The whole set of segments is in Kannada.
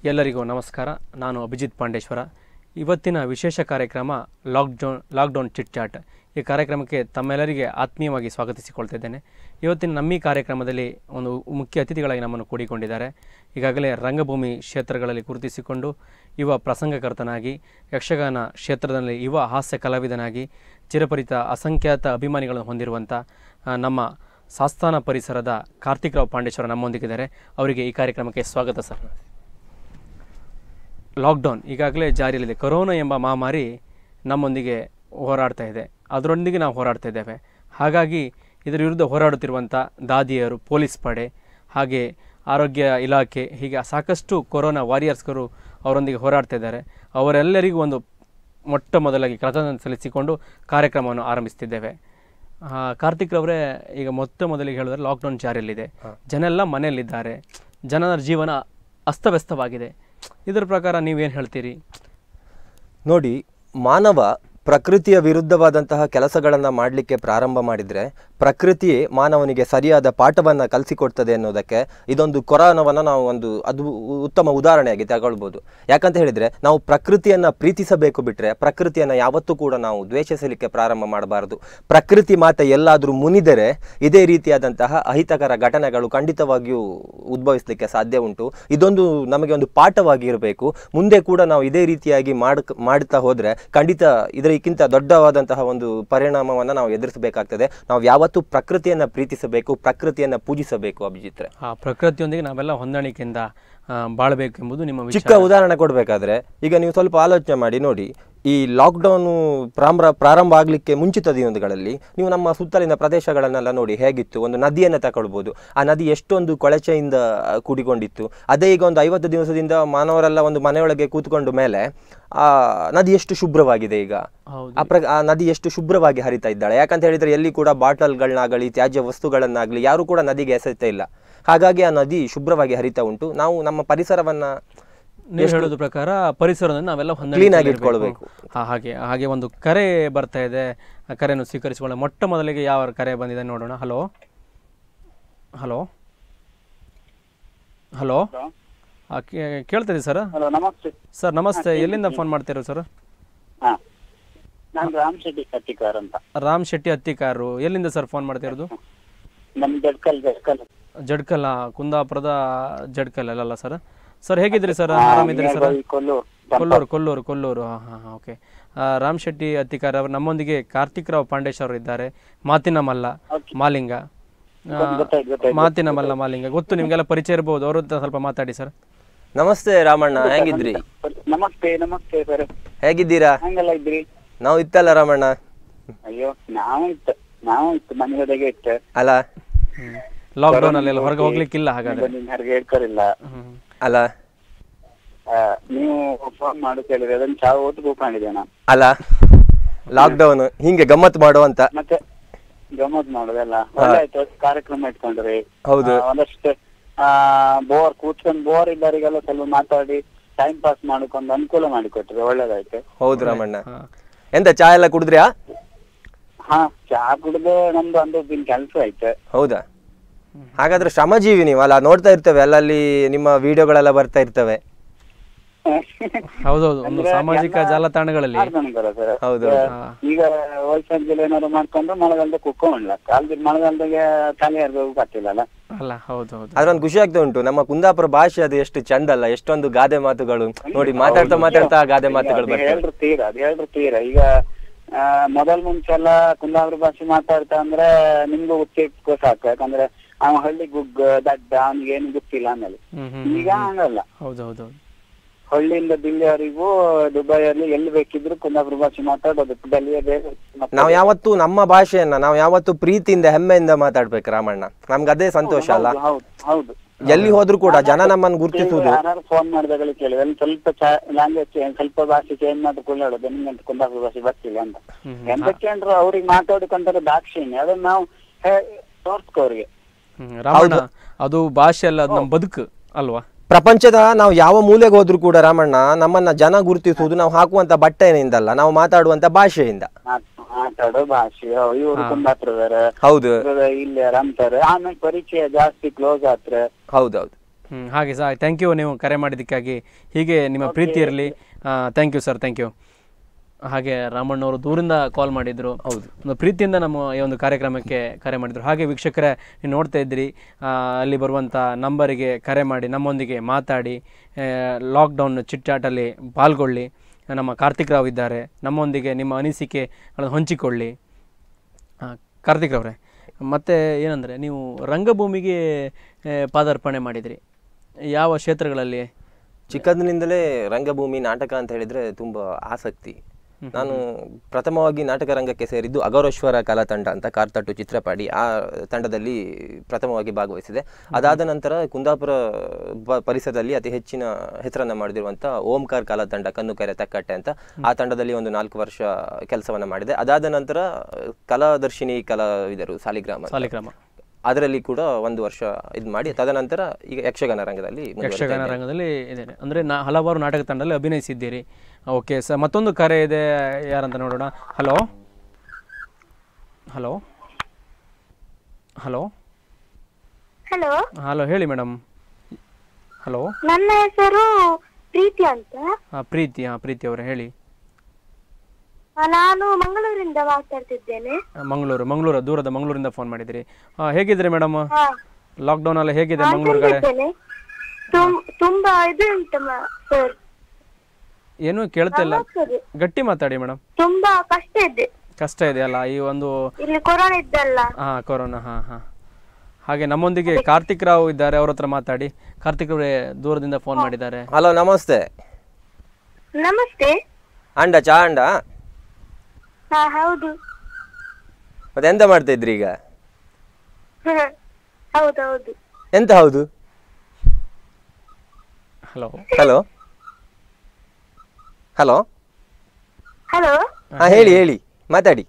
ಎಲ್ಲರಿಗೂ ನಮಸ್ಕಾರ ನಾನು ಅಭಿಜಿತ್ ಪಾಂಡೇಶ್ವರ ಇವತ್ತಿನ ವಿಶೇಷ ಕಾರ್ಯಕ್ರಮ ಲಾಕ್ಡೌನ್ ಲಾಕ್ಡೌನ್ ಚಿಟ್ ಚಾಟ್ ಈ ಕಾರ್ಯಕ್ರಮಕ್ಕೆ ತಮ್ಮೆಲ್ಲರಿಗೆ ಆತ್ಮೀಯವಾಗಿ ಸ್ವಾಗತಿಸಿಕೊಳ್ತಿದ್ದೇನೆ ಇವತ್ತಿನ ನಮ್ಮ ಈ ಕಾರ್ಯಕ್ರಮದಲ್ಲಿ ಒಂದು ಮುಖ್ಯ ಅತಿಥಿಗಳಾಗಿ ನಮ್ಮನ್ನು ಕೂಡಿಕೊಂಡಿದ್ದಾರೆ ಈಗಾಗಲೇ ರಂಗಭೂಮಿ ಕ್ಷೇತ್ರಗಳಲ್ಲಿ ಗುರುತಿಸಿಕೊಂಡು ಯುವ ಪ್ರಸಂಗಕರ್ತನಾಗಿ ಯಕ್ಷಗಾನ ಕ್ಷೇತ್ರದಲ್ಲಿ ಯುವ ಹಾಸ್ಯ ಕಲಾವಿದನಾಗಿ ಚಿರಪರಿತ ಅಸಂಖ್ಯಾತ ಅಭಿಮಾನಿಗಳನ್ನು ಹೊಂದಿರುವಂಥ ಆ, ನಮ್ಮ ಸಾಸ್ತಾನ ಪರಿಸರದ ಕಾರ್ತಿಕ್ ರಾವ್ ಪಾಂಡೇಶ್ವರ ನಮ್ಮೊಂದಿಗಿದ್ದಾರೆ ಅವರಿಗೆ ಈ ಕಾರ್ಯಕ್ರಮಕ್ಕೆ ಸ್ವಾಗತ ಸರ್ ಲಾಕ್ಡೌನ್ ಈಗಾಗಲೇ ಜಾರಿಯಲ್ಲಿದೆ ಕೊರೋನಾ ಎಂಬ ಮಹಾಮಾರಿ ನಮ್ಮೊಂದಿಗೆ ಹೋರಾಡ್ತಾ ಇದೆ ಅದರೊಂದಿಗೆ ನಾವು ಹೋರಾಡ್ತಾ ಇದ್ದೇವೆ ಹಾಗಾಗಿ ಇದರ ವಿರುದ್ಧ ಹೋರಾಡುತ್ತಿರುವಂಥ ದಾದಿಯರು ಪೊಲೀಸ್ ಪಡೆ ಹಾಗೆ ಆರೋಗ್ಯ ಇಲಾಖೆ ಹೀಗೆ ಸಾಕಷ್ಟು ಕೊರೋನಾ ವಾರಿಯರ್ಸ್ಗಳು ಅವರೊಂದಿಗೆ ಹೋರಾಡ್ತಾ ಇದ್ದಾರೆ ಅವರೆಲ್ಲರಿಗೂ ಒಂದು ಮೊಟ್ಟ ಮೊದಲಾಗಿ ಕೃತಜ್ಞತೆ ಸಲ್ಲಿಸಿಕೊಂಡು ಕಾರ್ಯಕ್ರಮವನ್ನು ಆರಂಭಿಸ್ತಿದ್ದೇವೆ ಆ, ಕಾರ್ತಿಕ್ ರವರೇ ಈಗ ಮೊತ್ತ ಮೊದಲಿಗೆ ಹೇಳಿದ್ರೆ ಲಾಕ್ಡೌನ್ ಜಾರಿಯಲ್ಲಿದೆ ಜನ ಎಲ್ಲ ಮನೆಯಲ್ಲಿದ್ದಾರೆ ಜನರ ಜೀವನ ಅಸ್ತವ್ಯಸ್ತವಾಗಿದೆ ಇದರ ಪ್ರಕಾರ ನೀವೇನು ಹೇಳ್ತೀರಿ ನೋಡಿ ಮಾನವ ಪ್ರಕೃತಿಯ ವಿರುದ್ಧವಾದಂತಹ ಕೆಲಸಗಳನ್ನು ಮಾಡಲಿಕ್ಕೆ ಪ್ರಾರಂಭ ಮಾಡಿದರೆ ಪ್ರಕೃತಿಯೇ ಮಾನವನಿಗೆ ಸರಿಯಾದ ಪಾಠವನ್ನು ಕಲಿಸಿಕೊಡ್ತದೆ ಅನ್ನೋದಕ್ಕೆ ಇದೊಂದು ಕೊರೋನಾವನ್ನು ನಾವು ಒಂದು ಅದು ಉತ್ತಮ ಉದಾಹರಣೆಯಾಗಿ ತಗೊಳ್ಬೋದು ಯಾಕಂತ ಹೇಳಿದರೆ ನಾವು ಪ್ರಕೃತಿಯನ್ನು ಪ್ರೀತಿಸಬೇಕು ಬಿಟ್ಟರೆ ಪ್ರಕೃತಿಯನ್ನು ಯಾವತ್ತೂ ಕೂಡ ನಾವು ದ್ವೇಷಿಸಲಿಕ್ಕೆ ಪ್ರಾರಂಭ ಮಾಡಬಾರದು ಪ್ರಕೃತಿ ಮಾತೆ ಎಲ್ಲಾದರೂ ಮುನಿದರೆ ಇದೇ ರೀತಿಯಾದಂತಹ ಅಹಿತಕರ ಘಟನೆಗಳು ಖಂಡಿತವಾಗಿಯೂ ಉದ್ಭವಿಸಲಿಕ್ಕೆ ಸಾಧ್ಯ ಉಂಟು ಇದೊಂದು ನಮಗೆ ಒಂದು ಪಾಠವಾಗಿ ಇರಬೇಕು ಮುಂದೆ ಕೂಡ ನಾವು ಇದೇ ರೀತಿಯಾಗಿ ಮಾಡ್ ಮಾಡ್ತಾ ಹೋದರೆ ಖಂಡಿತ ಇದಕ್ಕಿಂತ ದೊಡ್ಡವಾದಂತಹ ಒಂದು ಪರಿಣಾಮವನ್ನು ನಾವು ಎದುರಿಸಬೇಕಾಗ್ತದೆ ನಾವು ಯಾವತ್ತೂ ಪ್ರಕೃತಿಯನ್ನು ಪ್ರೀತಿಸಬೇಕು ಪ್ರಕೃತಿಯನ್ನು ಪೂಜಿಸಬೇಕು ಅಭಿಜಿತ್ರೆ ಆ ಪ್ರಕೃತಿಯೊಂದಿಗೆ ನಾವೆಲ್ಲ ಹೊಂದಾಣಿಕೆಯಿಂದ ಆ, ಬಾಳ್ಬೇಕು ಎಂಬುದು ನಿಮ್ಮ ವಿಚಾರ ಚಿಕ್ಕ ಉದಾಹರಣೆ ಕೊಡಬೇಕಾದ್ರೆ ಈಗ ನೀವು ಸ್ವಲ್ಪ ಆಲೋಚನೆ ಮಾಡಿ ನೋಡಿ ಈ ಲಾಕ್ಡೌನು ಪ್ರಾರಂಭ ಪ್ರಾರಂಭ ಆಗಲಿಕ್ಕೆ ಮುಂಚಿತ ದಿನಗಳಲ್ಲಿ ನೀವು ನಮ್ಮ ಸುತ್ತಲಿನ ಪ್ರದೇಶಗಳನ್ನೆಲ್ಲ ನೋಡಿ ಹೇಗಿತ್ತು ಒಂದು ನದಿಯನ್ನು ತಗೊಳ್ಬೋದು ಆ ನದಿ ಎಷ್ಟೊಂದು ಕೊಳಚೆಯಿಂದ ಆ, ಕೂಡಿಕೊಂಡಿತ್ತು ಅದೇ ಈಗ ಒಂದು ಐವತ್ತು ದಿವಸದಿಂದ ಮಾನವರೆಲ್ಲ ಒಂದು ಮನೆಯೊಳಗೆ ಕೂತ್ಕೊಂಡು ಮೇಲೆ ಆ ನದಿ ಎಷ್ಟು ಶುಭ್ರವಾಗಿದೆ ಈಗ ಹೌದು ಆ ಪ್ರ ಆ ನದಿ ಎಷ್ಟು ಶುಭ್ರವಾಗಿ ಹರಿತಾ ಇದ್ದಾಳೆ ಯಾಕಂತ ಹೇಳಿದ್ರೆ ಎಲ್ಲಿ ಕೂಡ ಬಾಟಲ್ಗಳನ್ನಾಗಲಿ ತ್ಯಾಜ್ಯ ವಸ್ತುಗಳನ್ನಾಗಲಿ ಯಾರು ಕೂಡ ನದಿಗೆ ಎಸೆತಾ ಇಲ್ಲ ಹಾಗಾಗಿ ಆ ನದಿ ಶುಭ್ರವಾಗಿ ಹರಿತಾ ಉಂಟು ನಾವು ನಮ್ಮ ಪರಿಸರವನ್ನ ನೀವು ಹೇಳೋದ್ರ ಪ್ರಕಾರ ಪರಿಸರವನ್ನು ನಾವೆಲ್ಲ Clean ಆಗಿ ಹೊಂದಾಣಿಕೆ ಇಟ್ಕೊಳ್ಬೇಕು. ಹಾಗೆ ಹಾಗೆ ಒಂದು ಕರೆ ಬರ್ತಾ ಇದೆ ಆ ಕರೆಯನ್ನು ಸ್ವೀಕರಿಸಿಕೊಳ್ಳೋಣ ಮೊಟ್ಟ ಮೊದಲಿಗೆ ಯಾವ ಕರೆ ಬಂದಿದೆ ನೋಡೋಣ ಹಲೋ ಹಲೋ ಹಲೋ ಕೇಳ್ತಿದೆ ಸರ್ ಹಲೋ ನಮಸ್ತೆ ಸರ್ ನಮಸ್ತೆ ಎಲ್ಲಿಂದ ಫೋನ್ ಮಾಡ್ತಿರೋ ಸರ್ ಹಾ ನಾನು ರಾಮ್ ಶೆಟ್ಟಿ ಕಟ್ಟಿಕಾರ್ ಅಂತ ರಾಮ್ ಶೆಟ್ಟಿ ಹತ್ತಿಕಾರು ಎಲ್ಲಿಂದ ಸರ್ ಫೋನ್ ಮಾಡ್ತಿರೋದು ನಮ್ ಜಡ್ಕಲ್ ಜಡ್ಕಲ್ ಜಡ್ಕಲ್ ಆ, ಕುಂದಾಪುರದ ಜಡ್ಕಲ್ ಅಲ್ಲಲ್ಲ ಸರ್ ಸರ್ ಹೇಗಿದ್ರಿ ಸರ್ ಆರಾಮಿದ್ರಿ ಸರ್ ಕೊಲ್ಲೂರ್ ಕೊಲ್ಲೂರು ಕೊಲ್ಲೂರು ಕೊಲ್ಲೂರು ಹಾಂ ಹಾಂ ಹಾಂ ಓಕೆ ರಾಮ್ ಶೆಟ್ಟಿ ಅತ್ತಿಕಾರ್ ಅವರು ನಮ್ಮೊಂದಿಗೆ ಕಾರ್ತಿಕ್ ರಾವ್ ಪಾಂಡೇಶ್ ಅವರು ಇದ್ದಾರೆ ಮಾತಿನ ಮಲ್ಲ ಮಾಲಿಂಗ ಆ, ಗೊತ್ತಾಯ್ತು ಗೊತ್ತಾಯ್ತು ಮಾತಿನ ಮಲ್ಲ ಮಾಲಿಂಗ ಗೊತ್ತು ನಿಮಗೆಲ್ಲ ಪರಿಚಯ ಇರ್ಬೋದು ಅವ್ರ ಹತ್ರ ಸ್ವಲ್ಪ ಮಾತಾಡಿ ಸರ್ ನಮಸ್ತೆ ರಾಮಣ್ಣ ಹೇಗಿದ್ರಿ ನಮಸ್ತೆ ನಮಸ್ತೆ ಸರ್ ಹೇಗಿದ್ದೀರಾ ಹಂಗೆಲ್ಲ ಇದ್ರಿ ನಾವು ಇತ್ತಲ್ಲ ರಾಮಣ್ಣ ಅಯ್ಯೋ ನಾವು ಇತ್ತು ನಾವು ಇತ್ತು ಮನೆಯೊಳಗೆ ಇತ್ತು ಅಲ್ಲ ಲಾಕ್ಡೌನ್ ಅಲ್ಲೆಲ್ಲ ಹೊರಗೆ ಹೋಗ್ಲಿಕ್ಕಿಲ್ಲ ಹಾಗಾದ್ರೆ ನಿಮ್ ಹೊರಗೆ ಹೇಳ್ಕೊರಿಲ್ಲ ಹ್ಮ್. ಅಲ್ಲ ಆ, ನೀವು ಫೋನ್ ಮಾಡು ಕೇಳಿದ್ರೆ ಅದನ್ನ ಚಾವು ಓಟ್ ಕೂಕೊಂಡಿದ್ದೆ ನಾನು ಅಲ್ಲ ಲಾಕ್ಡೌನ್ ಹಿಂಗೆ ಗಮ್ಮತ್ ಮಾಡುವಂತ ಮತ್ತೆ ಗಮ್ಮತ್ ಮಾಡೋದೆಲ್ಲ ಒಳ್ಳೆ ಆಯ್ತು ಕಾರ್ಯಕ್ರಮ ಇಟ್ಕೊಂಡ್ರಿ ಹೌದು ಆ, ಒಂದಷ್ಟು ಆ ಬೋರ್ ಕೂತ್ಕೊಂಡ್ ಬೋರ್ ಇದ್ದವರಿಗೆಲ್ಲ ಸ್ವಲ್ಪ ಮಾತಾಡಿ ಟೈಮ್ ಪಾಸ್ ಮಾಡ್ಕೊಂಡು ಅನುಕೂಲ ಮಾಡಿಕೊಟ್ರಿ ಒಳ್ಳೇದಾಯ್ತು ಹೌದು ರಾಮಣ್ಣ ಹಾ. ಎಂತ ಚಾ ಎಲ್ಲ ಕುಡಿದ್ರ್ಯಾ ಹಾ ಚಾ ಕುಡ್ದು ನಮ್ದು ಒಂದು ದಿನ ಕೆಲ್ಸ ಆಯ್ತು ಹೌದಾ ಹಾಗಾದ್ರೆ ಶ್ರಮಜೀವಿ ನೀವು ಅಲ್ಲ ನೋಡ್ತಾ ಇರ್ತೇವೆ ಅಲ್ಲಲ್ಲಿ ನಿಮ್ಮ ವಿಡಿಯೋಗಳೆಲ್ಲ ಬರ್ತಾ ಇರ್ತವೆ ಹೌದೌದು ಒಂದು ಸಾಮಾಜಿಕ ಜಾಲತಾಣಗಳಲ್ಲಿ ಮಾಡ್ತಾನಂತಾರ ಸರ್ ಹೌದು ಈಗ ಹೋಲ್ಸೇಲ್ ಏನಾದ್ರು ಮಾಡ್ಕೊಂಡು ಮಳೆಗಾಲದಾಗ ಕುಕ್ಕೊಂಡ್ಲ ಕಾಲದ ಮಳೆಗಾಲದಾಗ ತಲೆ ಯಾರಿಗೂ ಕಟ್ಟಿಲ್ಲಲ್ಲ ಅಲ್ಲ ಹೌದು ಹೌದು ಅದ್ರೊಂದು ಖುಷಿ ಆಗ್ತಾ ಉಂಟು ನಮ್ಮ ಕುಂದಾಪುರ ಭಾಷೆ ಅದು ಎಷ್ಟು ಚಂದ ಅಲ್ಲ ಎಷ್ಟೊಂದು ಗಾದೆ ಮಾತುಗಳು ನೋಡಿ ಮಾತಾಡ್ತಾ ಮಾತಾಡ್ತಾ ಆ ಗಾದೆ ಮಾತುಗಳು ಅದು ಬರ್ತವೆ ಹೇಳ್ರು ತೀರ ಅದು ಹೇಳ್ರು ತೀರ ಈಗ ಆ, ಮೊದಲ್ ಮುಂಚೆ ಎಲ್ಲ ಕುಂದಾವರ ಭಾಷೆ ಮಾತಾಡ್ತಾ ಅಂದ್ರೆ ನಿಮ್ಗೂ ಗೊತ್ತಿಟ್ಕೋ ಸಾಕು ಯಾಕಂದ್ರೆ ಅವ ಹಳ್ಳಿ ಗುಗ್ಗ ದಡ್ಡ ಅವ್ನಿಗೆ ಏನು ಗೊತ್ತಿಲ್ಲ ಆಮೇಲೆ ಹ್ಮ್ ಹ್ಮ್ ಈಗ ಹಂಗಲ್ಲ ಹೌದು ಹೌದು ಹೌದು ಹಳ್ಳಿಯಿಂದ ದಿಲ್ಲಿಯವರೆಗೂ ದುಬೈಯಲ್ಲಿ ಎಲ್ಲಿ ಬೇಕಿದ್ರು ಕುಂದಾಪುರ ಭಾಷೆ ಮಾತಾಡೋದು ಡೆಲ್ಲಿಯ ಬೇರೆ ಮತ್ತೆ ನಾವು ಯಾವತ್ತೂ ನಮ್ಮ ಭಾಷೆಯನ್ನ ನಾವು ಯಾವತ್ತೂ ಪ್ರೀತಿಯಿಂದ ಹೆಮ್ಮೆಯಿಂದ ಮಾತಾಡ್ಬೇಕು ರಾಮಣ್ಣ ನಮ್ಗೆ ಅದೇ ಸಂತೋಷ ಅಲ್ಲ ಹೌದು ಹೌದು ಎಲ್ಲಿ ಹೋದ್ರು ಕೂಡ ಜನ ನಮ್ಮನ್ನು ಗುರುತಿಸುವುದು ಯಾರು ಫೋನ್ ಮಾಡಿದಾಗಲೇ ಕೇಳಿದ್ರೆ ಅಲ್ಲಿ ಸ್ವಲ್ಪ ಲ್ಯಾಂಗ್ವೇಜ್ ಸ್ವಲ್ಪ ಭಾಷೆ ಚೇಂಜ್ ಮಾಡ್ಕೊಂಡು ಹೇಳೋದು ನಿಮ್ಗೆ ಕುಂದಾಪುರ ಭಾಷೆ ಬರ್ತಿಲ್ಲ ಅಂತ ಹ್ಮ್ ಎಂತಕ್ಕೆ ಅಂದ್ರೆ ಅವ್ರಿಗೆ ಮಾತಾಡ್ಕೊಂತಾರೆ ದಾಕ್ಷಿಣ್ಯ ಅದನ್ನ ನಾವು ತೋರ್ಸ್ಕೊ ಅವ್ರಿಗೆ ಹ್ಮ್ ರಾಮಣ್ಣ ಅದು ಭಾಷೆ ಅಲ್ಲ ಅದು ನಮ್ಮ ಬದುಕು ಅಲ್ವಾ ಪ್ರಪಂಚದ ನಾವು ಯಾವ ಮೂಲೆಗೆ ಹೋದ್ರು ಕೂಡ ರಾಮಣ್ಣ ನಮ್ಮನ್ನ ಜನ ಗುರುತಿಸುವುದು ನಾವು ಹಾಕುವಂತ ಬಟ್ಟೆಯಿಂದಲ್ಲ ನಾವು ಮಾತಾಡುವಂತ ಭಾಷೆಯಿಂದ ಮಾತ್- ಮಾತಾಡೋ ಭಾಷೆ ಇವರು ಕುಂದಾಪುರದರ ಹೌದು ಇಲ್ಲಿ ರಂತಾರೆ ಆಮೇಲೆ ಪರಿಚಯ ಜಾಸ್ತಿ ಕ್ಲೋಸ್ ಆತ್ರ ಹೌದೌದು ಹ್ಮ್, ಹಾಗೆ ಸಹ ಥ್ಯಾಂಕ್ ಯು ನೀವು ಕರೆ ಮಾಡಿದ್ದಕ್ಕಾಗಿ ಹೀಗೆ ನಿಮ್ಮ ಪ್ರೀತಿ ಇರಲಿ thank you sir thank you ಹಾಗೆ ರಾಮಣ್ಣವರು ದೂರಿಂದ ಕಾಲ್ ಮಾಡಿದ್ರು ಹೌದು. ಒಂದು ಪ್ರೀತಿಯಿಂದ ನಮ್ಮ ಈ ಒಂದು ಕಾರ್ಯಕ್ರಮಕ್ಕೆ ಕರೆ ಮಾಡಿದ್ರು ಹಾಗೆ ವೀಕ್ಷಕರೇ ನೀವು ನೋಡ್ತಾ ಇದ್ರಿ ಆ, ಅಲ್ಲಿ ಬರುವಂಥ ನಂಬರಿಗೆ ಕರೆ ಮಾಡಿ ನಮ್ಮೊಂದಿಗೆ ಮಾತಾಡಿ ಲಾಕ್ಡೌನ್ ಚಿಟ್ಚಾಟಲ್ಲಿ ಪಾಲ್ಗೊಳ್ಳಿ ನಮ್ಮ ಕಾರ್ತಿಕ್ ರಾವ್ ಇದ್ದಾರೆ ನಮ್ಮೊಂದಿಗೆ ನಿಮ್ಮ ಅನಿಸಿಕೆಗಳನ್ನು ಹಂಚಿಕೊಳ್ಳಿ ಆ, ಕಾರ್ತಿಕ್ ಅವರೇ ಮತ್ತೆ ಏನಂದರೆ ನೀವು ರಂಗಭೂಮಿಗೆ ಆ, ಪಾದಾರ್ಪಣೆ ಮಾಡಿದ್ರಿ ಯಾವ ಕ್ಷೇತ್ರಗಳಲ್ಲಿ ಚಿಕ್ಕಂದಿನಿಂದಲೇ ರಂಗಭೂಮಿ ನಾಟಕ ಅಂತ ಹೇಳಿದ್ರೆ ತುಂಬಾ ಆಸಕ್ತಿ ನಾನು ಪ್ರಥಮವಾಗಿ ನಾಟಕ ರಂಗಕ್ಕೆ ಸೇರಿದ್ದು ಅಗೌರೇಶ್ವರ ಕಲಾ ತಂಡ ಅಂತ ಕಾರ್ತಟ್ಟು ಚಿತ್ರಪಾಡಿ ಆ ತಂಡದಲ್ಲಿ ಪ್ರಥಮವಾಗಿ ಭಾಗವಹಿಸಿದೆ ಅದಾದ ನಂತರ ಕುಂದಾಪುರ ಬ- ಪರಿಸರದಲ್ಲಿ ಅತಿ ಹೆಚ್ಚಿನ ಹೆಸರನ್ನ ಮಾಡಿದಿರುವಂತ ಓಂಕಾರ್ ಕಲಾ ತಂಡ ಕನ್ನುಕೆರೆ ತಕ್ಕಟ್ಟೆ ಅಂತ ಆ ತಂಡದಲ್ಲಿ ಒಂದು ನಾಲ್ಕು ವರ್ಷ ಕೆಲಸವನ್ನ ಮಾಡಿದೆ ಅದಾದ ನಂತರ ಕಲಾದರ್ಶಿನಿ ಕಲಾವಿದರು ಸಾಲಿಗ್ರಾಮ ಅಂತ. ಸಾಲಿಗ್ರಾಮ ಅದರಲ್ಲಿ ಕೂಡ ಒಂದು ವರ್ಷ ಇದು ಮಾಡಿ ತದನಂತರ ಈಗ ಯಕ್ಷಗಾನ ರಂಗದಲ್ಲಿ ಮುಂದುವರಿತಾ ಯಕ್ಷಗಾನ ಇದ್ದೇನೆ. ರಂಗದಲ್ಲಿ ಇದ್ದೇನೆ ಅಂದರೆ ನಾ ಹಲವಾರು ನಾಟಕ ತಂಡದಲ್ಲಿ ಅಭಿನಯಿಸಿದ್ದೀರಿ ಓಕೆ ಸರ್ ಮತ್ತೊಂದು ಕರೆ ಇದೆ ಯಾರಂತ ನೋಡೋಣ hello hello hello hello hello ಹೇಳಿ ಮೇಡಮ್ ಹಲೋ ನನ್ನ ಹೆಸರು ಪ್ರೀತಿ ಅಂತ ಹಾಂ ಪ್ರೀತಿ ಹಾಂ ಪ್ರೀತಿ ಅವರೇ ಹೇಳಿ ಆ, ನಾನು ಮಂಗಳೂರಿಂದ ಮಾತಾಡ್ತಿದ್ದೇನೆ ಆ, ಮಂಗಳೂರು ಮಂಗಳೂರು ದೂರದ ಮಂಗಳೂರಿಂದ ಫೋನ್ ಮಾಡಿದಿರಿ ಹಾಂ ಹೇಗಿದ್ರಿ ಮೇಡಮ್ ಹಾ ಲಾಕ್ಡೌನ್ ಎಲ್ಲ ಹೇಗಿದೆ ನಾನ್ ಮಂಗಳೂರು ಕಡೆ ಚೆನ್ನಾಗಿದ್ದೇನೆ. ತುಂ- ತುಂಬಾ ಇದು ಉಂಟು ಸರ್ ಏನೂ ಕೇಳ್ತಾ ಇಲ್ಲ ಆಗ್ತದೆ. ಗಟ್ಟಿ ಮಾತಾಡಿ ಮೇಡಮ್ ತುಂಬಾ ಕಷ್ಟ ಇದೆ ಕಷ್ಟ ಇದೆ ಅಲ್ಲ ಈ ಒಂದು ಇಲ್ಲಿ ಕೊರೋನಾ ಇದ್ದಲ್ಲ ಹಾಂ ಕೊರೋನಾ ಹಾಂ ಹಾಂ ಹಾಗೆ ನಮ್ಮೊಂದಿಗೆ ಕಾರ್ತಿಕ್ ರಾವ್ ಇದ್ದಾರೆ ಅವ್ರ ಹತ್ರ ಮಾತಾಡಿ ಕಾರ್ತಿಕ್ ಅವರೇ ದೂರದಿಂದ ಫೋನ್ ಮಾಡಿದ್ದಾರೆ ಹಲೋ ನಮಸ್ತೆ ನಮಸ್ತೆ ಅಂಡ ಚಾ ಅಂಡ ಹಾ ಹೌದು ಮತ್ತೆ ಎಂತ ಮಾಡ್ತಾ ಇದ್ರಿ ಈಗ ಹೌದೌದು ಎಂತ ಹೌದು ಹಲೋ ಹಲೋ ಹಲೋ ಹಲೋ ಹಾ ಹೇಳಿ ಹೇಳಿ ಮಾತಾಡಿ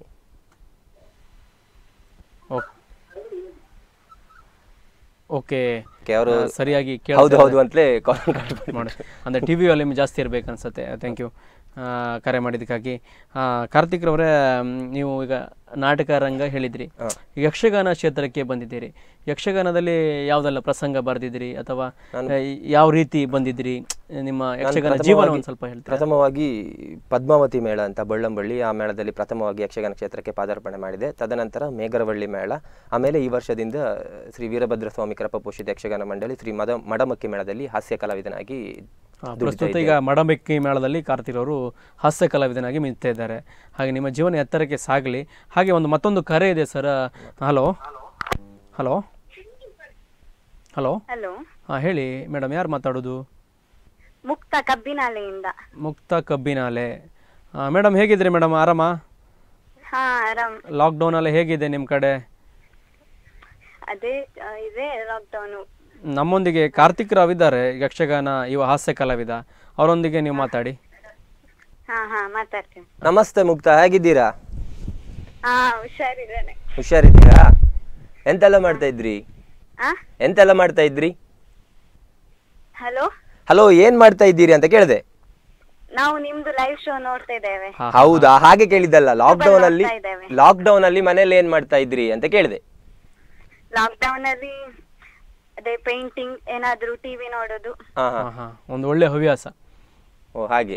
ಓಕೆ Okay, ಅವರು ಸರಿಯಾಗಿ ಹೌದು ಕೇಳ್ತಾ ಹೌದು ಅಂತಲೇ ಕಾಲ್ ಮಾಡಿ ಅಂದರೆ ಟಿ ವಿ ವಾಲ್ಯೂಮ್ ಜಾಸ್ತಿ ಇರಬೇಕು ಅನ್ಸುತ್ತೆ ಥ್ಯಾಂಕ್ ಯು ಕರೆ ಮಾಡಿದ್ದಕ್ಕಾಗಿ ಆ, ಕಾರ್ತಿಕ್ ರವರೇ ಮ್, ನೀವು ಈಗ ನಾಟಕ ರಂಗ ಹೇಳಿದ್ರಿ ಯಕ್ಷಗಾನ ಕ್ಷೇತ್ರಕ್ಕೆ ಬಂದಿದ್ದೀರಿ ಯಕ್ಷಗಾನದಲ್ಲಿ ಯಾವುದೆಲ್ಲ ಪ್ರಸಂಗ ಬರೆದಿದ್ರಿ ಅಥವಾ ಆ, ಯಾವ ರೀತಿ ಬಂದಿದ್ರಿ ನಿಮ್ಮ ಯಕ್ಷಗಾನ ಜೀವನ ಒಂದು ಸ್ವಲ್ಪ ಹೇಳ್ತೀರಾ ಪ್ರಥಮವಾಗಿ ಪದ್ಮಾವತಿ ಮೇಳ ಅಂತ ಬಳ್ಳಂಬಳ್ಳಿ ಆ ಮೇಳದಲ್ಲಿ ಪ್ರಥಮವಾಗಿ ಯಕ್ಷಗಾನ ಕ್ಷೇತ್ರಕ್ಕೆ ಪಾದಾರ್ಪಣೆ ಮಾಡಿದೆ ತದನಂತರ ಮೇಗರವಳ್ಳಿ ಮೇಳ ಆಮೇಲೆ ಈ ವರ್ಷದಿಂದ ಶ್ರೀ ವೀರಭದ್ರ ಸ್ವಾಮಿ ಕೃಪಪೋಷಿತ ಯಕ್ಷಗಾನ ಮಂಡಳಿ ಶ್ರೀ ಮದ ಮಡಮಕ್ಕಿ ಮೇಳದಲ್ಲಿ ಹಾಸ್ಯ ಕಲಾವಿದನಾಗಿ ಆ, ಪ್ರಸ್ತುತ ಈಗ ಮಡಬೆಕ್ಕಿ ಮೇಳದಲ್ಲಿ ಕಾರ್ತಿಕ್ ಅವರು ಹಾಸ್ಯ ಕಲಾವಿದನಾಗಿ ಮಿಂಚ್ತಾ ಇದ್ದಾರೆ ಹಾಗೆ ನಿಮ್ಮ ಜೀವನ ಎತ್ತರಕ್ಕೆ ಸಾಗಲಿ ಹಾಗೆ ಒಂದು ಮತ್ತೊಂದು ಕರೆ ಇದೆ sir hello hello hello hello ಹಾಂ ಹೇಳಿ ಮೇಡಮ್ ಯಾರು ಮಾತಾಡೋದು ಮುಕ್ತ ಕಬ್ಬಿನಾಲೆಯಿಂದ ಮುಕ್ತ ಕಬ್ಬಿನಾಲೆ ಮೇಡಮ್ ಹೇಗಿದ್ರಿ ಮೇಡಮ್ ಆರಾಮ ಹಾ ಆರಾಮ್ ಲಾಕ್ಡೌನಲ್ಲಿ ಹೇಗಿದೆ ನಿಮ್ಮ ಕಡೆ ಅದೇ ಆ, ಇದೆ ಲಾಕ್ಡೌನ್ ನಮ್ಮೊಂದಿಗೆ ಕಾರ್ತಿಕ್ ರಾವ್ ಇದ್ದಾರೆ ಯಕ್ಷಗಾನ ಇವ ಹಾಸ್ಯ ಕಲಾವಿದ ಅವರೊಂದಿಗೆ ನೀವು ಮಾತಾಡಿ ಹಾ ಹಾ ಮಾತಾಡ್ತೇನೆ ನಮಸ್ತೆ ಮುಕ್ತ ಹೇಗಿದ್ದೀರಾ ಹಾ ಹುಷಾರಿದ್ದೇನೆ ಹುಷಾರಿದ್ದೀರಾ ಎಂತೆಲ್ಲ ಮಾಡ್ತಾ ಇದ್ರಿ ಆ ಎಂತೆಲ್ಲ ಮಾಡ್ತಾ ಇದ್ರಿ ಹಲೋ ಹಲೋ ಏನ್ ಮಾಡ್ತಾ ಇದ್ದೀರಿ ಅಂತ ಕೇಳಿದೆ ನಾವು ನಿಮ್ದು ಲೈವ್ ಶೋ ನೋಡ್ತಾ ಇದ್ದೇವೆ ಹೌದಾ ಹಾಗೆ ಕೇಳಿದ್ದಲ್ಲ ಲಾಕ್ಡೌನ್ ಅಲ್ಲಿ ನೋಡ್ತಾ ಇದ್ದೇವೆ. ಲಾಕ್ಡೌನ್ ಅಲ್ಲಿ ಮನೇಲಿ ಏನ್ ಮಾಡ್ತಾ ಇದ್ರಿ ಅಂತ ಕೇಳಿದೆ ಲಾಕ್ಡೌನ್ ಅಲ್ಲಿ ಅದೇ ಪೇಂಟಿಂಗ್ ಏನಾದ್ರೂ ಟಿವಿ ನೋಡೋದು ಹಾ ಹಾ ಹಾಂ ಹಾಂ ಒಂದು ಒಳ್ಳೆ ಹವ್ಯಾಸ ಓ ಹಾಗೆ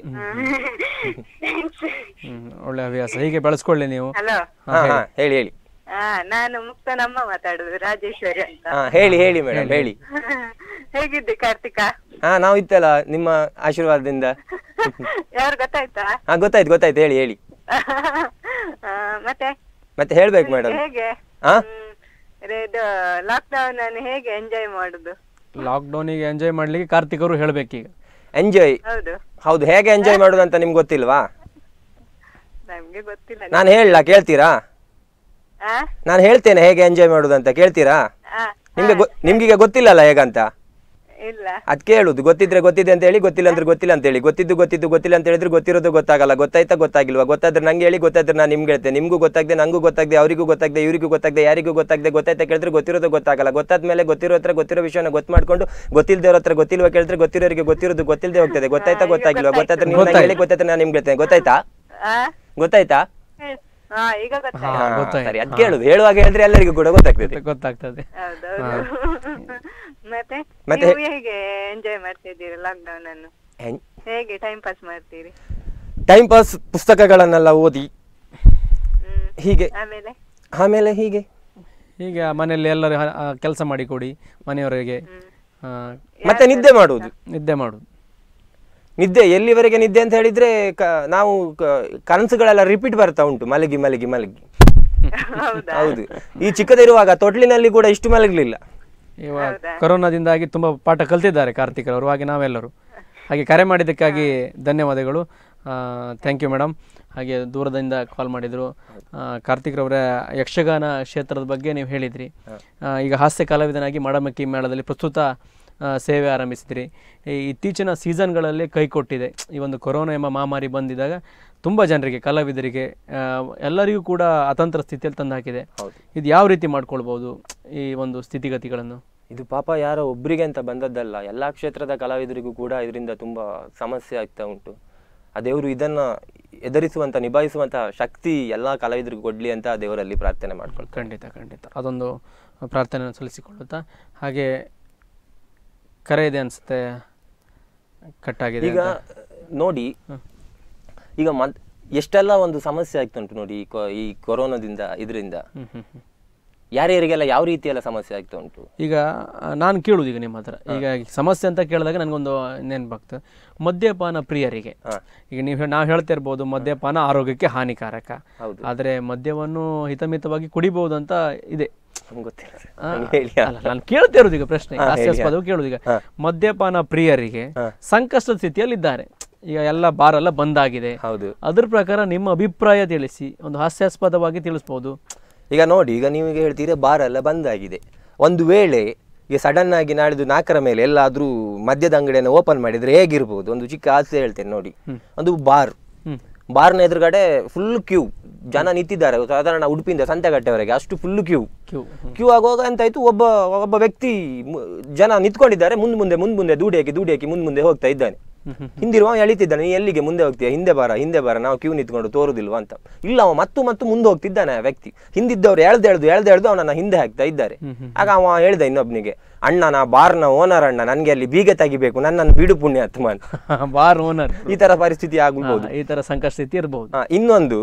ಹ್ಮ್, ಒಳ್ಳೆ ಹವ್ಯಾಸ ಹೀಗೆ ಬೆಳೆಸ್ಕೊಳ್ಳಿ ನೀವು ಹಲೋ ಹಾ ಹಾ ಹೇಳಿ ಹೇಳಿ ಆ, ನಾನು ಮುಕ್ತನಮ್ಮ ಮಾತಾಡುದು ರಾಜೇಶ್ವರಿ ಅಂತ ಹಾ ಹೇಳಿ ಹೇಳಿ ಮೇಡಮ್ ಹೇಳಿ ಹೇಗಿದ್ದೆ ಕಾರ್ತಿಕ ಹಾ ನಾವು ಇತ್ತಲ್ಲ ನಿಮ್ಮ ಆಶೀರ್ವಾದದಿಂದ ಯಾರು ಗೊತ್ತಾಯ್ತಾ ಹಾ ಗೊತ್ತಾಯ್ತು ಗೊತ್ತಾಯ್ತು ಹೇಳಿ ಹೇಳಿ ಆ, ಮತ್ತೆ ಮತ್ತೆ ಹೇಳ್ಬೇಕು ಮೇಡಮ್ ಹೇಗೆ ಹಾ ಹ್ಮ್, ಅದೇ ಇದು ಲಾಕ್ಡೌನ್ ಅನ್ನು ಹೇಗೆ ಎಂಜಾಯ್ ಮಾಡುದು ಲಾಕ್ಡೌನಿಗೆ ಎಂಜಾಯ್ ಮಾಡ್ಲಿಕ್ಕೆ ಕಾರ್ತಿಕ್ ಅವರು ಹೇಳ್ಬೇಕೀಗ ಎಂಜಾಯ್ ಹೌದು ಹೌದು ಹೇಗೆ ಎಂಜಾಯ್ ಮಾಡೋದು ಅಂತ ನಿಮ್ಗೆ ಗೊತ್ತಿಲ್ವಾ ನಮ್ಗೆ ಗೊತ್ತಿಲ್ಲ ನಾನು ಹೇಳಲ್ಲ ಕೇಳ್ತೀರಾ ಆ? ನಾನು ಹೇಳ್ತೇನೆ ಹೇಗೆ ಎಂಜಾಯ್ ಮಾಡೋದು ಅಂತ ಕೇಳ್ತೀರಾ ಆ, ನಿಮ್ಗೆ ಗೊ- ನಿಮ್ಗೀಗ ಗೊತ್ತಿಲ್ಲಲ್ಲ ಹೇಗಂತ ಇಲ್ಲ ಅದ್ ಕೇಳುದು ಗೊತ್ತಿದ್ರೆ ಗೊತ್ತಿದೆ ಅಂತ ಹೇಳಿ ಗೊತ್ತಿಲ್ಲ ಅಂದ್ರೆ ಗೊತ್ತಿಲ್ಲ ಅಂತ ಹೇಳಿ ಗೊತ್ತಿದ್ದು ಗೊತ್ತಿದ್ದು ಗೊತ್ತಿಲ್ಲ ಅಂತ ಹೇಳಿದ್ರೆ ಗೊತ್ತಿರೋದು ಗೊತ್ತಾಗಲ್ಲ ಗೊತ್ತಾಯ್ತಾ ಗೊತ್ತಾಗಿಲ್ವಾ ಗೊತ್ತಾದ್ರೆ ನಂಗೆ ಹೇಳಿ ಗೊತ್ತಾದ್ರೆ ನಾನು ನಿಮ್ಗೆ ಹೇಳ್ತೇನೆ ನಿಮ್ಗೂ ಗೊತ್ತಾಗದೆ ನಂಗೂ ಗೊತ್ತಾಗದೆ ಅವರಿಗೂ ಗೊತ್ತಾಗದೆ ಇವರಿಗೂ ಗೊತ್ತಾಗದೆ ಯಾರಿಗೂ ಗೊತ್ತಾಗದೆ ಗೊತ್ತಾಯ್ತಾ ಕೇಳಿದ್ರೆ ಗೊತ್ತಿರೋದು ಗೊತ್ತಾಗಲ್ಲ ಗೊತ್ತಾದ್ಮೇಲೆ ಗೊತ್ತಿರೋ ಹತ್ರ ಗೊತ್ತಿರೋ ವಿಷಯನ ಗೊತ್ತು ಮಾಡ್ಕೊಂಡು ಗೊತ್ತಿಲ್ದೇವ್ರ ಹತ್ರ ಗೊತ್ತಿಲ್ವಾ ಕೇಳಿದ್ರೆ ಗೊತ್ತಿರೋರಿಗೆ ಗೊತ್ತಿರೋದು ಗೊತ್ತಿಲ್ಲದೆ ಹೋಗ್ತದೆ ಗೊತ್ತಾಯ್ತಾ ಗೊತ್ತಾಗಿಲ್ವಾ ಗೊತ್ತಾದ್ರೆ ನೀವು ನಂಗೆ ಹೇಳಿ ಗೊತ್ತಾದ್ರೆ ನಾನು ನಿಮ್ಗೆ ಹೇಳ್ತೇನೆ ಗೊತ್ತಾಯ್ತಾ ಆ? ಗೊತ್ತಾಯ್ತಾ ಹೇ- ಹಾ ಈಗ ಗೊತ್ತಾಯ್ತು ಹಾ ಹಾ, ಗೊತ್ತಾಯ್ತು ಸರಿ ಅದ್ ಕೇಳುದು ಹೇಳುವಾಗ ಹೇಳಿದ್ರೆ ಎಲ್ಲರಿಗೂ ಕೂಡ ಗೊತ್ತಾಗ್ತದೆ ಗೊತ್ತಾಗ್ತದೆ ಹೌದೌದು ಮತ್ತೆ ಮತ್ತೆ- ನೀವು ಹೇಗೆ ಎಂಜಾಯ್ ಮಾಡ್ತಿದ್ದೀರಿ ಲಾಕ್ಡೌನ್ ಅನ್ನು ಹೆಂಗ್- ಹೇಗೆ ಟೈಮ್ ಪಾಸ್ ಮಾಡ್ತೀರಿ ಟೈಮ್ ಪಾಸ್ ಪುಸ್ತಕಗಳನ್ನೆಲ್ಲ ಓದಿ ಹ್ಮ್ ಹೀಗೆ ಆಮೇಲೆ ಆಮೇಲೆ ಹೀಗೆ ಹೀಗೆ ಮನೆಯಲ್ಲಿ ಎಲ್ಲರೂ ಕೆಲಸ ಮಾಡಿ ಕೊಡಿ ಮನೆಯವರಿಗೆ ಆ, ಮತ್ತೆ ನಿದ್ದೆ ಮಾಡುವುದು ನಿದ್ದೆ ಮಾಡೋದು ನಿದ್ದೆ ಎಲ್ಲಿವರೆಗೆ ನಿದ್ದೆ ಅಂತ ಹೇಳಿದ್ರೆ ಕ- ನಾವು ಕ- ಕನಸುಗಳೆಲ್ಲ ರಿಪೀಟ್ ಬರ್ತಾ ಉಂಟು ಮಲಗಿ ಮಲಗಿ ಮಲಗಿ ಹೌದಾ ಹೌದು ಈ ಚಿಕ್ಕದಿರುವಾಗ ತೊಟ್ಲಿನಲ್ಲಿ ಕೂಡ ಇಷ್ಟು ಮಲಗಲಿಲ್ಲ ಇವಾಗ ಕೊರೋನಾದಿಂದಾಗಿ ತುಂಬ ಪಾಠ ಕಲ್ತಿದ್ದಾರೆ ಕಾರ್ತಿಕ್ ಅವರು ಹಾಗೆ ನಾವೆಲ್ಲರೂ ಹಾಗೆ ಕರೆ ಮಾಡಿದ್ದಕ್ಕಾಗಿ ಧನ್ಯವಾದಗಳು ಥ್ಯಾಂಕ್ ಯು ಮೇಡಮ್ ಹಾಗೆ ದೂರದಿಂದ ಕಾಲ್ ಮಾಡಿದರು ಕಾರ್ತಿಕ್ ರವರ ಯಕ್ಷಗಾನ ಕ್ಷೇತ್ರದ ಬಗ್ಗೆ ನೀವು ಹೇಳಿದ್ರಿ ಆ, ಈಗ ಹಾಸ್ಯ ಕಲಾವಿದನಾಗಿ ಮಡಮಕ್ಕಿ ಮೇಳದಲ್ಲಿ ಪ್ರಸ್ತುತ ಆ, ಸೇವೆ ಆರಂಭಿಸಿದ್ರಿ ಈ ಇತ್ತೀಚಿನ ಸೀಸನ್ಗಳಲ್ಲಿ ಕೈ ಕೊಟ್ಟಿದೆ ಈ ಒಂದು ಕೊರೋನಾ ಎಂಬ ಮಹಾಮಾರಿ ಬಂದಿದ್ದಾಗ ತುಂಬ ಜನರಿಗೆ ಕಲಾವಿದರಿಗೆ ಆ, ಎಲ್ಲರಿಗೂ ಕೂಡ ಅತಂತ್ರ ಸ್ಥಿತಿಯಲ್ಲಿ ತಂದು ಹಾಕಿದೆ ಇದು ಯಾವ ರೀತಿ ಮಾಡ್ಕೊಳ್ಬೋದು ಈ ಒಂದು ಸ್ಥಿತಿಗತಿಗಳನ್ನು ಇದು ಪಾಪ ಯಾರೋ ಒಬ್ರಿಗೆ ಅಂತ ಬಂದದ್ದಲ್ಲ ಎಲ್ಲಾ ಕ್ಷೇತ್ರದ ಕಲಾವಿದರಿಗೂ ಕೂಡ ಇದರಿಂದ ತುಂಬಾ ಸಮಸ್ಯೆ ಆಗ್ತಾ ಉಂಟು ಆ ದೇವರು ಇದನ್ನ ಎದುರಿಸುವಂತ ನಿಭಾಯಿಸುವಂತ ಶಕ್ತಿ ಎಲ್ಲಾ ಕಲಾವಿದರಿಗೂ ಕೊಡ್ಲಿ ಅಂತ ದೇವರಲ್ಲಿ ಪ್ರಾರ್ಥನೆ ಮಾಡ್ಕೊಳ್ತಾರೆ ಖಂಡಿತ ಖಂಡಿತ ಅದೊಂದು ಪ್ರಾರ್ಥನೆಯನ್ನು ಸಲ್ಲಿಸಿಕೊಳ್ಳುತ್ತಾ ಹಾಗೆ ಕರೆ ಇದೆ ಅನಿಸುತ್ತೆ ಕಟ್ಟಾಗಿದೆ ಈಗ ಅಂತ. ನೋಡಿ ಈಗ ಮತ್ ಎಷ್ಟೆಲ್ಲ ಒಂದು ಸಮಸ್ಯೆ ಆಗ್ತುಂಟು ನೋಡಿ ಈ ಕೊ- ಈ ಕೊರೋನಾದಿಂದ ಇದರಿಂದ ಹ್ಮ್, ಹ್ಮ್, ಹ್ಮ್. ಯಾರ್ಯಾರಿಗೆಲ್ಲ ಯಾವ ರೀತಿಯೆಲ್ಲ ಸಮಸ್ಯೆ ಆಗ್ತಾ ಉಂಟು ಈಗ ಆ, ನಾನು ಕೇಳುದು ಈಗ ನಿಮ್ಮ ಹತ್ರ ಈಗ ಸಮಸ್ಯೆ ಅಂತ ಕೇಳಿದಾಗ ನನಗೊಂದು ನೆನಪಾಗ್ತದೆ ಮದ್ಯಪಾನ ಪ್ರಿಯರಿಗೆ ಈಗ ನೀವು ನಾವು ಹೇಳ್ತಾ ಇರ್ಬೋದು ಮದ್ಯಪಾನ ಆರೋಗ್ಯಕ್ಕೆ ಹಾನಿಕಾರಕ ಹೌದು. ಆದರೆ ಮದ್ಯವನ್ನು ಹಿತಮಿತವಾಗಿ ಕುಡಿಬಹುದು ಅಂತ ಇದೆ ನಮ್ಗೆ ಗೊತ್ತಿಲ್ಲ sir. ಆ, ನಂಗೆ ಹೇಳಿ ಅಲ್ಲ ನಾನು ಕೇಳ್ತಾ ಇರೋದು ಈಗ ಪ್ರಶ್ನೆ ಹಾಸ್ಯಾಸ್ಪದವು ಕೇಳುದು ಈಗ ಮದ್ಯಪಾನ ಪ್ರಿಯರಿಗೆ ಸಂಕಷ್ಟದ ಸ್ಥಿತಿಯಲ್ಲಿದ್ದಾರೆ ಈಗ ಎಲ್ಲ ಬಾರ್ ಎಲ್ಲ ಬಂದಾಗಿದೆ ಹೌದು ಅದ್ರ ಪ್ರಕಾರ ನಿಮ್ಮ ಅಭಿಪ್ರಾಯ ತಿಳಿಸಿ ಒಂದು ಹಾಸ್ಯಾಸ್ಪದವಾಗಿ ತಿಳಿಸ್ಬೋದು ಈಗ ನೋಡಿ ಈಗ ನೀವು ಈಗ ಹೇಳ್ತೀರಾ ಬಾರ್ ಎಲ್ಲ ಬಂದಾಗಿದೆ ಒಂದು ವೇಳೆ ಈಗ ಸಡನ್ ಆಗಿ ನಾಡಿದ್ದು ನಾಲ್ಕರ ಮೇಲೆ ಎಲ್ಲಾದ್ರೂ ಮದ್ಯದ ಅಂಗಡಿಯನ್ನು ಓಪನ್ ಮಾಡಿದ್ರೆ ಹೇಗಿರ್ಬೋದು ಒಂದು ಚಿಕ್ಕ ಆಸೆ ಹೇಳ್ತೇನೆ ನೋಡಿ ಒಂದು ಬಾರ್ ಹ್ಮ್. ಬಾರ್ನ ಎದುರುಗಡೆ ಫುಲ್ ಕ್ಯೂ ಜನ ನಿಂತಿದ್ದಾರೆ ಸಾಧಾರಣ ಉಡುಪಿಯಿಂದ ಸಂತೆಗಟ್ಟೆವರೆಗೆ ಅಷ್ಟು ಫುಲ್ ಕ್ಯೂ ಕ್ಯೂ ಕ್ಯೂ ಆಗುವಾಗ ಎಂತಾಯ್ತು ಒಬ್ಬ ಒಬ್ಬ ವ್ಯಕ್ತಿ ಮು- ಜನ ನಿಂತ್ಕೊಂಡಿದ್ದಾರೆ ಮುಂದೆ ಮುಂದೆ ಮುಂದೆ ಮುಂದೆ ದೂಡಿ ಹಾಕಿ ದೂಡಿ ಹಾಕಿ ಮುಂದೆ ಮುಂದೆ ಹೋಗ್ತಾ ಇದ್ದಾನೆ ಹಿಂದಿರುವ ಎಳಿತಿದ್ದಾನೆ ನೀ ಎಲ್ಲಿಗೆ ಮುಂದೆ ಹೋಗ್ತೀಯ ಹಿಂದೆ ಬಾರ ಹಿಂದೆ ಬಾರ ನಾವು ಕ್ಯೂ ನಿಂತ್ಕೊಂಡು ತೋರುದಿಲ್ವಾ ಅಂತ ಇಲ್ಲ ಅವ ಮತ್ತು ಮತ್ತು ಮುಂದೆ ಹೋಗ್ತಿದ್ದಾನೆ ಆ ವ್ಯಕ್ತಿ ಹಿಂದಿದ್ದವ್ರು ಎಳ್ದು ಎಳ್ದು ಎಳ್ದು ಎಳ್ದು ಅವನನ್ನ ಹಿಂದೆ ಹಾಕ್ತಾ ಇದ್ದಾರೆ ಆಗ ಅವ ಹೇಳ್ದ ಇನ್ನೊಬ್ನಿಗೆ ಅಣ್ಣ ನಾ ಬಾರ್ನ ಓನರ್ ಅಣ್ಣ ನನ್ಗೆ ಅಲ್ಲಿ ಬೀಗ ತೆಗಿಬೇಕು ನನ್ನನ್ನು ಬಿಡು ಪುಣ್ಯಾತ್ಮ ಅಂತ ಬಾರ್ ಓನರ್ ಈ ತರ ಪರಿಸ್ಥಿತಿ ಆಗ್ಬೋದು ಈ ತರ ಸಂಕಷ್ಟ ಸ್ಥಿತಿ ಇರಬಹುದು ಹಾ, ಇನ್ನೊಂದು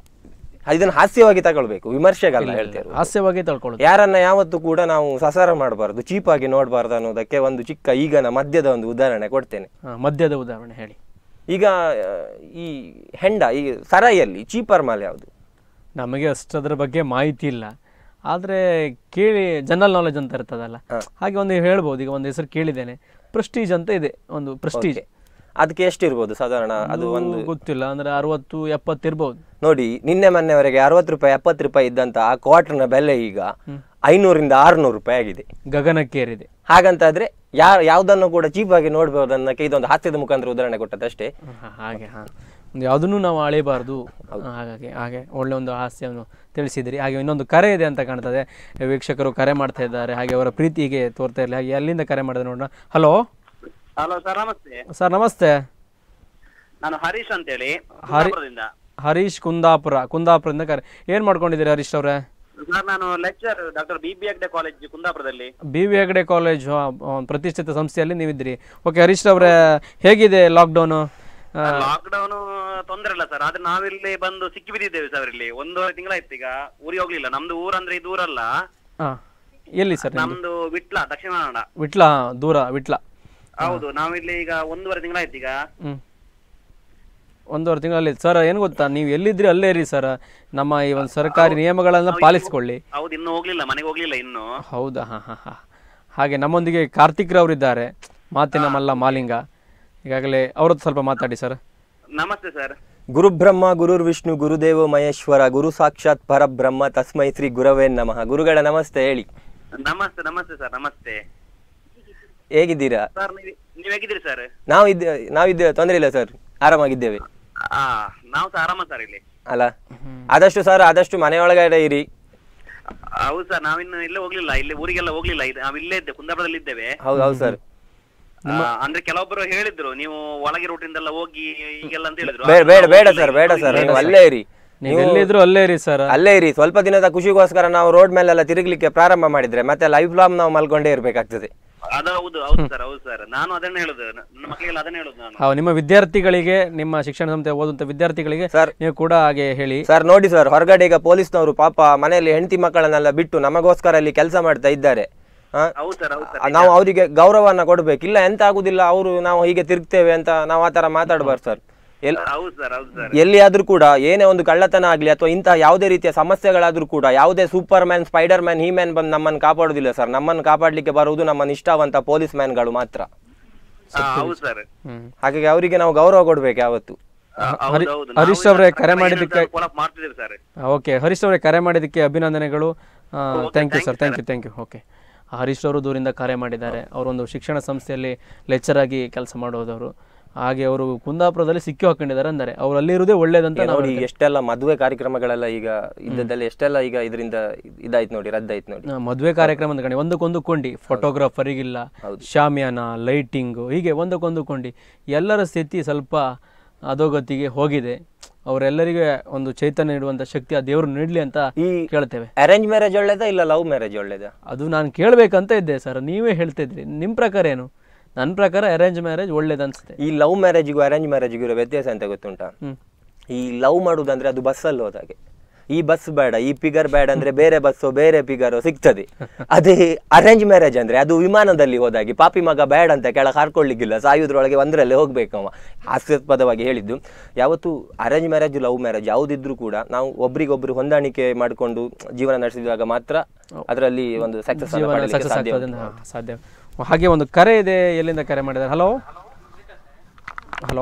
ಇದನ್ನ ಹಾಸ್ಯವಾಗಿ ತಗೊಳ್ಬೇಕು ವಿಮರ್ಶೆಗಲ್ಲ ಹೇಳ್ತೇವೆ ಹಾಸ್ಯವಾಗಿ ತಳ್ಕೊಳ್ಳೋದು ಯಾರನ್ನ ಯಾವತ್ತೂ ಕೂಡ ನಾವು ಸಸಾರ ಮಾಡಬಾರ್ದು ಚೀಪ್ ಆಗಿ ನೋಡಬಾರ್ದು ಅನ್ನೋದಕ್ಕೆ ಒಂದು ಚಿಕ್ಕ ಈಗನ ಮದ್ಯದ ಒಂದು ಉದಾಹರಣೆ ಕೊಡ್ತೇನೆ ಹಾ, ಮದ್ಯದ ಉದಾಹರಣೆ ಹೇಳಿ ಈಗ ಆ, ಈ ಹೆಂಡ ಈ ಸರಾಯಿಯಲ್ಲಿ ಚೀಪರ್ ಮಾಲ್ ಯಾವುದು ನಮಗೆ ಅಷ್ಟದ್ರ ಬಗ್ಗೆ ಮಾಹಿತಿ ಇಲ್ಲ ಆದರೆ ಕೇಳಿ ಜನರಲ್ ನಾಲೆಜ್ ಅಂತ ಇರ್ತದಲ್ಲ ಹಾಗೆ ಒಂದು ಹೇಳ್ಬೋದು ಈಗ ಒಂದು ಹೆಸರು ಕೇಳಿದ್ದೇನೆ ಪ್ರೆಸ್ಟೀಜ್ ಅಂತ ಇದೆ ಒಂದು ಪ್ರೆಸ್ಟೀಜ್ ಅದಕ್ಕೆ ಎಷ್ಟಿರ್ಬೋದು ಸಾಧಾರಣ ಅದು ಒಂದು ಗೊತ್ತಿಲ್ಲ ಅಂದ್ರೆ ಅರವತ್ತು ಎಪ್ಪತ್ತು ಇರ್ಬೋದು ನೋಡಿ ನಿನ್ನೆ ಮೊನ್ನೆವರೆಗೆ ಅರವತ್ತು ರೂಪಾಯಿ ಎಪ್ಪತ್ತು ರೂಪಾಯಿ ಇದ್ದಂತ ಆ ಕ್ವಾರ್ಟರ್ನ ಬೆಲೆ ಈಗ ಐನೂರಿಂದ ಆರ್ನೂರು ರೂಪಾಯಿ ಆಗಿದೆ ಗಗನಕ್ಕೇರಿದೆ ಹಾಗಂತಾದ್ರೆ ಯಾ ಯಾವ್ದನ್ನು ಕೂಡ ಚೀಪ್ ಆಗಿ ನೋಡ್ಬೋದು ಅನ್ನಕ್ಕೆ ಇದೊಂದು ಹಾಸ್ಯದ ಮುಖಾಂತರ ಉದಾಹರಣೆ ಕೊಟ್ಟದಷ್ಟೇ ಹಾ, ಹಾಗೆ ಹಾ ಒಂದು ಯಾವುದನ್ನು ನಾವು ಅಳೆಯಬಾರ್ದು ಹಾಗಾಗಿ ಹಾಗೆ ಒಳ್ಳೆ ಒಂದು ಹಾಸ್ಯವನ್ನು ತಿಳಿಸಿದಿರಿ ಹಾಗೆ ಇನ್ನೊಂದು ಕರೆ ಇದೆ ಅಂತ ಕಾಣ್ತದೆ ವೀಕ್ಷಕರು ಕರೆ ಮಾಡ್ತಾ ಇದ್ದಾರೆ ಹಾಗೆ ಅವರ ಪ್ರೀತಿಗೆ ತೋರ್ತಾ ಇರಲಿ ಹಾಗೆ ಅಲ್ಲಿಂದ ಕರೆ ಮಾಡಿದ್ರೆ ನೋಡೋಣ ಹಲೋ ಹಲೋ ಸರ್ ನಮಸ್ತೆ ಸರ್ ನಮಸ್ತೆ ನಾನು ಹರೀಶ್ ಅಂತೇಳಿ ಹರಿ ಕುಂದಾಪುರದಿಂದ ಹರೀಶ್ ಕುಂದಾಪುರ ಕುಂದಾಪುರದಿಂದ ಕರೆ ಏನು ಮಾಡ್ಕೊಂಡಿದ್ದೀರಿ ಹರೀಶ್ ಅವರೇ ಸರ್ ನಾನು lecturer doctor B B Hegde college ಕುಂದಾಪುರದಲ್ಲಿ ಬಿ ವಿ ಹೆಗಡೆ ಕಾಲೇಜ್ ಪ್ರತಿಷ್ಠಿತ ಸಂಸ್ಥೆಯಲ್ಲಿ ನೀವಿದ್ರಿ ಓಕೆ ಹರೀಶ್ ಅವರೇ ಹೇಗಿದೆ ಲಾಕ್ಡೌನು ಲಾಕ್ಡೌನ್ ತೊಂದರೆ ಇಲ್ಲ ಸರ್ ಆದ್ರೆ ನಾವಿಲ್ಲಿ ಬಂದು ಸಿಕ್ಕಿ ಬಿದ್ದಿದ್ದೇವೆ ಸರ್ ಇಲ್ಲಿ ಒಂದೂವರೆ ತಿಂಗಳಾಯ್ತು ಈಗ ಊರಿಗೆ ಹೋಗ್ಲಿಲ್ಲ ನಮ್ದು ಊರಂದ್ರೆ ಇದು ಊರಲ್ಲ ಹಾಂ ಎಲ್ಲಿ ಸರ್ ನಿಮ್ದು? ನಮ್ದು ವಿಟ್ಲ ದಕ್ಷಿಣ ಕನ್ನಡ ವಿಟ್ಲ ದೂರ ವಿಟ್ಲ ಹೌದು ನಾವಿಲ್ಲಿ ಈಗ ಒಂದೂವರೆ ತಿಂಗಳಾಯ್ತು ಈಗ ಹ್ಞೂ ಒಂದೂವರೆ ತಿಂಗಳಲ್ಲಿ ಸರ್ ಏನು ಗೊತ್ತಾ ನೀವು ಎಲ್ಲಿದ್ರಿ ಅಲ್ಲೇ ಇರಿ ಸರ್ ನಮ್ಮ ಈ ಒಂದು ಸರ್ಕಾರಿ ನಿಯಮಗಳನ್ನು ಪಾಲಿಸ್ಕೊಳ್ಳಿ ಹೌದು ಇನ್ನು ಹೋಗ್ಲಿಲ್ಲ ಮನೆಗೆ ಹೋಗ್ಲಿಲ್ಲ ಇನ್ನು ಹೌದಾ ಹಾಂ ಹಾಂ ಹಾಂ ಹಾಗೆ ನಮ್ಮೊಂದಿಗೆ ಕಾರ್ತಿಕ್ ರವರಿದ್ದಾರೆ ಮಾತಿನ ಮಲ್ಲ ಮಾಲಿಂಗ ಈಗಾಗಲೇ ಅವ್ರದ್ದು ಸ್ವಲ್ಪ ಮಾತಾಡಿ ಸರ್ ನಮಸ್ತೆ ಸರ್ ಗುರುಬ್ರಹ್ಮ ಗುರುರ್ ವಿಷ್ಣು ಗುರುದೇವ ಮಹೇಶ್ವರ ಗುರು ಸಾಕ್ಷಾತ್ ಪರಬ್ರಹ್ಮ ತಸ್ಮೈ ಶ್ರೀ ಗುರವೇ ನಮಃ ಗುರುಗಳ ನಮಸ್ತೆ ಹೇಳಿ ನಮಸ್ತೆ ನಮಸ್ತೆ ಸರ್ ನಮಸ್ತೆ ಹೇಗಿದ್ದೀರಾ ಸರ್ ನೀವ್ ನೀವ್ ಹೇಗಿದ್ದೀರಿ ಸರ್ ನಾವು ಇದ್ದೇ ನಾವಿದ್ದೇವೆ ತೊಂದರೆ ಇಲ್ಲ ಸರ್ ಆರಾಮಾಗಿದ್ದೇವೆ ಆ ನಾವು ಸಹ ಆರಾಮ ಸರ್ ಇಲ್ಲಿ ಅಲ್ಲ ಆದಷ್ಟು ಸರ್ ಆದಷ್ಟು ಮನೆಯೊಳಗಡೆ ಇರಿ ಹೌದು ಸರ್ ನಾವಿನ್ನು ಇಲ್ಲೇ ಹೋಗ್ಲಿಲ್ಲ ಇಲ್ಲಿ ಊರಿಗೆಲ್ಲ ಹೋಗ್ಲಿಲ್ಲ ಇದು- ನಾವು ಇಲ್ಲೇ ಇದ್ದೇವೆ ಕುಂದಾಪುರದಲ್ಲಿ ಇದ್ದೇವೆ ಹೌದು ಹೌದು ಸರ್ ಆ, ಅಂದ್ರೆ ಕೆಲವೊಬ್ಬರು ಹೇಳಿದ್ರು ನೀವು ಒಳಗೆ ರೂಟಿಂದೆಲ್ಲ ಹೋಗಿ ಈಗೆಲ್ಲ ಅಂತ ಹೇಳಿದ್ರು ಬೇಡ ಬೇಡ ಆದ್ರೆ ಬೇಡ ನಾವು ಸರ್ ಬೇಡ ಸರ್ ಹೋಗ್ಲಿಲ್ಲ. ನೀವು ಅಲ್ಲೇ ಇರಿ ನೀವು ಎಲ್ಲಿದ್ರು ಅಲ್ಲೇ ಇರಿ ಸರ್ ಅಲ್ಲೇ ಇರಿ ಸ್ವಲ್ಪ ದಿನದ ಖುಷಿಗೋಸ್ಕರ ನಾವು ರೋಡ್ ಮೇಲೆಲ್ಲ ತಿರುಗ್ಲಿಕ್ಕೆ ಪ್ರಾರಂಭ ಮಾಡಿದ್ರೆ ಮತ್ತೆ ಲೈಫ್ ಲಾಂಗ್ ನಾವು ಮಲ್ಕೊಂಡೇ ಇರ್ಬೇಕಾಗ್ತದೆ ಅದು ಹೌದು ಹೌದು ಸರ್ ಹೌದು ಸರ್ ನಾನು ಅದನ್ನ ಹೇಳುದು ನನ್ನ ಮಕ್ಕಳಿಗೆಲ್ಲ ಅದನ್ನ ಹೇಳುದು ನಾನು ಹೌದು ನಿಮ್ಮ ವಿದ್ಯಾರ್ಥಿಗಳಿಗೆ ನಿಮ್ಮ ಶಿಕ್ಷಣ ಸಂಸ್ಥೆ ಓದುವಂಥ ವಿದ್ಯಾರ್ಥಿಗಳಿಗೆ ಸರ್ ನೀವು ಕೂಡ ಹಾಗೆ ಹೇಳಿ ಸರ್ ನೋಡಿ ಸರ್ ಹೊರಗಡೆ ಈಗ ಪೊಲೀಸ್ನವರು ಪಾಪ ಮನೆಯಲ್ಲಿ ಹೆಂಡತಿ ಮಕ್ಕಳನ್ನೆಲ್ಲ ಬಿಟ್ಟು ನಮಗೋಸ್ಕರ ಅಲ್ಲಿ ಕೆಲಸ ಮಾಡ್ತಾ ಇದ್ದಾರೆ ಆ, ಹೌದು ಸರ್ ಹೌದು ಸರ್ ನಾವು ಅವರಿಗೆ ಗೌರವನ ಕೊಡ್ಬೇಕು ಇಲ್ಲ ಎಂತ ಆಗುದಿಲ್ಲ ಅವರು ನಾವು ಹೀಗೆ ತಿರುಗ್ತೇವೆ ಅಂತ ನಾವು ಆ ತರ ಮಾತಾಡ್ಬಾರ್ದು ಸರ್ ಎಲ್ ಹೌದು ಸರ್ ಹೌದು ಸರ್ ಎಲ್ಲಿಯಾದ್ರೂ ಕೂಡ ಏನೇ ಒಂದು ಕಳ್ಳತನ ಆಗ್ಲಿ ಅಥವಾ ಇಂತಹ ಯಾವುದೇ ರೀತಿಯ ಸಮಸ್ಯೆಗಳಾದ್ರೂ ಕೂಡ ಯಾವುದೇ superman spiderman he man ಬಂದು ನಮ್ಮನ್ನು ಕಾಪಾಡುದಿಲ್ಲ ಸರ್ ನಮ್ಮನ್ನು ಕಾಪಾಡಲಿಕ್ಕೆ ಬರುವುದು ನಮ್ಮ ನಿಷ್ಠಾವಂತ ಪೊಲೀಸ್ ಮ್ಯಾನ್ಗಳು ಮಾತ್ರ ಹಾ, ಹೌದು ಸರ್ ಹ್ಮ್. ಹಾಗಾಗಿ ಅವರಿಗೆ ನಾವು ಗೌರವ ಕೊಡ್ಬೇಕು ಯಾವತ್ತು ಹೌದು ಹೌದು ಹರೀಶ್ ಅವರೇ ಕರೆ ಮಾಡಿದ್ದಕ್ಕೆ ಫಾಲೋ ಮಾಡ್ತಿದ್ದೇವೆ ಸರ್ ಓಕೆ ಹರೀಶ್ ಅವರೇ ಕರೆ ಮಾಡಿದ್ದಕ್ಕೆ ಅಭಿನಂದನೆಗಳು thank you sir thank you thank you okay Harish ಅವರು ದೂರಿಂದ ಕರೆ ಮಾಡಿದ್ದಾರೆ ಅವರೊಂದು ಶಿಕ್ಷಣ ಸಂಸ್ಥೆಯಲ್ಲಿ ಲೆಕ್ಚರ್ ಆಗಿ ಕೆಲಸ ಮಾಡೋದವರು ಹಾಗೆ ಅವರು ಕುಂದಾಪುರದಲ್ಲಿ ಸಿಕ್ಕಿ ಹಾಕೊಂಡಿದ್ದಾರೆ ಅಂದರೆ ಅವ್ರು ಅಲ್ಲಿರುವುದೇ ಒಳ್ಳೇದಂತ ನಾವು ನೋಡಿ ಎಷ್ಟೆಲ್ಲ ಮದುವೆ ಕಾರ್ಯಕ್ರಮಗಳೆಲ್ಲ ಈಗ ಇದ್ದದಲ್ಲಿ ಎಷ್ಟೆಲ್ಲ ಈಗ ಇದರಿಂದ ಇದಾಯ್ತು ನೋಡಿ ರದ್ದಾಯ್ತು ನೋಡಿ ಆ, ಮದುವೆ ಕಾರ್ಯಕ್ರಮ ಅಂತ ಕಣಿ ಒಂದಕ್ಕೊಂದು ಕೊಂಡಿ ಫೋಟೋಗ್ರಾಫರಿಗಿಲ್ಲ ಶಾಮಿಯಾನ ಲೈಟಿಂಗು ಹೀಗೆ ಒಂದಕ್ಕೊಂದು ಕೊಂಡಿ ಎಲ್ಲರ ಸ್ಥಿತಿ ಸ್ವಲ್ಪ ಅಧೋಗತಿಗೆ ಹೋಗಿದೆ ಅವರೆಲ್ಲರಿಗೆ ಒಂದು ಚೈತನ್ಯ ನೀಡುವಂತ ಶಕ್ತಿ ಆ ದೇವರು ನೀಡಲಿ ಅಂತ ಈ ಕೇಳ್ತೇವೆ ಅರೇಂಜ್ ಮ್ಯಾರೇಜ್ ಒಳ್ಳೇದಾ ಇಲ್ಲ ಲವ್ ಮ್ಯಾರೇಜ್ ಒಳ್ಳೇದಾ ಅದು ನಾನು ಕೇಳಬೇಕಂತ ಇದ್ದೆ ಸರ್ ನೀವೇ ಹೇಳ್ತಾ ಇದ್ರಿ ನಿಮ್ಮ ಪ್ರಕಾರ ಏನು ನನ್ನ ಪ್ರಕಾರ ಅರೇಂಜ್ ಮ್ಯಾರೇಜ್ ಒಳ್ಳೇದು ಅನ್ಸುತ್ತೆ ಈ ಲವ್ ಮ್ಯಾರೇಜಿಗೂ ಅರೇಂಜ್ ಮ್ಯಾರೇಜಿಗೂ ಇರೋ ವ್ಯತ್ಯಾಸ ಅಂತ ಗೊತ್ತುಂಟಾ ಹ್ಮ್. ಈ ಲವ್ ಮಾಡುದಂದ್ರೆ ಅದು ಬಸ್ಸಲ್ಲಿ ಹೋದಾಗೆ ಈ ಬಸ್ ಬೇಡ ಈ ಪಿಗರ್ ಬೇಡ ಅಂದ್ರೆ ಬೇರೆ ಬಸ್ಸು ಬೇರೆ ಪಿಗರು ಸಿಗ್ತದೆ ಅದೇ ಅರೇಂಜ್ ಮ್ಯಾರೇಜ್ ಅಂದ್ರೆ ಅದು ವಿಮಾನದಲ್ಲಿ ಹೋದಾಗಿ ಪಾಪಿ ಮಗ ಬೇಡ ಅಂತ ಕೆಳ ಹಾರ್ಕೊಳ್ಳಿಕ್ಕಿಲ್ಲ ಸಾಯುದ್ರೊಳಗೆ ಒಂದರಲ್ಲೇ ಹೋಗ್ಬೇಕು ಅವ ಹಾಸ್ಯಾಸ್ಪದವಾಗಿ ಹೇಳಿದ್ದು ಯಾವತ್ತು ಅರೇಂಜ್ ಮ್ಯಾರೇಜ್ ಲವ್ ಮ್ಯಾರೇಜ್ ಯಾವುದಿದ್ರು ಕೂಡ ನಾವು ಒಬ್ರಿಗೊಬ್ರು ಹೊಂದಾಣಿಕೆ ಮಾಡಿಕೊಂಡು ಜೀವನ ನಡೆಸಿದಾಗ ಮಾತ್ರ ಅದರಲ್ಲಿ ಒಂದು ಸಕ್ಸಸ್ ಜೀವನ ಸಕ್ಸಸ್ ಆಗ್ತದೆ ಅಂತ ಸಾಧ್ಯ ಹಾಗೆ ಒಂದು ಕರೆ ಇದೆ ಎಲ್ಲಿಂದ ಕರೆ ಮಾಡಿದ್ದಾರೆ ಹಲೋ ಹಲೋ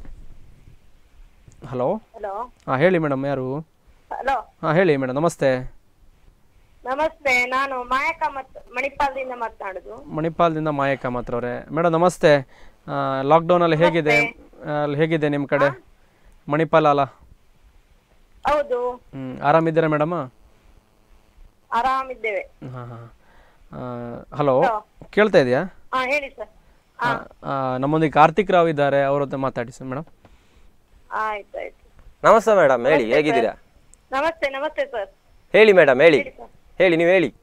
ಹಲೋ ಹಲೋ ಹಾಂ ಹೇಳಿ ಮೇಡಮ್ ಯಾರು ಹಲೋ ಹಾಂ ಹೇಳಿ ಮೇಡಮ್ ನಮಸ್ತೆ ನಮಸ್ತೆ ನಾನು ಮಾಯಕ ಮತ್ ಮಣಿಪಾಲದಿಂದ ಮಾತನಾಡುದು ಮಣಿಪಾಲದಿಂದ ಮಾಯಕ್ಕ ಮಾತ್ರ ಅವರೇ ಮೇಡಮ್ ನಮಸ್ತೆ ಲಾಕ್ಡೌನಲ್ಲಿ ಹೇಗಿದೆ ಆ, ಅಲ್ಲಿ ಹೇಗಿದೆ ನಿಮ್ಮ ಕಡೆ ಮಣಿಪಾಲ ಅಲ್ಲ ಹೌದು ಹ್ಞೂ ಆರಾಮಿದ್ದೀರಾ ಮೇಡಮ್ ಆರಾಮಿದ್ದೇವೆ ಹಾಂ ಹಾಂ ಹಲೋ ಕೇಳ್ತಾ ಇದೆಯಾ ಹಾ ಹೇಳಿ ಸರ್ ನಮ್ಮೊಂದಿಗೆ ಕಾರ್ತಿಕ್ ರಾವ್ ಇದ್ದಾರೆ ಅವ್ರ ಹತ್ರ ಮಾತಾಡಿ ಸರ್ ಮೇಡಮ್ ಆಯ್ತಾಯ್ತು ನಮಸ್ತೆ ಮೇಡಮ್ ಹೇಳಿ ಹೇಗಿದ್ದೀರಾ ನಮಸ್ತೆ ನಮಸ್ತೆ ಸರ್ ಹೇಳಿ ಮೇಡಮ್ ಹೇಳಿ ಹೇಳಿ ನೀವು ಹೇಳಿ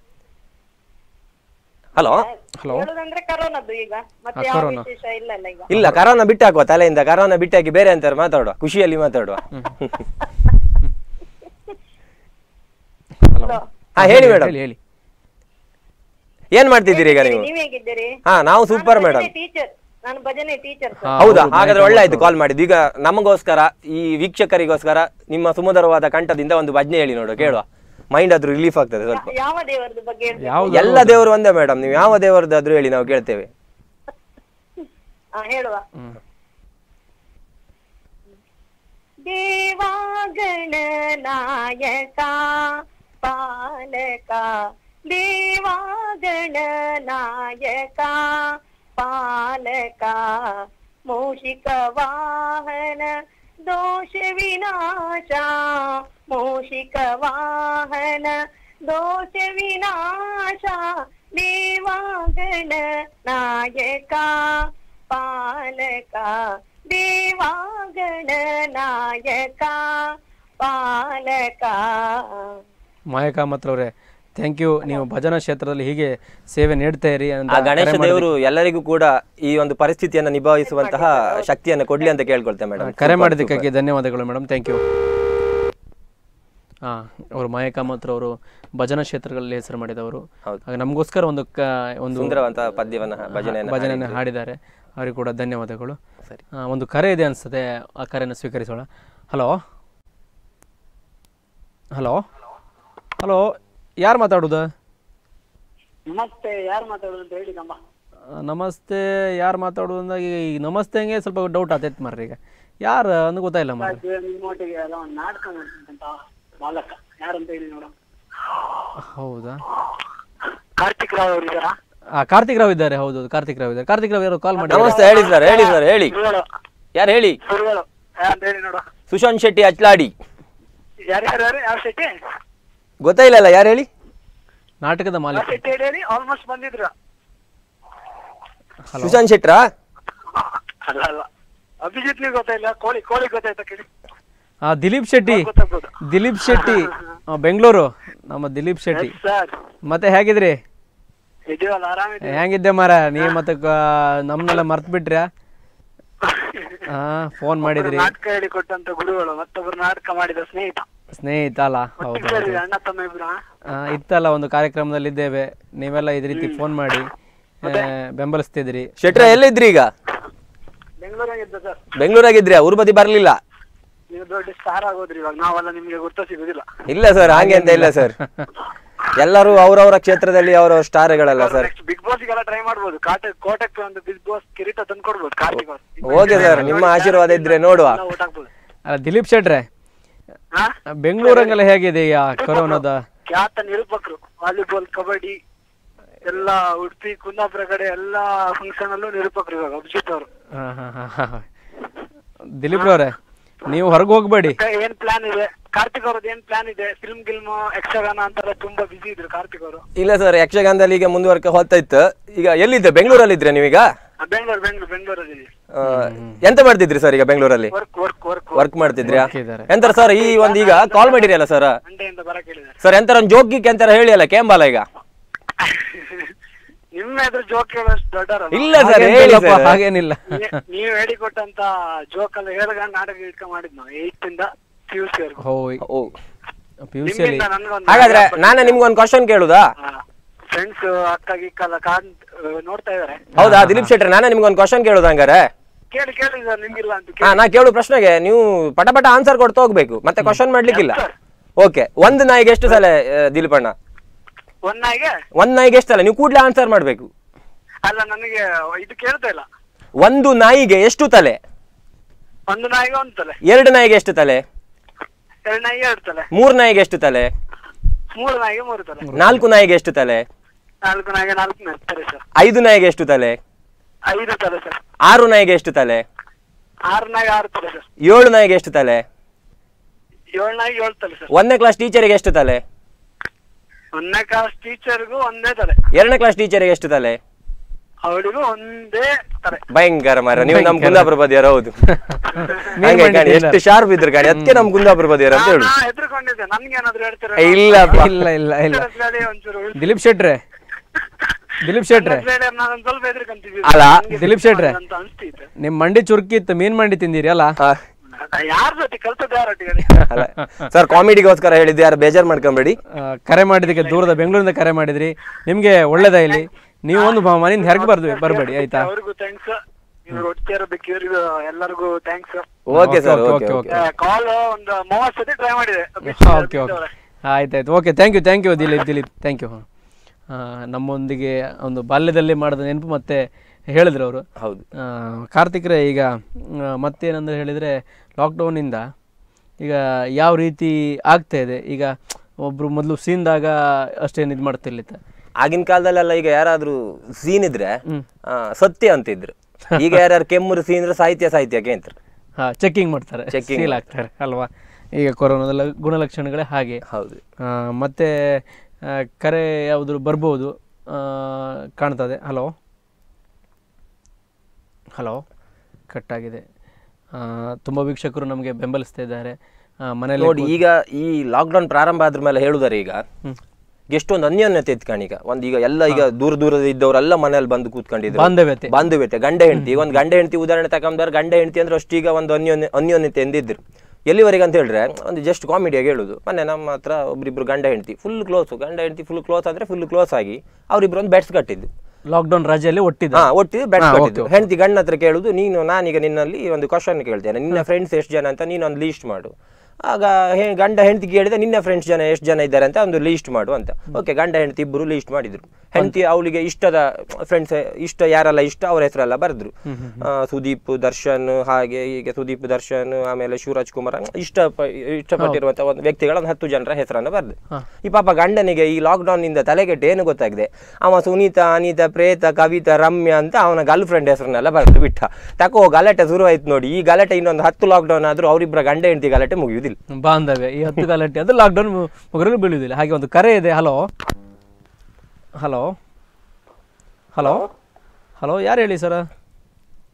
ಹಲೋ ಹಲೋ ಹೇಳುದಂದ್ರೆ ಕರೋನದ್ದು ಈಗ ಮತ್ತೆ ಯಾವ ವಿಶೇಷ ಇಲ್ಲ ಅಲ್ಲ ಈಗ ಇಲ್ಲ ಕರೋನಾ ಬಿಟ್ಟಾಕುವ ತಲೆಯಿಂದ ಕರೋನಾ ಬಿಟ್ಟಾಕಿ ಬೇರೆ ಅಂತಾರೆ ಮಾತಾಡುವ ಖುಷಿಯಲ್ಲಿ ಮಾತಾಡುವ ಹಲೋ ಹಾ ಹೇಳಿ ಮೇಡಮ್ ಹೇಳಿ ಹೇಳಿ ಏನ್ ಮಾಡ್ತಿದ್ದೀರಿ ಈಗ ನೀವು ನೀವ್ ಹೇಗಿದ್ದೀರಿ ಹಾ ನಾವು ಸೂಪರ್ ಮೇಡಮ್ ಟೀಚರ್ ನಾನು ಭಜನೆ ಟೀಚರ್ ಸರ್ ಹೌದಾ ಹಾಗಾದ್ರೆ ಒಳ್ಳೆ ಆಯ್ತು ಕಾಲ್ ಮಾಡಿದ್ದು ಈಗ ನಮಗೋಸ್ಕರ ಈ ವೀಕ್ಷಕರಿಗೋಸ್ಕರ ನಿಮ್ಮ ಸುಮಧುರವಾದ ಕಂಠದಿಂದ ಒಂದು ಭಜನೆ ಹೇಳಿ ನೋಡು ಕೇಳುವ ಮೈಂಡ್ ಆದ್ರೂ ರಿಲೀಫ್ ಆಗ್ತದೆ ಸ್ವಲ್ಪ ಯಾವ ದೇವರದ್ದು ಬಗ್ಗೆ ಹೇಳ್ಬೇಕು ಯಾವ್ದು ಎಲ್ಲ ದೇವರು ಒಂದೇ ಮೇಡಮ್ ನೀವು ಯಾವ ದೇವರದ್ದಾದ್ರೂ ಹೇಳಿ ನಾವು ಕೇಳ್ತೇವೆ ಹಾ ಹೇಳುವ ಹ್ಮ್. ದೇವಾಗಣನಾಯಕ ಪಾಲಕ ದೇವಾಗಣನಾಯಕ ಪಾಲಕ ಮೂಷಿಕ ವಾಹನ ದೋಷ ವಿನಾಶ ಮೂಷಿಕ ವಾಹನ ದೋಷ ವಿನಾಶ ದೇವಾಗಣ ನಾಯಕ ಪಾಲಕ ದೇವಾಗಣ ನಾಯಕ ಪಾಲಕ ಮಾಯಕ ಮಾತ್ರ ಅವರೇ ಥ್ಯಾಂಕ್ ಯು ನೀವು ಭಜನಾ ಕ್ಷೇತ್ರದಲ್ಲಿ ಹೀಗೆ ಸೇವೆ ನೀಡ್ತಾ ಇರಿ ಅಂತ ಆ ಗಣೇಶ ದೇವರು ಎಲ್ಲರಿಗೂ ಕೂಡ ಈ ಒಂದು ಪರಿಸ್ಥಿತಿಯನ್ನು ನಿಭಾಯಿಸುವಂತಹ ಶಕ್ತಿಯನ್ನು ಕೊಡ್ಲಿ ಅಂತ ಕೇಳ್ಕೊಳ್ತೇವೆ ಮೇಡಮ್ ಕರೆ ಮಾಡಿದ್ದಕ್ಕಾಗಿ ಧನ್ಯವಾದಗಳು ಮೇಡಮ್ ಥ್ಯಾಂಕ್ ಯು ಹಾಂ ಅವರು ಮಾಯಕ ಮಾತ್ರ ಅವರು ಭಜನಾ ಕ್ಷೇತ್ರಗಳಲ್ಲಿ ಹೆಸರು ಮಾಡಿದವರು ಹೌದು. ಹಾಗೆ ನಮಗೋಸ್ಕರ ಒಂದು ಕ ಒಂದು ಸುಂದರವಂತ ಪದ್ಯವನ್ನ ಭಜನೆಯನ್ನು ಭಜನೆಯನ್ನು ಹಾಡಿದ್ದಾರೆ ಅವರಿಗೆ ಕೂಡ ಧನ್ಯವಾದಗಳು ಸರಿ. ಆ, ಒಂದು ಕರೆ ಇದೆ ಅನಿಸ್ತದೆ ಆ ಕರೆಯನ್ನು ಸ್ವೀಕರಿಸೋಣ ಹಲೋ ಹಲೋ ಹಲೋ ಯಾರು ಮಾತಾಡೋದು ಮತ್ತೆ ಯಾರು ಮಾತಾಡೋದು ಅಂತ ಹೇಳಿ ನಮ್ಮ ಆ, ನಮಸ್ತೆ ಯಾರು ಮಾತಾಡೋದು ಅಂದಾಗ ಈ ನಮಸ್ತೆಗೆ ಸ್ವಲ್ಪ ಡೌಟ್ ಆತೈತೆ ಮಾರ್ರಿ ಈಗ ಯಾರು ಅಂದ್ ಗೊತ್ತಾಯಿಲ್ಲ ಮಾರ್ರಿ ನಿಮ್ಮೊಟ್ಟಿಗೆ ಎಲ್ಲ ಒಂದು ನಾಟಕ ಮಾಡ್ತಂತ ಬಾಲಕ ಯಾರಂತ ಹೇಳಿ ನೋಡು ಹೌದಾ ಕಾರ್ತಿಕ್ ರಾವ್ ಅವರು ಇದ್ದಾರಾ ಆ ಕಾರ್ತಿಕ್ ರಾವ್ ಇದ್ದಾರೆ ಹೌದು ಕಾರ್ತಿಕ್ ರಾವ್ ಇದ್ದಾರೆ ಕಾರ್ತಿಕ್ ರಾವ್ ಯಾರು ಕಾಲ್ ಮಾಡಿ ನಮಸ್ತೆ ಹೇಳಿ ಸರ್ ಹೇಳಿ ಸರ್ ಹೇಳಿ ಗುರುಗಳು ಯಾರು ಹೇಳಿ ಗುರುಗಳು ಯಾರಂತ ಹೇಳಿ ನೋಡು ಸುಶಾಂತ್ ಶೆಟ್ಟಿ ಅಚ್ಲಾಡಿ ಯಾರು ಯಾರು ಯಾರು ಯಾವ ಶೆಟ್ಟಿ ಗೊತ್ತಾಯಿಲ್ಲಲ್ಲ ಯಾರು ಹೇಳಿ ನಾಟಕದ ಯಾವ ಮಾಲೀಕ ಶೆಟ್ಟಿ ಹೇಳಿ ಹೇಳಿ ಆಲ್ಮೋಸ್ಟ್ ಬಂದಿದ್ರು ಸುಶಾಂತ್ ಶೆಟ್ರಾ ಅಲ್ಲ ಅಲ್ಲ ಅಭಿಜಿತ್ ನೀವು ಗೊತ್ತಾಯಿಲ್ಲ ಕೋಳಿ ಕೋಳಿ ಗೊತ್ತಾಯ್ತಾ ಕೇಳಿ ಆ ದಿಲೀಪ್ ಶೆಟ್ಟಿ ಗೊತ್ತಾಗ್ಬೋದು ದಿಲೀಪ್ ಶೆಟ್ಟಿ ಆ, ಬೆಂಗಳೂರು ನಮ್ಮ ದಿಲೀಪ್ ಶೆಟ್ಟಿ ಸರ್ ಮತ್ತೆ ಹೇಗಿದ್ರಿ ಇದೀವಲ್ಲ ಆರಾಮಿದ್ದೀವಿ ಹೆಂಗಿದ್ದೆ ಮಾರ ನೀವು ಮತ್ತೆ ಕ- ನಮ್ನೆಲ್ಲ ಮರ್ತ್ ಬಿಟ್ರ್ಯಾ ಹಾ ಫೋನ್ ಮಾಡಿದ್ರಿ ನಾಟಕ ಹೇಳಿ ಕೊಟ್ಟಂತ ಗುರುಗಳು ಮತ್ತೊಬ್ರು ನಾಟಕ ಮಾಡಿದ ಸ್ನೇಹಿತ ಸ್ನೇಹಿತ ಅಲ್ಲ ಹೌದು ಒಟ್ಟಿಗೆ ಸೇರಿದ ಅಣ್ಣ ತಮ್ಮ ಇಬ್ರು ಹಾ? ಆ, ಇತ್ತಲ್ಲ ಒಂದು ಕಾರ್ಯಕ್ರಮದಲ್ಲಿ ಇದ್ದೇವೆ ನೀವೆಲ್ಲ ಇದೇ ರೀತಿ ಫೋನ್ ಮಾಡಿ ಆ, ಬೆಂಬಲಿಸ್ತಿದ್ರಿ ಶೆಟ್ರ ಎಲ್ಲಿದ್ರಿ ಈಗ ಬೆಂಗಳೂರಾಗಿದ್ದ ಸರ್ ಬೆಂಗಳೂರಾಗಿದ್ರಿ ಊರ್ ಬದಿ ಬರ್ಲಿಲ್ಲ ನೀವು ದೊಡ್ಡ ಸ್ಟಾರ್ ಆಗೋದ್ರಿ ಇವಾಗ ನಾವೆಲ್ಲ ನಿಮ್ಗೆ ಗುರ್ತ ಸಿಗುದಿಲ್ಲ ಇಲ್ಲ ಸರ್ ಹಾಗೆ ಅಂತ ಇಲ್ಲ ಸರ್ ಎಲ್ಲರೂ ಅವರವರ ಕ್ಷೇತ್ರದಲ್ಲಿ ಅವರವರ ಸ್ಟಾರ್ಗಳಲ್ಲ ಸರ್ ನೆಕ್ಸ್ಟ್ ಬಿಗ್ ಬಾಸ್ ಗೆಲ್ಲ ಟ್ರೈ ಮಾಡ್ಬೋದು ಕಾಟ ಕೋಟಕ್ಕೆ ಒಂದು ಬಿಗ್ ಬಾಸ್ ಕಿರೀಟ ತಂದು ಕೊಡ್ಬೋದು ಕಾರ್ತಿಕ್ ಅವ್ರು ಓಕೆ ಸರ್ ನಿಮ್ಮ ಆಶೀರ್ವಾದ ಇದ್ರೆ ನೋಡುವ ಎಲ್ಲ ಓಟ್ ಹಾಕ್ಬೋದು ಅಲ್ಲ ದಿಲೀಪ್ ಶೆಟ್ರೆ ಹಾ ಬೆಂಗಳೂರಂಗೆಲ್ಲ ಹೇಗಿದೆ ಈ ಆ ಕೊರೋನಾದ ಖ್ಯಾತ ನಿರೂಪಕರು ವಾಲಿಬಾಲ್ ಕಬಡ್ಡಿ ಎಲ್ಲ ಉಡುಪಿ ಕುಂದಾಪುರ ಕಡೆ ಎಲ್ಲಾ ಫಂಕ್ಷನ್ ಅಲ್ಲೂ ನಿರೂಪಕರು ಇವಾಗ ಅಭಿಜಿತ್ ಅವರು ಹಾ, ಹಾ, ಹಾ, ಹಾ. ದಿಲೀಪ್ ರವ್ರೆ ನೀವು ಹೊರಗೆ ಹೋಗ್ಬೇಡಿ ಏನ್ ಪ್ಲಾನ್ ಇದೆ ಕಾರ್ತಿಕ್ ಅವ್ರದ್ದು ಏನ್ ಪ್ಲಾನ್ ಇದೆ ಫಿಲ್ಮ್ ಗಿಲ್ಮ್ ಯಕ್ಷಗಾನ ಅಂತೆಲ್ಲ ತುಂಬಾ ಬಿಸಿ ಇದ್ರು ಕಾರ್ತಿಕ್ ಅವರು ಇಲ್ಲ ಸರ್ ಯಕ್ಷಗಾನದಲ್ಲಿ ಈಗ ಮುಂದುವರ್ಕ ಹೋಗ್ತಾ ಇತ್ತು ಈಗ ಎಲ್ಲಿದ್ದೆ ಬೆಂಗಳೂರಲ್ಲಿ ನೀವೀಗ ಬೆಂಗಳೂರು ಬೆಂಗಳೂರು ಬೆಂಗಳೂರಲ್ಲಿ ಆ, ಎಂತ ಮಾಡ್ತಿದ್ರಿ ಸರ್ ಈಗ ಬೆಂಗಳೂರಲ್ಲಿ ವರ್ಕ್ ವರ್ಕ್ ವರ್ಕ್ ವರ್ಕ್ ಮಾಡ್ತಿದ್ರಾ ಇದ್ದಾರೆ. ಎಂತರ ಸರ್ ಈ ಒಂದು ಈಗ ಕಾಲ್ ಮಾಡಿರಿ ಸರ್ ಮಂಡೆಯಿಂದ ಬರಕ್ ಹೇಳಿದ್ದಾರೆ ಸರ್ ಎಂತರ ಒಂದು ಜೋಗಿಕ್ ಎಂತರ ಹೇಳಿ ಅಲ್ಲ ಕೇಂಬಾಲ ಈಗ ನಿಮ್ಮ ಎದುರು ಜೋಕ್ ಹೇಳೋಷ್ಟು ದೊಡ್ಡರಲ್ಲ ಇಲ್ಲ ಸರ್ ಹೇಳಿ ಹಾಗೇನಿಲ್ಲಪ್ಪ, sir. ಹಾಗೇನಿಲ್ಲ ನೀ- ನೀವು ಹೇಳಿಕೊಟ್ಟಂತ ಜೋಕ್ ಎಲ್ಲ ಹೇಳ್ಕೊಂಡು ನಾಟಕ ಇಟ್ಕೊಂಡ್ ಮಾಡಿದ್ ನಾವು ಏಯ್ತ್ ಇಂದ ಪಿ ಯು ಸಿ ವರ್ಗು ಹೋ ಓ ಪಿ ಯು ಸಿಯಲ್ಲಿ ನಿಮ್ಮಿಂದ ನನ್ಗೊಂದು ಹಾಗಾದ್ರೆ ನಾನು ನಿಮ್ಗೊಂದು ಕ್ವಶನ್ ಕೇಳುದಾ ಫ್ರೆಂಡ್ಸ್ ಅಕ್ಕ ಗಿಕ್ಕ ಎಲ್ಲ ಕಾಣ್ ನೋಡ್ತಾ ಇದಾರೆ ಹೌದಾ ದಿಲೀಪ್ ಶೆಟ್ಟಿ ನಾನೇ ನಿಮ್ಗೊಂದು ಕ್ವಶನ್ ಕೇಳುದು ಹಂಗಾರೆ ಕೇಳಿ ಕೇಳಿ ಸರ್ ನಿಮ್ಗಿಲ್ಲ ಅಂತ ಹಾ ನಾ ಕೇಳು ಪ್ರಶ್ನೆಗೆ ನೀವು ಪಟ ಪಟ ಆನ್ಸರ್ ಕೊಡ್ತಾ ಹೋಗ್ಬೇಕು ಮತ್ತೆ ಕ್ವಶನ್ ಮಾಡ್ಲಿಕ್ಕಿಲ್ಲ ಓಕೆ ಒಂದು ನಾಯಿಗೆ ಎಷ್ಟು ಸಲ ಆ, ದಿಲೀಪಣ್ಣ ಒಂದ್ ನಾಯಿಗೆ ಒಂದ್ ನಾಯಿಗೆ ಎಷ್ಟು ಸಲ ನೀವು ಕೂಡ್ಲೆ ಆನ್ಸರ್ ಮಾಡ್ಬೇಕು ಅಲ್ಲ ನನಗೆ ಇದು ಕೇಳ್ತಾ ಇಲ್ಲ ಒಂದು ನಾಯಿಗೆ ಎಷ್ಟು ತಲೆ ಒಂದು ನಾಯಿಗೆ ಒಂದ್ ತಲೆ ಎರಡು ನಾಯಿಗೆ ಎಷ್ಟು ತಲೆ ಎರಡು ನಾಯಿಗೆ ಎರಡು ತಲೆ ಮೂರ್ ನಾಯಿಗೆ ಎಷ್ಟು ತಲೆ ಮೂರು ನಾಯಿಗೆ ಮೂರು ತಲೆ ನಾಲ್ಕು ನಾಯಿಗೆ ಎಷ್ಟು ತಲೆ ನಾಲ್ಕು ನಾಯಿಗೆ ನಾಲ್ಕು ನಾಯಿ ತಲೆ ಸರ್ ಐದು ನಾಯಿಗೆ ಎಷ್ಟು ತಲೆ ಐದು ತಲೆ ಸರ್ ಆರು ನಾಯಿಗೆ ಎಷ್ಟು ತಲೆ ಆರು ನಾಯಿಗೆ ಆರು ತಲೆ ಸರ್ ಏಳು ನಾಯಿಗೆ ಎಷ್ಟು ತಲೆ ಏಳು ನಾಯಿಗೆ ಏಳು ತಲೆ ಸರ್ ಒಂದನೇ ಕ್ಲಾಸ್ ಟೀಚರಿಗೆ ಎಷ್ಟು ತಲೆ ಒಂದನೇ ಕ್ಲಾಸ್ ಟೀಚರ್ಗೂ ಒಂದೇ ತಲೆ ಎರಡನೇ ಕ್ಲಾಸ್ ಟೀಚರಿಗೆ ಎಷ್ಟು ತಲೆ ಅವಳಿಗೂ ಒಂದೇ ತಲೆ ಭಯಂಕರ ಮರ ನೀವು ನಮ್ ಭಯಂಕರ. ಕುಂದಾಪುರ ಬದಿಯರು ಹೌದು ಮೀನ್ ಹಂಗೆ ಕಾಣಿ ಮಂಡಿ ಎಷ್ಟು ಶಾರ್ಪ್ ಇದ್ರು ಕಾಣಿ ಅದಕ್ಕೆ ನಮ್ ಕುಂದಾಪುರ ಬದಿಯರು ಅಂತ ಹೇಳುದು ನಾ ಹೆದರ್ಕೊಂಡಿದ್ದೆ ನನ್ಗೇನಾದ್ರು ಹೇಳ್ತೀರ ಇಲ್ಲಪ್ಪ ಇಲ್ಲ ಇಲ್ಲ ಇಲ್ಲ ಹೇಳಿ ಒಂಚೂರು ಉಳ್ಸಿ. ದಿಲೀಪ್ ಶೆಟ್ರೆ ದಿಲೀಪ್ ಶೆಟ್ರೆ ನನ್ನ ಹೇಳಿ ನಾನೊಂದ್ ಸ್ವಲ್ಪ ಹೆದರ್ಕೊಂತಿದ್ದೆ ಅಲ್ಲ, ನನ್ಗೆ ದಿಲೀಪ್ ಶೆಟ್ರೆ. ಅಂತ ಅನ್ಸ್ತಿತ್ತು ನಿಮ್ ಮಂಡಿ ಚುರುಕಿತ್ತು ಮೀನ್ ಮಂಡಿ ತಿಂದಿರಿ ಅಲ್ಲ ಹಾ, ಯಾರ ಜೊತೆ ಕಲ್ತದ್ದು ಯಾರೊಟ್ಟಿಗೆ ಅಲ್ಲ ಸರ್ ಕಾಮಿಡಿಗೋಸ್ಕರ ಹೇಳಿದ್ದು ಯಾರು ಬೇಜಾರ್ ಮಾಡ್ಕೊಂಬೇಡಿ ಆ, ಕರೆ ಮಾಡಿದಕ್ಕೆ ದೂರದ ಬೆಂಗಳೂರಿಂದ ಕರೆ ಮಾಡಿದ್ರಿ ನಿಮ್ಗೆ ಒಳ್ಳೇದ ಇಲ್ಲಿ ನೀವು ಒಂದು ಮ- ಮನೆಯಿಂದ ಹೆರಗ್ ಬರ್ದು ಬರಬೇಡಿ ಆಯ್ತಾ ಅವ್ರಿಗೂ ಥ್ಯಾಂಕ್ಸ್ ಇವ್ರು ಒಟ್ಟಿಗೆ ಇರೋದಕ್ಕೆ ಇವ್ರಿಗೂ ಎಲ್ಲರಿಗೂ thanks okay sir okay, okay okay, okay call ಒಂದು ಮೂವತ್ತು ಸತಿ ಟ್ರೈ ಮಾಡಿದೆ ಓಕೆ ಓಕೆ ಆಯ್ತಾಯ್ತು okay thank you thank you Dileep Dileep thank you ನಮ್ಮೊಂದಿಗೆ ಒಂದು ಬಾಲ್ಯದಲ್ಲಿ ಮಾಡಿದ ನೆನಪು ಮತ್ತೆ ಹೇಳಿದ್ರು ಅವರು ಹೌದು ಕಾರ್ತಿಕ್ರೆ ಈಗ ಆ, ಮತ್ತೇನಂದ್ರೆ ಹೇಳಿದರೆ ಲಾಕ್ಡೌನಿಂದ ಈಗ ಯಾವ ರೀತಿ ಆಗ್ತಾ ಇದೆ ಈಗ ಒಬ್ರು ಮೊದಲು ಸೀನ್ದಾಗ ಅಷ್ಟೇನು ಇದು ಮಾಡ್ತಿರ್ಲಿತ್ತ ಆಗಿನ ಕಾಲದಲ್ಲೆಲ್ಲ ಈಗ ಯಾರಾದ್ರೂ ಸೀನ್ ಇದ್ರೆ ಆ, ಸತ್ಯ ಅಂತಿದ್ರು ಈಗ ಯಾರ್ಯಾರು ಕೆಮ್ಮುರು ಸೀನ್ ಇದ್ರೆ ಸಾಹಿತ್ಯ ಸಾಹಿತ್ಯಕ್ಕೆ ಅಂತ ಹಾಂ ಚೆಕಿಂಗ್ ಮಾಡ್ತಾರೆ Checking ಸೀಲ್ ಆಗ್ತಾರೆ ಅಲ್ವಾ ಈಗ ಕೊರೋನಾದ ಗುಣಲಕ್ಷಣಗಳೇ ಹಾಗೆ ಹೌದು ಆ, ಮತ್ತೆ ಆ, ಕರೆ ಯಾವುದು ಬರ್ಬೋದು ಆ, ಕಾಣ್ತದೆ ಹಲೋ ಹಲೋ ಕಟ್ಟಾಗಿದೆ ಆ, ತುಂಬ ವೀಕ್ಷಕರು ನಮಗೆ ಬೆಂಬಲಿಸ್ತಾ ಇದ್ದಾರೆ ಆ, ಮನೇಲಿ ನೋಡಿ ಈಗ ಈ ಲಾಕ್ಡೌನ್ ಪ್ರಾರಂಭ ಆದ್ರ ಮೇಲೆ ಹೇಳುದಾರೆ ಈಗ ಎಷ್ಟೊಂದು ಅನ್ಯೋನ್ಯತೆ ಇತ್ತು ಕಾಣೀಗ ಒಂದು ಈಗ ಎಲ್ಲ ಈಗ ದೂರ ದೂರದ ಇದ್ದವರೆಲ್ಲ ಮನೇಲಿ ಬಂದು ಕೂತ್ಕೊಂಡಿದ್ರು ಬಾಂಧವ್ಯತೆ ಬಾಂಧವ್ಯತೆ ಗಂಡ ಹೆಂಡತಿ ಒಂದು ಗಂಡ ಹೆಂಡತಿ ಉದಾಹರಣೆ ತಗೊಂಡ್ರೆ ಗಂಡ ಹೆಂಡತಿ ಅಂದ್ರೆ ಅಷ್ಟೀಗ ಒಂದು ಅನ್ಯೋನ್ಯ ಅನ್ಯೋನ್ಯತೆ ಎಂದಿದ್ರು ಎಲ್ಲಿವರೆಗೆ ಅಂತ ಹೇಳಿದ್ರೆ ಒಂದು ಜಸ್ಟ್ ಕಾಮಿಡಿಯಾಗಿ ಹೇಳುದು ಮೊನ್ನೆ ನಮ್ಮ ಹತ್ರ ಒಬ್ರಿಬ್ರು ಗಂಡ ಹೆಂಡತಿ ಫುಲ್ ಕ್ಲೋಸ್ ಗಂಡ ಹೆಂಡತಿ ಫುಲ್ ಕ್ಲೋಸ್ ಅಂದ್ರೆ ಫುಲ್ ಕ್ಲೋಸ್ ಆಗಿ ಅವ್ರಿಬ್ರು ಒಂದು ಬೆಟ್ಸ್ ಕಟ್ಟಿದ್ದು ಲಾಕ್ಡೌನ್ ರಾಜ್ಯದಲ್ಲಿ ಒಟ್ಟಿದ್ದ ಹಾ ಒಟ್ಟಿಗೆ ಬೆಟ್ಸ್ ಹಾ, ಕಟ್ಟಿದ್ದು okay, ಹೆಂಡತಿ ಗಂಡ ಹತ್ರ ಕೇಳುದು ನೀನು ನಾನೀಗ ನಿನ್ನಲ್ಲಿ ಒಂದು ಕ್ವಶನ್ ಕೇಳ್ತೇನೆ ನಿನ್ನ ಫ್ರೆಂಡ್ಸ್ ಎಷ್ಟು ಜನ ಅಂತ ನೀನು ಒಂದು ಲೀಸ್ಟ್ ಮಾಡು ಆಗ ಹೆ- ಗಂಡ ಹೆಂಡತಿ ಕೇಳಿದೆ ನಿನ್ನ ಫ್ರೆಂಡ್ಸ್ ಜನ ಎಷ್ಟು ಜನ ಇದ್ದಾರೆ ಅಂತ ಒಂದು ಲೀಸ್ಟ್ ಮಾಡು ಅಂತ ಓಕೆ ಗಂಡ ಹೆಂಡತಿ ಇಬ್ಬರು ಲೀಸ್ಟ್ ಮಾಡಿದ್ರು ಹೆಂಡತಿ ಅವಳಿಗೆ ಇಷ್ಟದ ಫ್ರೆಂಡ್ಸ್ ಇಷ್ಟ ಯಾರೆಲ್ಲ ಇಷ್ಟ ಅವ್ರ ಹೆಸರೆಲ್ಲ ಬರೆದ್ರು ಆ, ಸುದೀಪ್ ದರ್ಶನ್ ಹಾಗೆ ಹೀಗೆ ಸುದೀಪ್ ದರ್ಶನ್ ಆಮೇಲೆ ಶಿವರಾಜ್ ಕುಮಾರ್ ಇಷ್ಟ ಇಷ್ಟಪಟ್ಟಿರುವಂತ ಒಂದು ವ್ಯಕ್ತಿಗಳ ಒಂದು ಹತ್ತು ಜನರ ಹೆಸರನ್ನು ಬರೆದು ಈ ಪಾಪ ಗಂಡನಿಗೆ ಈ ಲಾಕ್ಡೌನ್ ಇಂದ ತಲೆಗೆಟ್ಟು ಏನು ಗೊತ್ತಾಗಿದೆ ಅವ ಸುನೀತಾ ಅನಿತಾ ಪ್ರೇತ ಕವಿತಾ ರಮ್ಯಾ ಅಂತ ಅವನ ಗರ್ಲ್ ಫ್ರೆಂಡ್ ಹೆಸರನ್ನೆಲ್ಲ ಬರೆದು ಬಿಟ್ಟ ತಕೋ ಗಲಾಟೆ ಶುರು ಆಯ್ತು ನೋಡಿ ಈ ಗಲಾಟೆ ಇನ್ನೊಂದು ಹತ್ತು ಲಾಕ್ಡೌನ್ ಆದ್ರೂ ಅವರಿಬ್ಬರ ಗಂಡ ಹೆಂಡತಿ ಗಲಾಟೆ ಮುಗಿಯುವುದಿಲ್ಲ ಬಾಂಧವ್ಯ ಈ ಹತ್ತು ಗಲಾಟೆ ಅದು ಲಾಕ್ಡೌನ್ ಮುಗರಲು ಬೀಳುವುದಿಲ್ಲ ಹಾಗೆ ಒಂದು ಕರೆ ಇದೆ ಹಲೋ ಹಲೋ ಹಲೋ ಹಲೋ ಯಾರು ಹೇಳಿ ಸರ್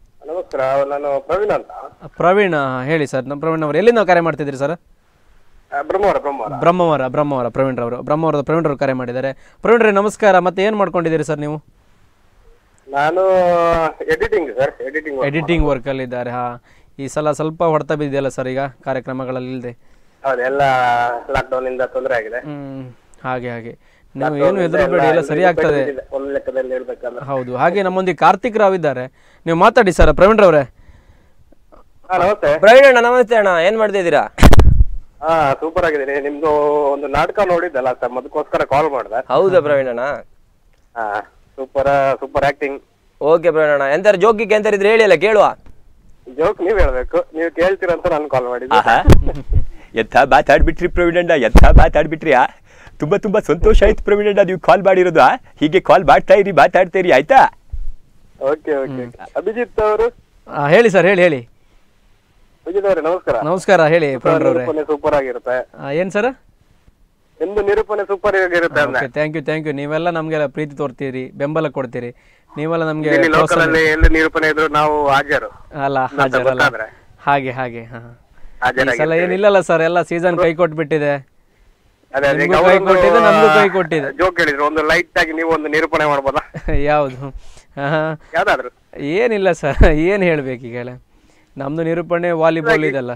ನಮಸ್ಕಾರ ನಾನು ಪ್ರವೀಣ್ ಅಂತ ಪ್ರವೀಣ್ ಹೇಳಿ ಸರ್ ನಮ್ಮ ಪ್ರವೀಣ್ ಅವರು ಎಲ್ಲಿಂದ ಕರೆ ಮಾಡ್ತಿದ್ರಿ ಸರ್ ಬ್ರಹ್ಮವರ ಬ್ರಹ್ಮವರ ಬ್ರಹ್ಮವರ ಬ್ರಹ್ಮವರ ಪ್ರವೀಣ್ರವರು ಬ್ರಹ್ಮವರದ ಪ್ರವೀಣ್ರವರು ಕರೆ ಮಾಡಿದ್ದಾರೆ ಪ್ರವೀಣ್ರೆ ನಮಸ್ಕಾರ ಮತ್ತೆ ಏನು ಮಾಡ್ಕೊಂಡಿದ್ದೀರಿ ಸರ್ ನೀವು ನಾನು ಎಡಿಟಿಂಗ್ ಸರ್ ಎಡಿಟಿಂಗ್ ಎಡಿಟಿಂಗ್ ವರ್ಕಲ್ಲಿ ಇದ್ದಾರೆ ಹಾ ಈ ಸಲ ಸ್ವಲ್ಪ ಹೊಡೆತ ಬಿದ್ದಿದೆಯಲ್ಲ ಸರ್ ಈಗ ಕಾರ್ಯಕ್ರಮಗಳಲ್ಲಿ ಇಲ್ಲದೆ ಹೌದು ಎಲ್ಲ ಲಾಕ್ಡೌನ್ ಇಂದ ತೊಂದರೆ ಆಗಿದೆ ಹ್ಮ್ ಹಾಗೆ ಹಾಗೆ ನೀವು ಏನು ಹೆದರಬೇಡಿ ಎಲ್ಲ ಸರಿ ಆಗ್ತದೆ ಒಂದು ಲೆಕ್ಕದಲ್ಲಿ ಹೇಳ್ಬೇಕಂದ್ರೆ ಹೌದು ಹಾಗೆ ನಮ್ಮೊಂದಿಗೆ ಕಾರ್ತಿಕ್ ರಾವ್ ಇದ್ದಾರೆ ನೀವು ಮಾತಾಡಿ ಸರ್ ಪ್ರವೀಣ್ರವರೇ ಹಾ ನಮಸ್ತೆ ಪ್ರವೀಣ್ ಅಣ್ಣ ನಮಸ್ತೆ ಅಣ್ಣ ಏನ್ ಮಾಡ್ತಿದ್ದೀರಾ ಹಾ ಸೂಪರ್ ಆಗಿದ್ದೀನಿ ನಿಮ್ದು ಒಂದು ನಾಟಕ ನೋಡಿದ್ದಲ್ಲ ಸರ್ ಅದಕ್ಕೋಸ್ಕರ ಕಾಲ್ ಮಾಡ್ದೆ ಹೌದಾ ಪ್ರವೀಣ್ ಅಣ್ಣ ಹಾ super super acting okay Praveen ಅಣ್ಣ ಎಂತಾರು ಜೋಕಿಗೆ ಎಂತಾರಿದ್ರೆ ಹೇಳಿ ಅಲ್ಲ ಕೇಳುವ ಜೋಕ್ ನೀವ್ ಹೇಳ್ಬೇಕು ನೀವು ಕೇಳ್ತೀರಂತ ನಾನು ಕಾಲ್ ಮಾಡಿದ್ದೆ ಆಹಾ ಎಂಥ ಮಾತಾಡ್ಬಿಟ್ರಿ ಪ್ರವೀಣಣ್ಣ ಎಂಥ ಮಾತಾಡ್ಬಿಟ್ರಿ ಆ ತುಂಬಾ ತುಂಬಾ ಸಂತೋಷ ಆಯ್ತು ಪ್ರವೀಣಣ್ಣ ನೀವು ಕಾಲ್ ಮಾಡಿರೋದು ಆ? ಹೀಗೆ ಕಾಲ್ ಮಾಡ್ತಾ ಇರಿ ಮಾತಾಡ್ತಾ ಇರಿ ಆಯ್ತಾ ಓಕೆ ಓಕೆ ಅಭಿಜಿತ್ ಅವರು ಆ, ಹೇಳಿ ಸರ್ ಹೇಳಿ ಹೇಳಿ ಅಭಿಜಿತ್ ಅವರೇ ನಮಸ್ಕಾರ ನಮಸ್ಕಾರ ಹೇಳಿ ಪ್ರವೀಣ್ರವರೇ ನಿರೂಪಣೆ ಸೂಪರ್ ಆಗಿರುತ್ತೆ ಏನು ಸರ್ ನಿಮ್ದು ನಿರೂಪಣೆ ಸೂಪರ್ ಆಗಿರುತ್ತೆ ಅಂದ್ರೆ okay thank you thank you ನೀವೆಲ್ಲ ನಮಗೆಲ್ಲ ಪ್ರೀತಿ ತೋರ್ತೀರಿ ಬೆಂಬಲ ಕೊಡ್ತೀರಿ ನೀವೆಲ್ಲ ನಮಗೆ ಇಲ್ಲಿ ಲೋಕಲ್ ಅಲ್ಲಿ ಎಲ್ಲಿ ನಿರೂಪಣೆ ಇದ್ರು ನಾವು ಹಾಜರು ಅಲ್ಲ ಅಂತ ಹಾಜರಲ್ಲ ಗೊತ್ತಾದ್ರೆ. ಹಾಗೆ ಹಾಗೆ ಹಾ ಈ ಹಾಜರಾಗಿರ್ತೀವಿ. ಸಲ ಏನಿಲ್ಲಲ್ಲ ಸರ್ ಎಲ್ಲ ಸೀಸನ್ ಕೈ ಕೊಟ್ಬಿಟ್ಟಿದೆ ಅದೇ ಅದೇ ನಿಮ್ಗೂ ಕೈ ಕೊಟ್ಟಿದೆ ನಮಗೂ ಕೈ ಕೊಟ್ಟಿದೆ ಜೋಕ್ ಹೇಳಿದ್ರು ಒಂದು ಲೈಟ್ ಆಗಿ ನೀವು ಒಂದು ನಿರೂಪಣೆ ಮಾಡ್ಬೋದಾ ಯಾವುದು ಯಾವ್ದಾದ್ರು ಏನಿಲ್ಲ ಸರ್ ಏನು ಹೇಳ್ಬೇಕೀಗ ನಮ್ದು ನಿರೂಪಣೆ ವಾಲಿಬಾಲ್ ಇದೆಲ್ಲ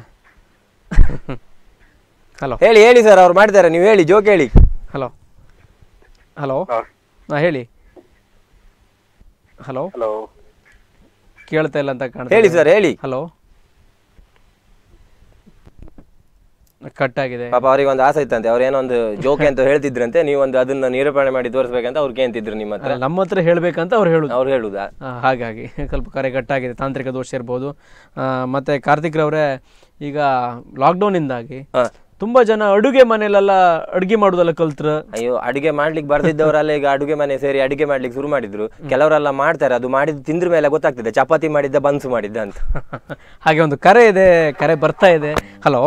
ಹಲೋ ಹೇಳಿ ಹೇಳಿ ಸರ್ ಅವ್ರು ಮಾಡ್ತಾರೆ ನೀವು ಹೇಳಿ ಜೋಕ್ ಹೇಳಿ ಹಲೋ ಹಲೋ ಹಾಂ ಹೇಳಿ ಹಲೋ ಹಲೋ ಕೇಳ್ತಾ ಇಲ್ಲ ಅಂತ ಕಾಣ್ತಾ ಹೇಳಿ ಸರ್ ಹೇಳಿ ಹಲೋ ಕಟ್ ಆಗಿದೆ ಪಾಪ ಅವ್ರಿಗೆ ಒಂದು ಆಸೆ ಇತ್ತಂತೆ ಅವ್ರು ಏನೋ ಒಂದು ಜೋಕ್ ಅಂತ ಹೇಳ್ತಿದ್ರಂತೆ ನೀವು ಒಂದು ಅದನ್ನ ನಿರೂಪಣೆ ಮಾಡಿ ತೋರಿಸ್ಬೇಕಂತ ಅವ್ರು ಕೇಂತಿದ್ರು ನಿಮ್ಮ ಹತ್ರ ಅಲ್ಲ, ನಮ್ಮ ಹತ್ರ ಹೇಳ್ಬೇಕಂತ ಅವ್ರು ಹೇಳುದು ಅವ್ರು ಹೇಳುದಾ ಆ, ಹಾಗಾಗಿ ಸ್ವಲ್ಪ ಕರೆ ಕಟ್ಟಾಗಿದೆ ತಾಂತ್ರಿಕ ದೋಷ ಇರ್ಬೋದು ಆ, ಮತ್ತೆ ಕಾರ್ತಿಕ್ ರವರೇ ಈಗ ಲಾಕ್ಡೌನಿಂದಾಗಿ ತುಂಬಾ ಜನ ಅಡುಗೆ ಮನೆಯಲ್ಲೆಲ್ಲ ಅಡುಗೆ ಮಾಡೋದೆಲ್ಲ ಕಲ್ತ್ರ ಅಯ್ಯೋ ಅಡಿಗೆ ಮಾಡ್ಲಿಕ್ಕೆ ಬರ್ದಿದ್ದವರೆಲ್ಲ ಈಗ ಅಡುಗೆ ಮನೆ ಸೇರಿ ಅಡಿಗೆ ಮಾಡ್ಲಿಕ್ಕೆ ಶುರು ಮಾಡಿದ್ರು ಕೆಲವರೆಲ್ಲ ಮಾಡ್ತಾರೆ ಅದು ಮಾಡಿದ್ ತಿಂದ್ರ ಮೇಲೆ ಗೊತ್ತಾಗ್ತದೆ ಚಪಾತಿ ಮಾಡಿದ್ದ ಬನ್ಸು ಮಾಡಿದ್ದ ಅಂತ ಹಾಗೆ ಒಂದು ಕರೆ ಇದೆ ಕರೆ ಬರ್ತಾ ಇದೆ ಹಲೋ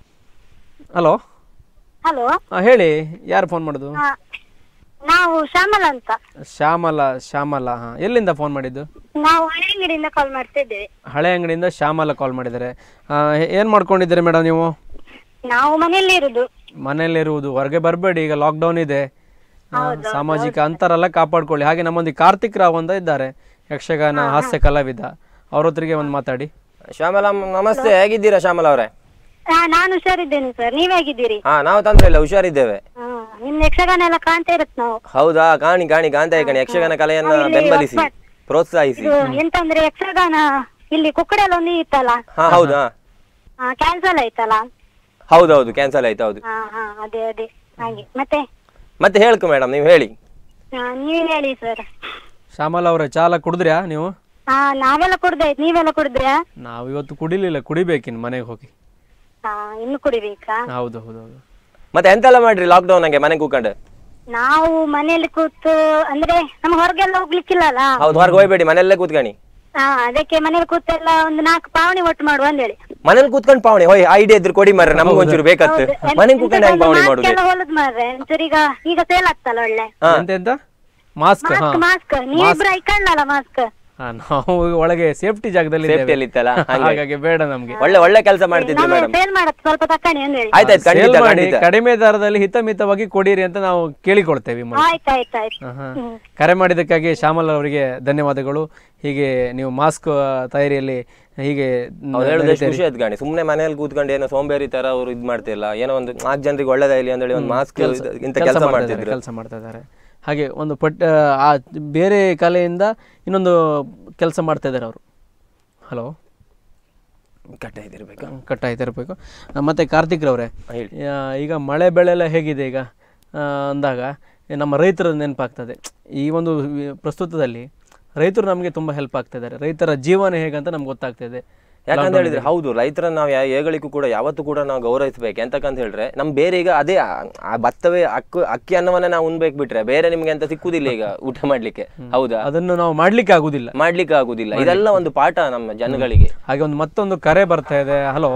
ಹಲೋ ಹಲೋ ಹೇಳಿ ಯಾರು ಫೋನ್ ಮಾಡೋದು ನಾವು ಶ್ಯಾಮಲ ಅಂತ ಶ್ಯಾಮಲ ಶ್ಯಾಮಲ ಹಾ ಎಲ್ಲಿಂದ ಫೋನ್ ಮಾಡಿದ್ದು ನಾವು ಹಳೆಂಗಡಿಯಿಂದ ಕಾಲ್ ಮಾಡ್ತಾ ಇದ್ದೇವೆ ಹಳೆ ಅಂಗಡಿಯಿಂದ ಶ್ಯಾಮಲ ಕಾಲ್ ಮಾಡಿದ್ದಾರೆ ಆ, ಏನ್ ಮಾಡ್ಕೊಂಡಿದ್ದೀರಿ ಮೇಡಮ್ ನೀವು ನಾವು ಮನೆಯಲ್ಲೇ ಇರುದು ಮನೆಯಲ್ಲಿರುವುದು ಹೊರಗೆ ಬರಬೇಡಿ ಈಗ ಲಾಕ್ಡೌನ್ ಇದೆ ಆ, ಸಾಮಾಜಿಕ ಅಂತರ ಎಲ್ಲ ಕಾಪಾಡ್ಕೊಳ್ಳಿ ಹಾಗೆ ನಮ್ಮೊಂದಿಗೆ ಕಾರ್ತಿಕ್ ರಾವ್ ಅಂತ ಇದ್ದಾರೆ ಯಕ್ಷಗಾನ ಹಾಸ್ಯ ಕಲಾವಿದ ಅವ್ರ ಹತ್ರಿಗೆ ಒಂದು ಮಾತಾಡಿ ಶ್ಯಾಮಲ ನಮಸ್ತೆ ಹೇಗಿದ್ದೀರಾ ಶ್ಯಾಮಲ ಅವರೇ ಆ, ನಾನು ಹುಷಾರಿದ್ದೇನೆ ಸರ್ ನೀವ್ ಹೇಗಿದ್ದೀರಿ ಹಾ ನಾವು ತೊಂದ್ರೆ ಇಲ್ಲ ಹುಷಾರಿದ್ದೇವೆ ಹಾ, ನಿಮ್ ಯಕ್ಷಗಾನ ಎಲ್ಲ ಕಾಣ್ತಾ ಇರತ್ ನಾವು ಹೌದಾ ಕಾಣಿ ಕಾಣಿ ಕಾಂತಾಯಿ ಕಾಣಿ ಯಕ್ಷಗಾನ ಕಲೆಯನ್ನ ಇಲ್ಲಿ ಬೆಂಬಲಿಸಿ ಒಬ್ಬ- ಪ್ರೋತ್ಸಾಹಿಸಿ ಇದು ಎಂತಂದ್ರೆ ಯಕ್ಷಗಾನ ಇಲ್ಲಿ ಕುಕ್ಕಡಲ್ಲಿ ಒಂದು ಇತ್ತಲ್ಲ ಹಾ ಹೌದಾ ಕ್ಯಾನ್ಸಲ್ ಆಯ್ತಲ್ಲ ಹೌದೌದು ಕ್ಯಾನ್ಸಲ್ ಆಯ್ತು ಹೌದು ಹಾ ಹಾ ಅದೇ ಅದೇ ಹಾಗೆ ಮತ್ತೆ ಮತ್ತೆ ಹೇಳ್ಕು ಮೇಡಮ್ ನೀವು ಹೇಳಿ ಆ, ನೀವ್ ಹೇಳಿ ಸರ್ ಶ್ಯಾಮಲ ಅವರೇ ಚಾಲ ಕುಡಿದ್ರ್ಯಾ ನೀವು ಹಾ ನಾವೆಲ್ಲ ಕುಡ್ದಾಯ್ತು ನೀವೆಲ್ಲ ಕುಡಿದ್ರಾ ನಾವು ಇವತ್ತು ಕುಡಿಲಿಲ್ಲ ಕುಡಿಬೇಕಿನ್ ಮನೆಗೆ ಹೋಗಿ ಹಾ ಇನ್ನು ಕುಡಿಬೇಕಾ ಹೌದು ಹೌದು ಹೌದು ಮತ್ತೆ ಎಂತೆಲ್ಲ ಮಾಡ್ರಿ ಲಾಕ್ಡೌನ್ ನಂಗೆ ಮನೆ ಕೂತ್ಕೊಂಡು ನಾವು ಮನೆಯಲ್ಲಿ ಕೂತು ಅಂದ್ರೆ ನಮ್ಗೆ ಹೊರಗೆಲ್ಲ ಹೋಗ್ಲಿಕ್ಕಿಲ್ಲಲ್ಲ ಹೌದು ಹೊರಗೆ ಹೋಗ್ಬೇಡಿ ಮನೆಯಲ್ಲೇ ಕೂತ್ಕಣಿ ಹಾ ಅದಕ್ಕೆ ಮನೇಲಿ ಕೂತೆಲ್ಲ ಒಂದು ನಾಲ್ಕು ಪಾವಣಿ ಒಟ್ಟು ಮಾಡುವ ಅಂದೇಳಿ ಮನೇಲಿ ಕೂತ್ಕೊಂಡು ಪಾವಣಿ ಹೋಯ್ ಐಡಿಯಾ ಇದ್ರೆ ಕೊಡಿ ಮಾರ್ರೆ ನಮ್ಗೆ ಒಂಚೂರು ಬೇಕತ್ತು ಮನೆ ಕೂತ್ಕೊಂಡು ಹೆಂಗ್ ಪಾವಣಿ ಮಾಡುದು ಎಲ್ಲ ಹೊಲದ್ ಮಾರ್ರೆ ಒಂಚೂರು ಈಗ ಈಗ ಸೇಲ್ ಆಗ್ತಲ್ಲ ಒಳ್ಳೆ ಎಂತ ಎಂತ ಮಾಸ್ಕ್ ಹಾ ಮಾಸ್ಕ್ ಮಾಸ್ಕ್ ನೀವಿಬ್ರು ಐಕಣ್ಣಲ್ಲ ಮಾಸ್ಕ್ ಹಾ, ನಾವು ಒಳಗೆ ಸೇಫ್ಟಿ ಜಾಗದಲ್ಲಿ Safety ಇದ್ದೇವೆ. ಅಲ್ಲಿ ಇತ್ತಲ್ಲ, ಹಾಗೆ. ಹಾಗಾಗಿ ಬೇಡ ನಮ್ಗೆ ಒಳ್ಳೆ ಒಳ್ಳೆ ಕೆಲಸ ಮಾಡ್ತಿದ್ರಿ ನಮಗೆ ಮೇಡಮ್ ಸೇಲ್ ಮಾಡತ್ ಸ್ವಲ್ಪ ತಕ್ಕಣಿ ಅಂದೇಳಿ ಆಯ್ತಾಯ್ತು ಸೇಲ್ ಖಂಡಿತ ಮಾಡಿ ಖಂಡಿತ ಕಡಿಮೆ ದರದಲ್ಲಿ ಹಿತಮಿತವಾಗಿ ಕೊಡಿರಿ ಅಂತ ನಾವು ಕೇಳಿಕೊಳ್ತೇವೆ ಮೊದಲು. ಆಯ್ತು ಆಯ್ತು ಆಯ್ತು ಆಹಾ. ಹ್ಮ್. ಕರೆ ಮಾಡಿದ್ದಕ್ಕಾಗಿ ಶ್ಯಾಮಲ್ ಅವರಿಗೆ ಧನ್ಯವಾದಗಳು ಹೀಗೆ ನೀವು ಮಾಸ್ಕ್ ತಯಾರಿಯಲ್ಲಿ ಹೀಗೆ ಅವ್ರು ಹೇಳುದು ಎಷ್ಟು ನಡೀತಾ ಖುಷಿ ಆಯ್ತು ಗಾಣಿ ಸುಮ್ನೆ ಮನೇಲಿ ಕೂತ್ಕೊಂಡು ಏನೋ ಸೋಂಬೇರಿ ತರ ಅವ್ರು ಇದ್ ಮಾಡ್ತಿಲ್ಲ ಏನೋ ಒಂದು ನಾಲ್ಕು ಜನರಿಗೆ ಒಳ್ಳೇದಾಗ್ಲಿ ಅಂತೇಳಿ ಒಂದು ಮಾಸ್ಕ್ ಇಂತ ಕೆಲಸ ಮಾಡ್ತಿದ್ರು ಕೆಲಸ ಮಾಡ್ತಾ ಇದ್ದಾರೆ ಹಾಗೆ ಒಂದು ಪಟ್ ಆ ಬೇರೆ ಕಲೆಯಿಂದ ಇನ್ನೊಂದು ಕೆಲಸ ಮಾಡ್ತಾ ಇದ್ದಾರೆ ಅವರು ಹಲೋ ಕಟ್ಟ ಇದಿರ್ಬೇಕು ಕಟ್ ಆಯ್ತಿರ್ಬೇಕು ಮತ್ತೆ ಕಾರ್ತಿಕ್ ರವರೇ ಹೇಳಿ. ಈಗ ಮಳೆ ಬೆಳೆ ಎಲ್ಲ ಹೇಗಿದೆ ಈಗ ಆ, ಅಂದಾಗ ಈ ನಮ್ಮ ರೈತರ ನೆನಪಾಗ್ತದೆ ಈ ಒಂದು ವಿ- ಪ್ರಸ್ತುತದಲ್ಲಿ ರೈತರು ನಮಗೆ ತುಂಬ ಹೆಲ್ಪ್ ಆಗ್ತಾ ಇದ್ದಾರೆ ರೈತರ ಜೀವನ ಹೇಗಂತ ನಮ್ಗೆ ಗೊತ್ತಾಗ್ತಿದೆ ಯಾಕಂತ ಹೇಳಿದ್ರೆ ಹೌದು ರೈತರನ್ನ ನಾವು ಯಾ- ಏಗಳಿಗೂ ಕೂಡ ಯಾವತ್ತೂ ಕೂಡ ನಾವು ಗೌರವಿಸಬೇಕು ಎಂತಕ್ಕಂತ ಹೇಳಿದ್ರೆ ನಮ್ ಬೇರೆ ಈಗ ಅದೇ ಆ- ಆ ಭತ್ತವೇ ಅಕ್ಕು ಅಕ್ಕಿ ಅನ್ನವನ್ನ ನಾವು ಉಣ್ಬೇಕು ಬಿಟ್ರೆ ಬೇರೆ ನಿಮ್ಗೆ ಅಂತ ಸಿಕ್ಕುದಿಲ್ಲ ಈಗ ಊಟ ಮಾಡ್ಲಿಕ್ಕೆ ಹೌದಾ ಅದನ್ನು ನಾವು ಮಾಡ್ಲಿಕ್ಕೆ ಆಗುದಿಲ್ಲ ಮಾಡ್ಲಿಕ್ಕೆ ಆಗುದಿಲ್ಲ ಇದೆಲ್ಲ ಒಂದು ಪಾಠ ನಮ್ಮ ಜನಗಳಿಗೆ ಹಾಗೆ ಒಂದು ಮತ್ತೊಂದು ಕರೆ ಬರ್ತಾ ಇದೆ ಹಲೋ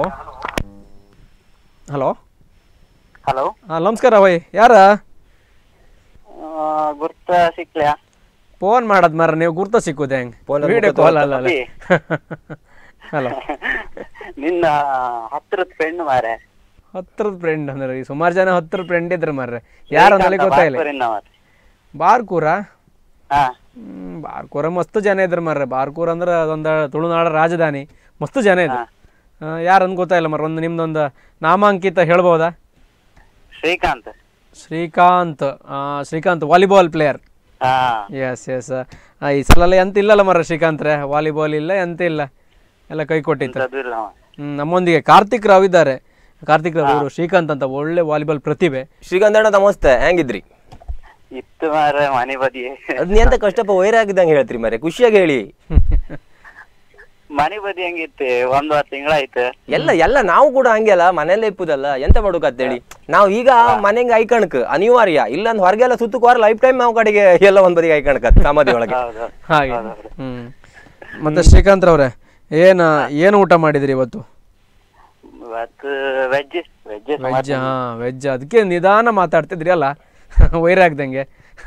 ಹಲೋ ಹಲೋ ಹಾಂ ನಮಸ್ಕಾರ ಭಯ್ ಯಾರ ಗುರ್ತ ಸಿಕ್ಲ್ಯಾ ಫೋನ್ ಮಾಡದ್ ಮಾರ ನೀವು ಗುರ್ತ ಸಿಕ್ಕುದು ಹೆಂಗ್ Phone ಅಲ್ಲಿ ವಿಡಿಯೋ ಮುಖ ಕಾಲ್ ಅಲ್ಲ ತೋರ್ಸಿ. ಹಲೋ ನಿನ್ನ ಹತ್ರದ ಪೆಣ್ಣು ಮಾರೆ ಹತ್ರದ ಫ್ರೆಂಡ್ ಅಂದ್ರೆ ಈ ಸುಮಾರು ಜನ ಹತ್ತರ ಫ್ರೆಂಡ್ ಇದ್ರು ಮಾರ್ರೆ ಯಾರು ಅಂತಲೇ ಗೊತ್ತಾಯಿಲ್ಲ ಬಾರ್ಕೂರಿಂದ ಮಾತ್ರ. ಬಾರ್ಕೂರ ಹಾ ಹ್ಮ್, ಬಾರ್ಕೂರ ಮಸ್ತ್ ಜನ ಇದ್ರು ಮಾರ್ರೆ ಬಾರ್ಕೂರ್ ಅಂದ್ರೆ ಅದೊಂದು ತುಳುನಾಡ ರಾಜಧಾನಿ ಮಸ್ತ್ ಜನ ಇದ್ರು ಯಾರು ಅಂತ ಗೊತ್ತಾಯಿಲ್ಲ ಮರ ಒಂದು ನಿಮ್ದೊಂದು ನಾಮಾಂಕಿತ ಹೇಳ್ಬೋದಾ ಶ್ರೀಕಾಂತ್ ಶ್ರೀಕಾಂತ್ ಆ, ಶ್ರೀಕಾಂತ್ ವಾಲಿಬಾಲ್ ಪ್ಲೇಯರ್ ಹಾ ಎಸ್ ಎಸ್ ಈ ಸಲ ಎಲ್ಲ ಎಂತ ಇಲ್ಲಲ್ಲ ಮರ ಶ್ರೀಕಾಂತ್ರೆ ವಾಲಿಬಾಲ್ ಇಲ್ಲ ಎಂತ ಇಲ್ಲ ಎಲ್ಲ ಕೈ ಕೊಟ್ಟಿತ್ತು ಅದು ಇಲ್ಲ ಮಾರ್ರೆ. ಹ್ಮ್, ನಮ್ಮೊಂದಿಗೆ ಕಾರ್ತಿಕ್ ರಾವ್ ಇದ್ದಾರೆ ಕಾರ್ತಿಕ್ ರಾವ್ ಇವರು ಶ್ರೀಕಾಂತ್ ಅಂತ ಒಳ್ಳೆ ವಾಲಿಬಾಲ್ ಪ್ರತಿಭೆ ಶ್ರೀಗಂಧಣ್ಣ ನಮಸ್ತೆ ಹೆಂಗಿದ್ರಿ ಇತ್ತು ಮಾರ ಮನೆ ಬದಿ ಅದ್ ನೀ ಎಂತ ಕಷ್ಟಪ್ಪ ವೈರಾಗಿದ್ದಂಗೆ ಹೇಳ್ತೀರಿ ಮರೆ ಖುಷಿಯಾಗಿ ಹೇಳಿ ಮನೆ ಬದಿ ಹೆಂಗಿತ್ತು ಒಂದುವರೆ ತಿಂಗಳಾಯ್ತು ಎಲ್ಲ ಎಲ್ಲ ನಾವು ಕೂಡ ಹಂಗೆ ಅಲ್ಲ ಮನೆಯಲ್ಲೇ ಇಪ್ಪುದಲ್ಲ ಎಂತ ಮಾಡುಕತ್ತೇಳಿ ನಾವು ಈಗ ಮನೆಗೆ ಐಕಣಕ್ ಅನಿವಾರ್ಯ ಇಲ್ಲ ಅಂದ್ರೆ ಹೊರಗೆಲ್ಲ ಸುತ್ತುಕೋರ ಲೈಫ್ ಟೈಮ್ ನಾವು ಕಡೆಗೆ ಎಲ್ಲ ಒಂದ್ ಬದಿಗೆ ಐಕಣಕತ್ ಸಮಾಧಿ ಒಳಗೆ ಹೌದು ಹಾಗೆ ಹ್ಮ್ ಮತ್ತೆ ಶ್ರೀಕಾಂತ್ ರವ್ರೆ ಏನ ಏನು ಊಟ ಮಾಡಿದ್ರಿ ಇವತ್ತು ಇವತ್ತು ವೆಜ್ ವೆಜ್ ವೆಜ್ ಹಾ ವೆಜ್ ಅದಕ್ಕೆ ನಿಧಾನ ಮಾತಾಡ್ತಿದ್ರಿ ಅಲ್ಲ ವೈರಾಗ್ದಂಗೆ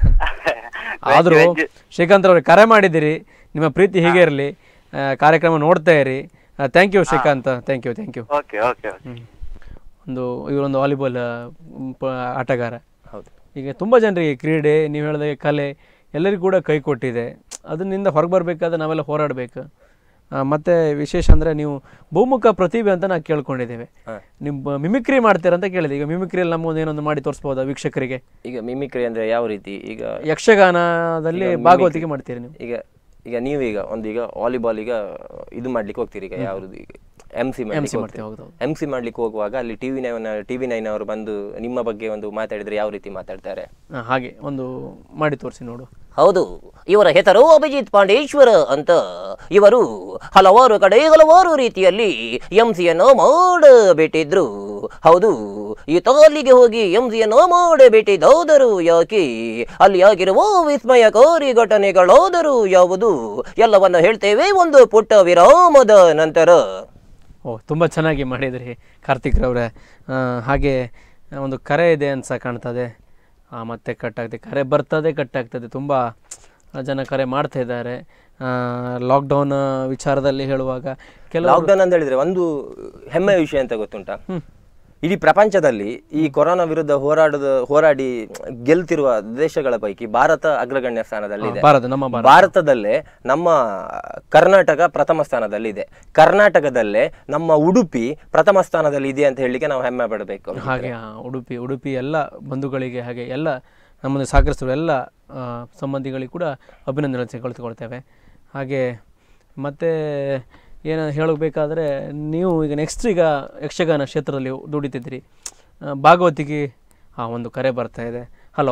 ಆದ್ರೂ ಶ್ರೀಕಾಂತ್ ಅವ್ರಿಗೆ ಕರೆ ಮಾಡಿದಿರಿ ನಿಮ್ಮ ಪ್ರೀತಿ ಹೀಗೆ ಇರಲಿ ಕಾರ್ಯಕ್ರಮ ನೋಡ್ತಾ ಇರಿ thank you Srikanth thank you thank you okay okay okay ಒಂದು ಇವರೊಂದು ವಾಲಿಬಾಲ್ ಆಟಗಾರ ಹೌದು ಈಗ ತುಂಬ ಜನರಿಗೆ ಕ್ರೀಡೆ ನೀವು ಹೇಳಿದಾಗೆ ಕಲೆ ಎಲ್ಲರಿಗೂ ಕೂಡ ಕೈ ಕೊಟ್ಟಿದೆ ಅದರಿಂದ ಹೊರಗೆ ಬರಬೇಕಾದ್ರೆ ನಾವೆಲ್ಲ ಹೋರಾಡಬೇಕು ಮತ್ತು ವಿಶೇಷ ಅಂದರೆ ನೀವು ಬಹುಮುಖ ಪ್ರತಿಭೆ ಅಂತ ನಾವು ಕೇಳ್ಕೊಂಡಿದ್ದೇವೆ ನಿಮ್ಮ ಮಿಮಿಕ್ರಿ ಮಾಡ್ತೀರಾ ಅಂತ ಕೇಳಿದೆ ಈಗ ಮಿಮಿಕ್ರಿಯಲ್ಲಿ ನಮ್ಮೊಂದು ಏನೊಂದು ಮಾಡಿ ತೋರಿಸ್ಬೋದಾ ವೀಕ್ಷಕರಿಗೆ ಈಗ ಮಿಮಿಕ್ರಿ ಅಂದ್ರೆ ಯಾವ ರೀತಿ ಈಗ ಯಕ್ಷಗಾನದಲ್ಲಿ ಈಗ ಭಾಗವತಿಕೆ mimicry. ಮಾಡ್ತೀರಿ ನೀವು ಈಗ ಈಗ ನೀವು ಈಗ ಒಂದು ಈಗ ವಾಲಿಬಾಲ್ ಈಗ ಇದು ಮಾಡ್ಲಿಕ್ಕೆ ಹೋಗ್ತೀರಿ ಈಗ ಯಾವ್ದು ಈಗ ಎಂ ಸಿ MC ಮಾಡ್ತೀವಿ, ಹೌದು, ಹೌದು. ಎಂ ಸಿ ಮಾಡ್ಲಿಕ್ಕೆ ಹೋಗುವಾಗ ಅಲ್ಲಿ ಟಿವಿ ನೈನ್ ಟಿವಿ ನೈನ್ ಅವರು ಬಂದು ನಿಮ್ಮ ಬಗ್ಗೆ ಒಂದು ಮಾತಾಡಿದ್ರೆ ಯಾವ ರೀತಿ ಮಾತಾಡ್ತಾರೆ ಹಾ, ಹಾಗೆ ಒಂದು ಮಾಡಿ ತೋರಿಸಿ ನೋಡು ಹೌದು ಇವರ ಹೆಸರು ಅಭಿಜಿತ್ ಪಾಂಡೇಶ್ವರ ಅಂತ ಇವರು ಹಲವಾರು ಕಡೆ ಹಲವಾರು ರೀತಿಯಲ್ಲಿ ಎಂಸಿಯನ್ನು ಮಾಡಬಿಟ್ಟಿದ್ರು ಹೌದು ಈತ ಅಲ್ಲಿಗೆ ಹೋಗಿ ಎಂಸಿಯನ್ನು ಮಾಡಬಿಟ್ಟಿದ್ದಾದರೂ ಯಾಕೆ ಅಲ್ಲಿ ಆಗಿರುವ ವಿಸ್ಮಯಕಾರಿ ಘಟನೆಗಳಾದರೂ ಯಾವುದು ಎಲ್ಲವನ್ನ ಹೇಳ್ತೇವೆ ಒಂದು ಪುಟ್ಟ ವಿರಾಮದ ನಂತರ ಓ ತುಂಬ ಚೆನ್ನಾಗಿ ಮಾಡಿದ್ರಿ ಕಾರ್ತಿಕ್ ರವ್ರೆ ಆ, ಹಾಗೆ ಒಂದು ಕರೆ ಇದೆ ಅನ್ಸ ಕಾಣ್ತದೆ ಆ, ಮತ್ತೆ ಕಟ್ ಆಗ್ತದೆ ಕರೆ ಬರ್ತದೆ ಕಟ್ ಆಗ್ತದೆ ತುಂಬ ಜನ ಕರೆ ಮಾಡ್ತಾ ಇದ್ದಾರೆ ಲಾಕ್ಡೌನ್ ವಿಚಾರದಲ್ಲಿ ಹೇಳುವಾಗ ಕೆಲವು ಲಾಕ್ಡೌನ್ ಅಂತ ಹೇಳಿದ್ರೆ ಒಂದು ಹೆಮ್ಮೆಯ ವಿಷಯ ಅಂತ ಗೊತ್ತುಂಟಾ ಇಡೀ ಪ್ರಪಂಚದಲ್ಲಿ ಈ ಕೊರೋನಾ ವಿರುದ್ಧ ಹೋರಾಡದ ಹೋರಾಡಿ ಗೆಲ್ತಿರುವ ದೇಶಗಳ ಪೈಕಿ ಭಾರತ ಅಗ್ರಗಣ್ಯ ಸ್ಥಾನದಲ್ಲಿದೆ ಭಾರತ ನಮ್ಮ ಭಾರತ ಭಾರತದಲ್ಲೇ ನಮ್ಮ ಕರ್ನಾಟಕ ಪ್ರಥಮ ಸ್ಥಾನದಲ್ಲಿದೆ ಕರ್ನಾಟಕದಲ್ಲೇ ನಮ್ಮ ಉಡುಪಿ ಪ್ರಥಮ ಸ್ಥಾನದಲ್ಲಿ ಇದೆ ಅಂತ ಹೇಳಲಿಕ್ಕೆ ನಾವು ಹೆಮ್ಮೆ ಪಡಬೇಕು ಹಾಗೆ ಆ, ಉಡುಪಿ ಉಡುಪಿ ಎಲ್ಲ ಬಂಧುಗಳಿಗೆ ಹಾಗೆ ಎಲ್ಲ ನಮ್ಮನ್ನು ಸಹಕರಿಸಿರುವ ಎಲ್ಲ ಆ, ಸಂಬಂಧಿಗಳಿಗೆ ಕೂಡ ಅಭಿನಂದನೆ ಕಳಿಸ್ಕೊಳ್ತೇವೆ ಹಾಗೆ ಮತ್ತು ಏನು ಹೇಳಬೇಕಾದ್ರೆ ನೀವು ಈಗ ನೆಕ್ಸ್ಟ್ ಈಗ ಯಕ್ಷಗಾನ ಕ್ಷೇತ್ರದಲ್ಲಿ ದುಡಿತಿದ್ರಿ ಆ, ಭಾಗವತಿಗೆ ಹಾಂ ಒಂದು ಕರೆ ಬರ್ತಾ ಇದೆ ಹಲೋ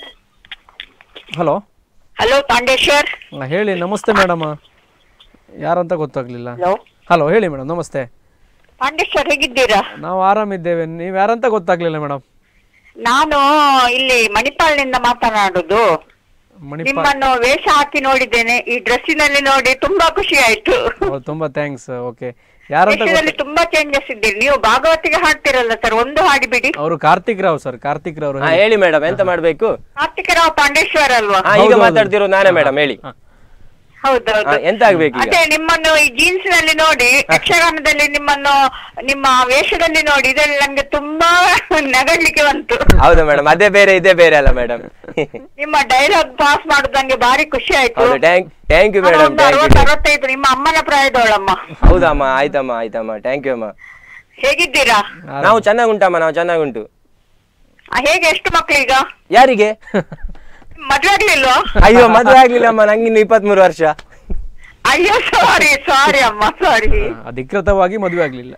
ಹಲೋ ಹಲೋ ಪಾಂಡೇಶ್ವರ್ ಹೇಳಿ ನಮಸ್ತೆ ಮೇಡಮ್ ಯಾರಂತ ಗೊತ್ತಾಗ್ಲಿಲ್ಲ ಹಲೋ ಹಲೋ ಹೇಳಿ ಮೇಡಮ್ ನಮಸ್ತೆ ಪಾಂಡೇಶ್ವರ್ ಹೇಗಿದ್ದೀರಾ ನಾವು ಆರಾಮಿದ್ದೇವೆ ನೀವು ಯಾರಂತ ಗೊತ್ತಾಗ್ಲಿಲ್ಲ ಮೇಡಮ್ ನಾನು ಇಲ್ಲಿ ಮಣಿಪಾಲ್ನಿಂದ ಮಾತನಾಡುದು ಮಣಿಪಾಲ್ ನಿಮ್ಮನ್ನು ವೇಷ ಹಾಕಿ ನೋಡಿದ್ದೇನೆ ಈ ಡ್ರೆಸ್ಸಿನಲ್ಲಿ ನೋಡಿ ತುಂಬಾ ಖುಷಿ ಆಯ್ತು ಹೌದು, ತುಂಬಾ ಥ್ಯಾಂಕ್ಸ್ ಓಕೆ ಯಾರಂತ ವೇಷದಲ್ಲಿ ತುಂಬಾ ಚೇಂಜಸ್ ಇದ್ದೀರಿ ನೀವು ಭಾಗವತಿಗೆ ಹಾಡ್ತಿರಲ್ಲ ಸರ್ ಒಂದು ಹಾಡಿಬಿಡಿ ಅವರು ಕಾರ್ತಿಕ್ ರಾವ್ ಸರ್ ಕಾರ್ತಿಕ್ ರಾವ್ ಹಾ ಹೇಳಿ ಮೇಡಮ್ ಎಂತ ಮಾಡ್ಬೇಕು ಕಾರ್ತಿಕರಾವ್ ಪಾಂಡೇಶ್ವರ್ ಅಲ್ವಾ ಹಾ ಈಗ ಮಾತಾಡ್ತಿರೋ ನಾನೇ ಮೇಡಮ್ ಹೇಳಿ ಹೌದೌದು ಹಾ, ಎಂತ ಆಗ್ಬೇಕು ಈಗ ಅದೇ ನಿಮ್ಮನ್ನು ಈ ಜೀನ್ಸ್ ನಲ್ಲಿ ನೋಡಿ ಯಕ್ಷಗಾನದಲ್ಲಿ ನಿಮ್ಮನ್ನು ನಿಮ್ಮ ವೇಷದಲ್ಲಿ ನೋಡಿ ಇದರಲ್ಲಿ ನಮ್ಗೆ ತುಂಬಾ ನಗಡ್ಲಿಕ್ಕೆ ಬಂತು ಹೌದು ಮೇಡಮ್ ಅದೇ ಬೇರೆ ಇದೇ ಬೇರೆ ಅಲ್ಲ ಮೇಡಮ್ ನಿಮ್ಮ ಡೈಲಾಗ್ ಪಾಸ್ ಮಾಡುದು ನಂಗೆ ಭಾರಿ ಖುಷಿ ಆಯ್ತು ಹೌದು ಥ್ಯಾಂಕ್ ಥ್ಯಾಂಕ್ ಯು ನಾನು ಮೇಡಮ್ ಒಂದು ಥ್ಯಾಂಕ್ ಅರವತ್ತು ಯು ಅರವತ್ತೈದು ನಿಮ್ಮ ಅಮ್ಮನ ಪ್ರಾಯದವಳಮ್ಮ ಹೌದಮ್ಮ ಆಯ್ತಮ್ಮ ಆಯ್ತಮ್ಮ ಥ್ಯಾಂಕ್ ಯು ಅಮ್ಮ ಹೇಗಿದ್ದೀರಾ ನಾವು ಚೆನ್ನಾಗಿ ಉಂಟಮ್ಮ ನಾವು ಚೆನ್ನಾಗಿ ಉಂಟು ಆ, ಹೇಗೆ ಎಷ್ಟು ಮಕ್ಕಳೀಗ ಯಾರಿಗೆ ಮದ್ವೆ ಆಗ್ಲಿಲ್ವಾ ಅಯ್ಯೋ ಮದುವೆ ಆಗ್ಲಿಲ್ಲಮ್ಮ ನಂಗಿನ್ನು ಇಪ್ಪತ್ಮೂರು ವರ್ಷ ಅಯ್ಯೋ ಸಾರಿ ಸಾರಿ ಅಮ್ಮ ಸಾರಿ ಅಧಿಕೃತವಾಗಿ ಮದುವೆ ಆಗ್ಲಿಲ್ಲ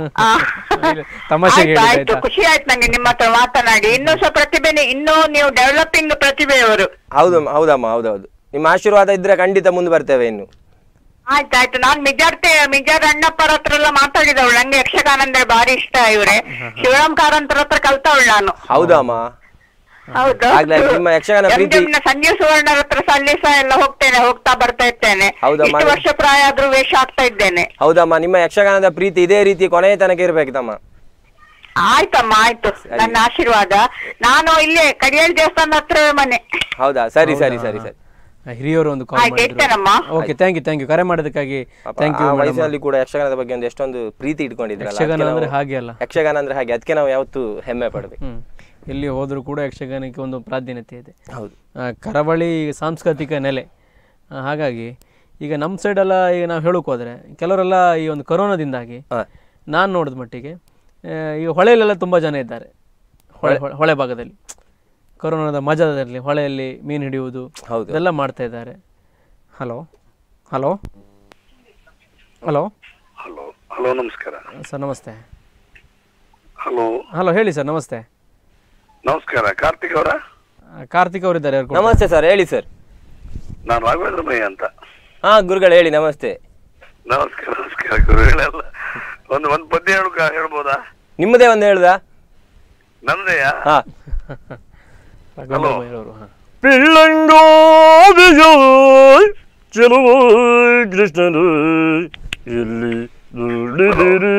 ತಮಾಷೆಗೆ ಆಯ್ತು ಹೇಳಿದೆ ಆಯ್ತು ಆಯ್ತಾ ಖುಷಿ ಆಯ್ತು ನಂಗೆ ನಿಮ್ಮ ಹತ್ರ ಮಾತನಾಡಿ ಇನ್ನೂ ಸಹ ಪ್ರತಿಭೆನೆ ಇನ್ನೂ ನೀವು ಡೆವಲಪಿಂಗ್ ಪ್ರತಿಭೆಯವರು ಹೌದು ಹೌದಮ್ಮ ಹೌದೌದು ನಿಮ್ಮ ಆಶೀರ್ವಾದ ಇದ್ರೆ ಖಂಡಿತ ಮುಂದೆ ಬರ್ತೇವೆ ಇನ್ನು ಆಯ್ತಾಯ್ತು ನಾನ್ ಮಿಜಾರ್ತೆ ಮಿಜಾರ್ ಅಣ್ಣಪ್ಪರ ಹತ್ರ ಎಲ್ಲ ಮಾತಾಡಿದವಳು ನಂಗೆ ಯಕ್ಷಗಾನ ಅಂದ್ರೆ ಭಾರಿ ಇಷ್ಟ ಇವ್ರೆ ಶಿವರಾಮ್ ಕಾರಂತರ ಹತ್ರ ಕಲ್ತವಳು ನಾನು ಹೌದಮ್ಮ ಹೌದು ಆಗ್ಲೇ ನಿಮ್ಮ ಯಕ್ಷಗಾನ ಪ್ರೀತಿ MDM ನ ಸಂಜೀವ್ ಸುವರ್ಣರ ಹತ್ರ ಸಲ್ಲಿ ಸಹ ಎಲ್ಲ ಹೋಗ್ತೇನೆ ಹೋಗ್ತಾ ಬರ್ತಾ ಇರ್ತೇನೆ ಹೌದಾ, ಇಷ್ಟು ಮಾಡಿ- ವರ್ಷ ಪ್ರಾಯ ಆದ್ರೂ ವೇಷ ಆಗ್ತಾ ಇದ್ದೇನೆ ಹೌದಮ್ಮ ನಿಮ್ಮ ಯಕ್ಷಗಾನದ ಪ್ರೀತಿ ಇದೇ ರೀತಿ ಕೊನೆಯ ತನಕ ಇರ್ಬೇಕು ತಮ್ಮ ಆಯ್ತಮ್ಮ ಆಯ್ತು ನನ್ನ ಆಶೀರ್ವಾದ ನಾನು ಇಲ್ಲೇ ಕಡಿಯಾಳ್ ದೇವಸ್ಥಾನ ಹತ್ರ ಮನೆ ಹೌದಾ ಸರಿ ಸರಿ ಸರಿ ಸರಿ ಹಿರಿಯರು ಒಂದು ಕಾಲ್ ಆಯ್ತು, ಇಡ್ತೇನಮ್ಮ. Okay thank you thank you ಕರೆ ಮಾಡೋದಕ್ಕಾಗಿ ಪಾಪ ಥ್ಯಾಂಕ್ ಆ ಯು ವಯಸ್ಸಲ್ಲಿ ಕೂಡ ಯಕ್ಷಗಾನದ ಬಗ್ಗೆ ಒಂದು ಎಷ್ಟೊಂದು ಪ್ರೀತಿ ಇಟ್ಕೊಂಡಿದ್ರಲ್ಲ ಯಕ್ಷಗಾನ ಅದಕ್ಕೆ ಅಂದ್ರೆ ನಾವು- ಹಾಗೆ ಅಲ್ಲ. ಯಕ್ಷಗಾನ ಅಂದ್ರೆ ಹಾಗೆ ಅದಕ್ಕೆ ನಾವು ಯಾವತ್ತೂ ಹೆಮ್ಮೆ ಪಡ್ಬೇಕು ಹ್ಮ್ ಎಲ್ಲಿ ಹೋದರೂ ಕೂಡ ಯಕ್ಷಗಾನಕ್ಕೆ ಒಂದು ಪ್ರಾಧಾನ್ಯತೆ ಇದೆ ಹೌದು ಆ, ಕರಾವಳಿ ಸಾಂಸ್ಕೃತಿಕ ನೆಲೆ ಆ, ಹಾಗಾಗಿ ಈಗ ನಮ್ಮ ಸೈಡೆಲ್ಲ ಈಗ ನಾವು ಹೇಳೋಕೆ ಹೋದರೆ ಕೆಲವರೆಲ್ಲ ಈ ಒಂದು ಕೊರೋನಾದಿಂದಾಗಿ ನಾನು ನೋಡಿದ ಮಟ್ಟಿಗೆ ಆ, ಈಗ ಹೊಳೆಯಲ್ಲೆಲ್ಲ ತುಂಬ ಜನ ಇದ್ದಾರೆ ಹೊಳೆ ಹೊಳೆ- ಹೊಳೆ ಭಾಗದಲ್ಲಿ ಕೊರೋನಾದ ಮಜಾದಲ್ಲಿ ಹೊಳೆಯಲ್ಲಿ ಮೀನು ಹಿಡಿಯುವುದು ಹೌದು. ಇದೆಲ್ಲ ಮಾಡ್ತಾ ಇದ್ದಾರೆ hello hello hello hello hello ನಮಸ್ಕಾರ ಸರ್ ನಮಸ್ತೆ ಹಲೋ ಹಲೋ ಹೇಳಿ ಸರ್ ನಮಸ್ತೆ ನಮಸ್ಕಾರ ಕಾರ್ತಿಕ್ ಅವರ ಆ, ಕಾರ್ತಿಕ್ ಅವರಿದ್ದಾರೆ ಅವ್ರು ಕೊಡ್ತಾರೆ. ನಮಸ್ತೆ ಸರ್ ಹೇಳಿ ಸರ್ ನಾನು ರಾಘವೇಂದ್ರ ಮಯ್ಯ ಅಂತ ಹಾ ಗುರುಗಳು ಹೇಳಿ ನಮಸ್ತೆ ನಮಸ್ಕಾರ ನಮಸ್ಕಾರ ಗುರುಗಳೆಲ್ಲ ಒಂದು ಒಂದು ಪದ್ಯ ಹೇಳು ಹೇಳ್ಬೋದಾ ನಿಮ್ಮದೇ ಒಂದು ಹೇಳ್ದ ನಂದೆಯಾ ಹಾ ರಾಘವೇಂದ್ರ ಮಯ್ಯ ಅವರು ಹಾಂ పిల్లంగో విజయ్ చెలువు కృష్ణుడు ఎల్లి దుర్డిదిరి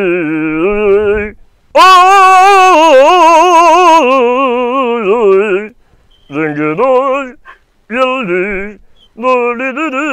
ఓ రంగదో ఎల్లి దుర్డిదిరి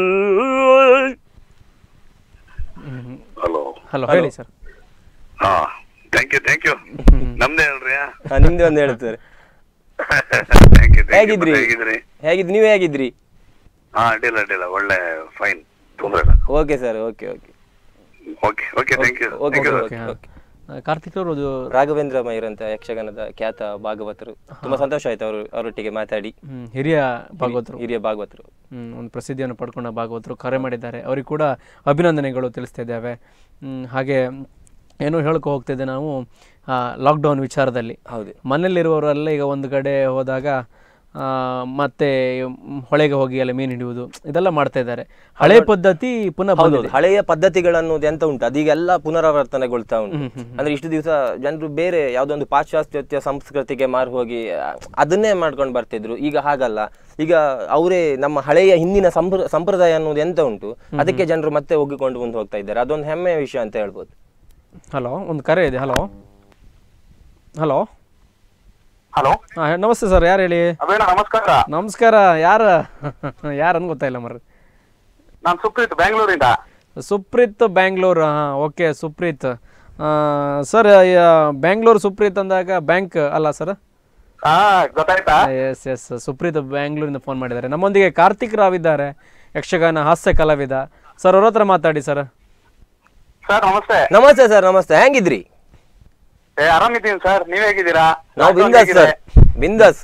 ಹಲೋ ಹಲೋ ಹೇಳಿ ಸರ್ ಹಾ ಥ್ಯಾಂಕ್ ಯು ಥ್ಯಾಂಕ್ ಯು ನಮ್ದೇ ಹೇಳ್ರಿ ಹಾ, ನಿಮ್ದೇ ಒಂದು ಹೇಳ್ತಾರೆ ಥ್ಯಾಂಕ್ ಯು ಹೇಗಿದ್ರಿ ಹೇಗಿದ್ರಿ ಹೇಗಿದ್ ನೀವ್ ಹೇಗಿದ್ರಿ ಹಾ ಅಡ್ಡಿಲ್ಲ ಅಡ್ಡಿಲ್ಲ ಒಳ್ಳೆ ಫೈನ್ ತೊಂದ್ರೆ ಇಲ್ಲ okay sir okay okay okay okay thank you okay thank you okay okay Karthik ಅವರು ಅದು ರಾಘವೇಂದ್ರ ಮೈರ್ ಅಂತ ಯಕ್ಷಗಾನದ ಖ್ಯಾತ ಭಾಗವತರು ತುಂಬಾ ಸಂತೋಷ ಆಯ್ತು ಅವರು ಅವರೊಟ್ಟಿಗೆ ಮಾತಾಡಿ ಹ್ಮ್, ಹಿರಿಯ ಭಾಗವತರು ಹಿರಿಯ ಭಾಗವತರು ಹ್ಮ್, ಒಂದು ಪ್ರಸಿದ್ಧಿಯನ್ನು ಪಡ್ಕೊಂಡ ಭಾಗವತರು ಕರೆ ಮಾಡಿದ್ದಾರೆ ಅವರಿಗೆ ಕೂಡ ಅಭಿನಂದನೆಗಳು ತಿಳಿಸ್ತಾ ಇದ್ದೇವೆ ಹ್ಮ್, ಹಾಗೆ ಏನೋ ಹೇಳ್ಕೊ ಹೋಗ್ತಿದ್ದೆ ನಾವು ಲಾಕ್ಡೌನ್ ವಿಚಾರದಲ್ಲಿ ಹೌದು ಮನೆಯಲ್ಲಿರುವವರೆಲ್ಲ ಈಗ ಒಂದು ಕಡೆ ಹೋದಾಗ ಆ, ಮತ್ತೆ ಮ್, ಹೊಳೆಗೆ ಹೋಗಿ ಅಲ್ಲಿ ಮೀನು ಹಿಡಿಯುವುದು ಇದೆಲ್ಲ ಮಾಡ್ತಾ ಇದ್ದಾರೆ ಹಳೆ ಪದ್ಧತಿ ಪುನಃ ಹೌದು ಬಂದಿದೆ ಹಳೆಯ ಪದ್ಧತಿಗಳನ್ನೋದು ಎಂತ ಉಂಟು ಅದೀಗೆಲ್ಲ ಪುನರಾವರ್ತನೆಗೊಳ್ತಾ ಉಂಟು ಅಂದ್ರೆ ಇಷ್ಟು ದಿವಸ ಜನರು ಬೇರೆ ಯಾವ್ದೊಂದು ಪಾಶ್ಚಾತ್ಯ ಸಂಸ್ಕೃತಿಗೆ ಮಾರು ಹೋಗಿ ಆ, ಅದನ್ನೇ ಮಾಡ್ಕೊಂಡು ಬರ್ತಿದ್ರು ಈಗ ಹಾಗಲ್ಲ ಈಗ ಅವರೇ ನಮ್ಮ ಹಳೆಯ ಹಿಂದಿನ ಸಂಪ್ರ ಸಂಪ್ರದಾಯ ಅನ್ನೋದು ಎಂತ ಉಂಟು ಅದಕ್ಕೆ ಜನರು ಮತ್ತೆ ಒಗ್ಗಿಕೊಂಡು ಮುಂದೆ ಹೋಗ್ತಾ ಇದ್ದಾರೆ ಅದೊಂದು ಹೆಮ್ಮೆಯ ವಿಷಯ ಅಂತ ಹೇಳ್ಬೋದು ಹಲೋ ಒಂದು ಕರೆ ಇದೆ ಹಲೋ ಹಲೋ ಹಲೋ ಹಾಂ ನಮಸ್ತೆ ಸರ್ ಯಾರು ಹೇಳಿ ಅವೇನ ನಮಸ್ಕಾರ ನಮಸ್ಕಾರ ಯಾರು ಯಾರು ಅಂತ ಗೊತ್ತಾಯಿಲ್ಲ ಮರ್ರಿ ನಾನು ಸುಪ್ರೀತ್ ಬೆಂಗಳೂರಿಂದ ಸುಪ್ರೀತ್ ಬ್ಯಾಂಗ್ಳೂರ್ ಹಾಂ ಓಕೆ ಸುಪ್ರೀತ್ ಸರ್ ಬ್ಯಾಂಗ್ಳೂರ್ ಸುಪ್ರೀತ್ ಅಂದಾಗ ಬ್ಯಾಂಕ್ ಅಲ್ಲ ಸರ್ ಹಾ ಗೊತ್ತಾಯ್ತಾ ಎಸ್ ಎಸ್ ಸುಪ್ರೀತ್ ಬ್ಯಾಂಗ್ಳೂರಿಂದ ಫೋನ್ ಮಾಡಿದ್ದಾರೆ ನಮ್ಮೊಂದಿಗೆ ಕಾರ್ತಿಕ್ ರಾವ್ ಇದ್ದಾರೆ ಯಕ್ಷಗಾನ ಹಾಸ್ಯ ಕಲಾವಿದ ಸರ್ ಅವ್ರ ಹತ್ರ ಮಾತಾಡಿ ಸರ್ ಸರ್ ನಮಸ್ತೆ ನಮಸ್ತೆ ಸರ್ ನಮಸ್ತೆ ಹೆಂಗಿದ್ರಿ ಏ ಆರಾಮಿದ್ದೀನಿ ಸರ್ ನೀವ್ ಹೇಗಿದ್ದೀರಾ ನಾವು Lockdown ಬಿಂದಾಸ್ ಹೇಗಿದೆ? ಸರ್ ಬಿಂದಾಸ್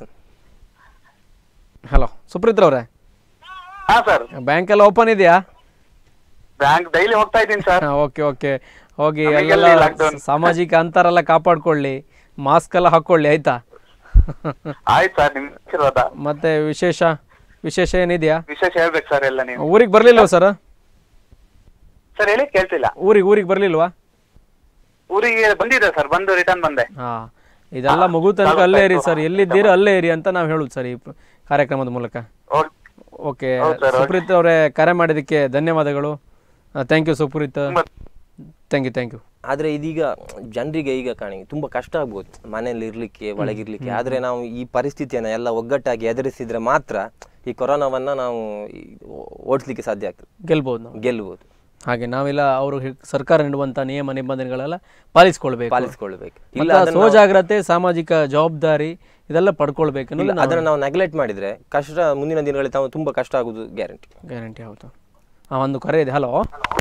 ಹಲೋ ಸುಪ್ರೀತ್ ಅವರೇ ಹಾ ಸರ್ ಬ್ಯಾಂಕ್ ಎಲ್ಲ ಓಪನ್ ಇದೆಯಾ ಬ್ಯಾಂಕ್ ಡೈಲಿ ಹೋಗ್ತಾ ಇದ್ದೀನಿ ಸರ್ ಓಕೆ ಓಕೆ ಹೋಗಿ ನಮಗೆಲ್ಲ ಎಲ್ಲ lockdown. ಸಾಮಾಜಿಕ ಅಂತರ ಎಲ್ಲ ಕಾಪಾಡ್ಕೊಳ್ಳಿ ಮಾಸ್ಕ್ ಎಲ್ಲ ಹಾಕೊಳ್ಳಿ ಆಯ್ತಾ ಆಯ್ತು ಸರ್ ನಿಮ್ ಆಶೀರ್ವಾದ ಮತ್ತೆ ವಿಶೇಷ ವಿಶೇಷ ಏನಿದೆಯಾ ವಿಶೇಷ ಹೇಳ್ಬೇಕು ಸರ್ ಎಲ್ಲ ನೀವು ಊರಿಗೆ ಬರ್ಲಿಲ್ವಾ ಸರ್ ಸರ್ ಹೇಳಿ ಕೇಳ್ತಿಲ್ಲ ಊರಿಗೆ ಊರಿಗೆ ಬರ್ಲಿಲ್ವಾ ಊರಿಗೆ ಬಂದಿದೆ ಸರ್ ಬಂದು ರಿಟರ್ನ್ ಬಂದೆ ಹಾ ಇದೆಲ್ಲ ಮಗು ತನಕ ಅಲ್ಲೇ ಇರಿ ಸರ್ ಎಲ್ಲಿದ್ದೀರೋ ಅಲ್ಲೇ ಇರಿ ಅಂತ ನಾವು ಹೇಳುದು ಸರ್ ಈ ಪ- ಕಾರ್ಯಕ್ರಮದ ಮೂಲಕ ಓಕೆ ಸುಪ್ರೀತ್ ಅವರೇ ಕರೆ ಮಾಡಿದ್ದಕ್ಕೆ ಧನ್ಯವಾದಗಳು thank you Supreeth thank you thank you ಆದ್ರೆ ಇದೀಗ ಜನರಿಗೆ ಈಗ ಕಾಣಿ ತುಂಬಾ ಕಷ್ಟ ಆಗ್ಬೋದು ಮನೆಯಲ್ಲಿ ಇರ್ಲಿಕ್ಕೆ ಒಳಗಿರ್ಲಿಕ್ಕೆ ಆದ್ರೆ ನಾವು ಈ ಪರಿಸ್ಥಿತಿಯನ್ನ ಎಲ್ಲ ಒಗ್ಗಟ್ಟಾಗಿ ಎದುರಿಸಿದ್ರೆ ಮಾತ್ರ ಈ ಕೊರೋನಾವನ್ನ ನಾವು ಈ ಓಡಿಸ್ಲಿಕ್ಕೆ ಸಾಧ್ಯ ಆಗ್ತದೆ ಗೆಲ್ಬಹುದು ನಾವು ಗೆಲ್ಲಬಹುದು ಹಾಗೆ ನಾವೆಲ್ಲ ಅವರು ಸರ್ಕಾರ ನೀಡುವಂತ ನಿಯಮ ನಿಬಂಧನೆಗಳೆಲ್ಲ ಪಾಲಿಸ್ಕೊಳ್ಬೇಕು ಪಾಲಿಸ್ಕೊಳ್ಬೇಕು ಇಲ್ಲ ಇಲ್ಲ ಅದನ್ನ ನಾವು- ಸೋಜಾಗ್ರತೆ ಸಾಮಾಜಿಕ ಜವಾಬ್ದಾರಿ ಇದೆಲ್ಲ ಪಡ್ಕೊಳ್ಬೇಕು ಇಲ್ಲ, ಅನ್ನೋದು ಅದನ್ನ ನಾವು ನೆಗ್ಲೆಕ್ಟ್ ಮಾಡಿದ್ರೆ ಕಷ್ಟ ಮುಂದಿನ ದಿನಗಳಲ್ಲಿ ತಾವು ತುಂಬಾ ಕಷ್ಟ ಆಗುದು ಗ್ಯಾರಂಟಿ ಗ್ಯಾರಂಟಿ ಹೌದು ಹಾಂ ಒಂದು ಕರೆ ಇದೆ ಹಲೋ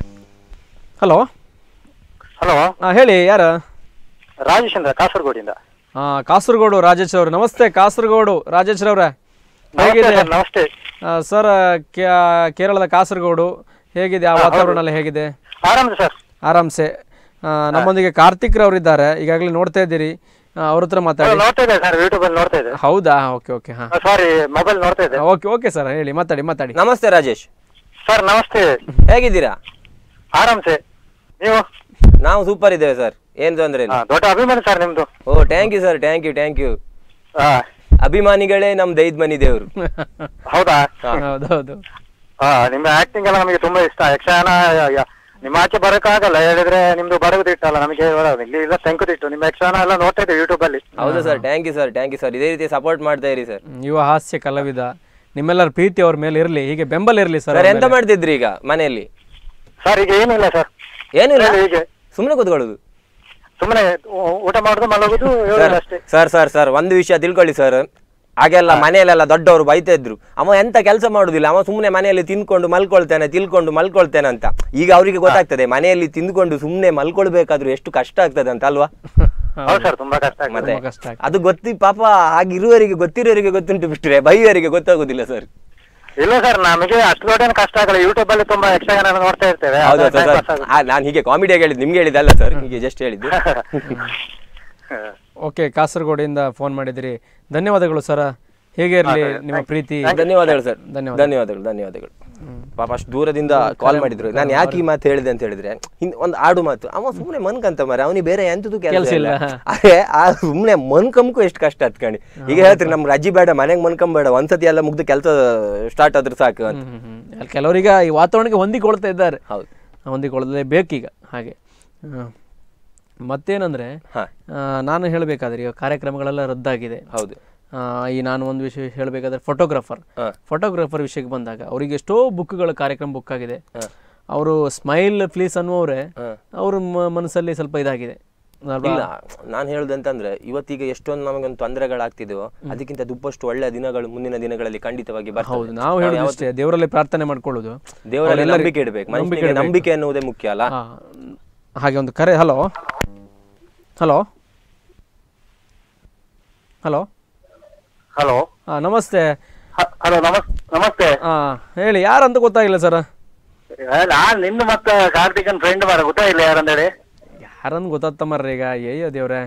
ಹಲೋ ಹಲೋ ಹಾಂ ಹೇಳಿ ಯಾರು ರಾಜೇಶ್ ಅಂತ ಕಾಸರಗೋಡಿಂದ ಹಾಂ ಕಾಸರಗೋಡು ರಾಜೇಶ್ ಅವರು ನಮಸ್ತೆ ಕಾಸರಗೋಡು ರಾಜೇಶ್ ರವ್ರೆ ಹೇಗಿದೆ ನಮಸ್ತೆ ಸರ್, ನಮಸ್ತೆ ಸರ್ ಕೇರಳದ ಕಾಸರಗೋಡು ಹೇಗಿದೆ ಆ ವಾತಾವರಣ ಎಲ್ಲ ಹೇಗಿದೆ ಆರಾಮ್ ಸರ್ ಆರಾಮ್ಸೆ ಆ, ನಮ್ಮೊಂದಿಗೆ ಕಾರ್ತಿಕ್ ರವ್ರು ಇದ್ದಾರೆ ಈಗಾಗಲೇ ನೋಡ್ತಾ ಇದ್ದೀರಿ ಆ, ಅವ್ರ ಹತ್ರ ಮಾತಾಡಿ ನೋಡ್ತಾ ಇದ್ದೆ ಸರ್ ಯೂಟ್ಯೂಬ್ ಅಲ್ಲಿ ನೋಡ್ತಾ ಇದ್ದೆ ಹೌದಾ ಓಕೆ ಓಕೆ ಹಾಂ ಸಾರಿ ಮೊಬೈಲ್ ನೋಡ್ತಾ ಇದ್ದೆ ಓಕೆ ಓಕೆ ಸರ್ ಹೇಳಿ ಮಾತಾಡಿ ಮಾತಾಡಿ ನಮಸ್ತೆ ರಾಜೇಶ್ ಸರ್ ನಮಸ್ತೆ ಹೇಗಿದ್ದೀರಾ ಆರಾಮ್ಸೆ ನೀವು ನಾವು ಸೂಪರ್ ಇದ್ದೇವೆ ಸರ್ ಏನ್ ತೊಂದ್ರೆ ಇಲ್ಲ ದೊಡ್ಡ ಅಭಿಮಾನಿ ಸರ್ ನಿಮ್ದು ಓ thank you sir thank you thank you ಅಭಿಮಾನಿಗಳೇ ನಮ್ ದೈದ್ ಮನಿ ದೇವ್ರು ಹೌದಾ ಹೌದೌದು ಹಾ ನಿಮ್ಮ ಆಕ್ಟಿಂಗ್ ಎಲ್ಲ ನಮಗೆ ತುಂಬಾ ಇಷ್ಟ ಯಕ್ಷಗಾನ ಯ- ಯ- ನಿಮ್ಮ ಆಚೆ ಬರೋಕ್ಕಾಗಲ್ಲ ಹೇಳಿದ್ರೆ ನಿಮ್ದು ಬಡಗುದಿಟ್ಟಲ್ಲ ನಮಗೆ ಇಲ್ಲಿ ಇಲ್ಲ ತೆಂಕುದಿಟ್ಟು ನಿಮ್ಮ ಯಕ್ಷಗಾನ ಎಲ್ಲ ನೋಡ್ತಾ ಇದ್ದೀವಿ ಯೂಟ್ಯೂಬ್ ಅಲ್ಲಿ ಹೌದು sir thank you sir thank you sir ಇದೇ ರೀತಿ ಸಪೋರ್ಟ್ ಮಾಡ್ತಾ ಇರಿ ಸರ್ ಯುವ ಹಾಸ್ಯ ಕಲಾವಿದ ನಿಮ್ಮೆಲ್ಲರ ಪ್ರೀತಿ ಅವ್ರ ಮೇಲೆ ಇರಲಿ ಹೀಗೆ ಬೆಂಬಲ ಇರಲಿ ಸರ್ ಸರ್ ಎಂತ ಮಾಡ್ತಿದ್ರಿ ಈಗ ಮನೆಯಲ್ಲಿ ಸರ್ ಈಗ ಏನಿಲ್ಲ ಸರ್ ಏನಿಲ್ಲ ಹೀಗೆ ಸುಮ್ಮನೆ ಕೂತ್ಕೊಳ್ಳೋದು ಸುಮ್ಮನೆ ಊಟ ಮಾಡುದು ಮಲಗುದು ಹೇಳುದು ಅಷ್ಟೇ ಸರ್ ಸರ್ ಸರ್ ಒಂದು ವಿಷಯ ತಿಳ್ಕೊಳ್ಳಿ ಸರ್ ಹಾಗೆಲ್ಲ ಮನೆಯಲ್ಲೆಲ್ಲ ದೊಡ್ಡವರು ಬೈತಾ ಇದ್ರು ಅವ ಎಂತ ಕೆಲಸ ಮಾಡುದಿಲ್ಲ ಅವ ಸುಮ್ಮನೆ ಮನೆಯಲ್ಲಿ ತಿನ್ಕೊಂಡು ಮಲ್ಕೊಳ್ತಾನೆ ತಿಳ್ಕೊಂಡು ಮಲ್ಕೊಳ್ತೇನೆ ಅಂತ ಈಗ ಅವರಿಗೆ ಗೊತ್ತಾಗ್ತದೆ ಮನೆಯಲ್ಲಿ ತಿಂದ್ಕೊಂಡು ಸುಮ್ಮನೆ ಮಲ್ಕೊಳ್ಬೇಕಾದ್ರೂ ಎಷ್ಟು ಕಷ್ಟ ಆಗ್ತದೆ ಅಂತ ಅಲ್ವಾ ಹೌದು ಸರ್ ತುಂಬಾ ಕಷ್ಟ ಆಗ್ತದೆ ಮತ್ತೆ ಕಷ್ಟ ಅದು ಗೊತ್ತಿ ಪಾಪ ಹಾಗಿರುವವರಿಗೆ ಗೊತ್ತಿರೋರಿಗೆ ಗೊತ್ತುಂಟು ಬಿಟ್ರೆ ಬೈಯವರಿಗೆ ಗೊತ್ತಾಗುದಿಲ್ಲ ಸರ್ ಇಲ್ಲ ಸರ್ ನಮಗೆ ಅಷ್ಟು ದೊಡ್ಡ ಕಷ್ಟ ಆಗಲ್ಲ ಯೂಟ್ಯೂಬ್ ಅಲ್ಲಿ ತುಂಬಾ ಯಕ್ಷಗಾನ ನೋಡ್ತಾ ಇರ್ತೇವೆ ಹೌದಾ ಅದು time ಸರ್ pass ಆಗುತ್ತೆ. ನಾನು ಹೀಗೆ ಕಾಮಿಡಿಯಾಗಿ ಹೇಳಿದ್ದು ನಿಮ್ಗೆ ಹೇಳಿದ್ದಲ್ಲ ಸರ್ ಹೀಗೆ ಜಸ್ಟ್ ಹೇಳಿದ್ದು ಓಕೆ ಕಾಸರಗೋಡಿಂದ ಫೋನ್ ಮಾಡಿದಿರಿ ಧನ್ಯವಾದಗಳು ಸರ ಹೇಗೆ ಇರಲಿ ನಿಮ್ಮ ಪ್ರೀತಿ ಧನ್ಯವಾದಗಳು ಸರ್ ಧನ್ಯವಾದ ಧನ್ಯವಾದಗಳು ಧನ್ಯವಾದಗಳು ಪಾಪ ಅಷ್ಟು ದೂರದಿಂದ ಕಾಲ್ ಮಾಡಿದ್ರು ನಾನು ಯಾಕೆ ಈ ಮಾತು ಹೇಳಿದೆ ಅಂತ ಹೇಳಿದ್ರೆ ಹಿಂದ್ ಒಂದು ಆಡು ಮಾತು ಅವ ಸುಮ್ಮನೆ ಮನ್ಕಂತ ಮರ ಅವನಿಗೆ ಬೇರೆ ಎಂತದ್ದು ಕೆಲಸ ಕೆಲ್ಸ ಇಲ್ಲ ಇಲ್ಲ. ಅದೇ ಆ ಸುಮ್ಮನೆ ಮನ್ಕಂಕು ಎಷ್ಟು ಕಷ್ಟ ಹತ್ಕಣಿ ಈಗ ಹೇಳ್ತೀರಿ ನಮ್ ರಜಿ ಬೇಡ ಮನೆಗೆ ಮನ್ಕಂಬೇಡ ಒಂದ್ಸತಿ ಎಲ್ಲ ಮುಗ್ದು ಕೆಲಸ ಸ್ಟಾರ್ಟ್ ಆದ್ರೆ ಸಾಕು ಅಂತ ಹ್ಮ್, ಹ್ಮ್. ಅಲ್ಲಿ ಕೆಲವರಿಗೆ ಈ ವಾತಾವರಣಕ್ಕೆ ಹೊಂದಿಕೊಳ್ತಾ ಇದ್ದಾರೆ ಹೌದು ಹೊಂದಿಕೊಳ್ಳಲೇಬೇಕೀಗ ಹಾಗೆ ಹ್ಮ್. ಮತ್ತೇನಂದ್ರೆ ಹಾ. ಆ, ನಾನು ಹೇಳಬೇಕಾದ್ರೆ ಈಗ ಕಾರ್ಯಕ್ರಮಗಳೆಲ್ಲ ರದ್ದಾಗಿದೆ ಹೌದು ಆ, ಈ ನಾನು ಒಂದು ವಿಷಯ ಹೇಳಬೇಕಾದ್ರೆ ಫೋಟೋಗ್ರಾಫರ್ ಹಾ. ಫೋಟೋಗ್ರಾಫರ್ ವಿಷಯಕ್ಕೆ ಬಂದಾಗ ಅವರಿಗೆ ಎಷ್ಟೋ ಬುಕ್ಗಳ ಕಾರ್ಯಕ್ರಮ ಬುಕ್ ಆಗಿದೆ ಅವರು ಸ್ಮೈಲ್ ಪ್ಲೀಸ್ ಅನ್ನುವವರೇ ಅವ್ರ ಮ- ಮನಸ್ಸಲ್ಲಿ ಸ್ವಲ್ಪ ಇದಾಗಿದೆ ಅಲ್ವಾ? ಇಲ್ಲ ನಾನು ಹೇಳುದಂತಂದ್ರೆ ಇವತ್ತೀಗ ಎಷ್ಟೊಂದು ನಮಗೊಂದು ತೊಂದರೆಗಳಾಗ್ತಿದೆಯೋ ಅದಕ್ಕಿಂತ ದುಪ್ಪಷ್ಟು ಒಳ್ಳೆಯ ದಿನಗಳು ಮುಂದಿನ ದಿನಗಳಲ್ಲಿ ಖಂಡಿತವಾಗಿ ಬರ್ತದೆ ಹೌದು ನಾವು ಹೇಳೋದು ಅಷ್ಟೇ ದೇವರಲ್ಲಿ ಪ್ರಾರ್ಥನೆ ಮಾಡ್ಕೊಳ್ಳೋದು ದೇವರಲ್ಲಿ ಅವರೆಲ್ಲರಿಗೂ ನಂಬಿಕೆ ಇಡಬೇಕು ನಂಬಿಕೆ ಮನುಷ್ಯನಿಗೆ ಇಡ್ಬೇಕು. ನಂಬಿಕೆ ಅನ್ನುವುದೇ ಮುಖ್ಯ ಅಲ್ಲ ಹಾ. ಹಾಗೆ ಒಂದು ಕರೆ ಹಲೋ ಹಲೋ ಹಲೋ ಹಲೋ ಹಾಂ ನಮಸ್ತೆ ಹಲೋ ನಮಸ್ ನಮಸ್ತೆ ಹಾಂ ಹೇಳಿ ಯಾರಂತ ಗೊತ್ತಾಗಿಲ್ಲ ಸರ್ ಏ, ನಾನ್ ನಿನ್ನ ಮತ್ತ ಕಾರ್ತಿಕನ್ ಫ್ರೆಂಡ್ ಮಾರ ಗೊತ್ತಾಗಿಲ್ಲ ಯಾರಂದೇಳಿ ಯಾರಂತ ಗೊತ್ತಾಗ್ತ ಮರ್ರಿ ಈಗ ಅಯ್ಯೋ ದೇವ್ರೆ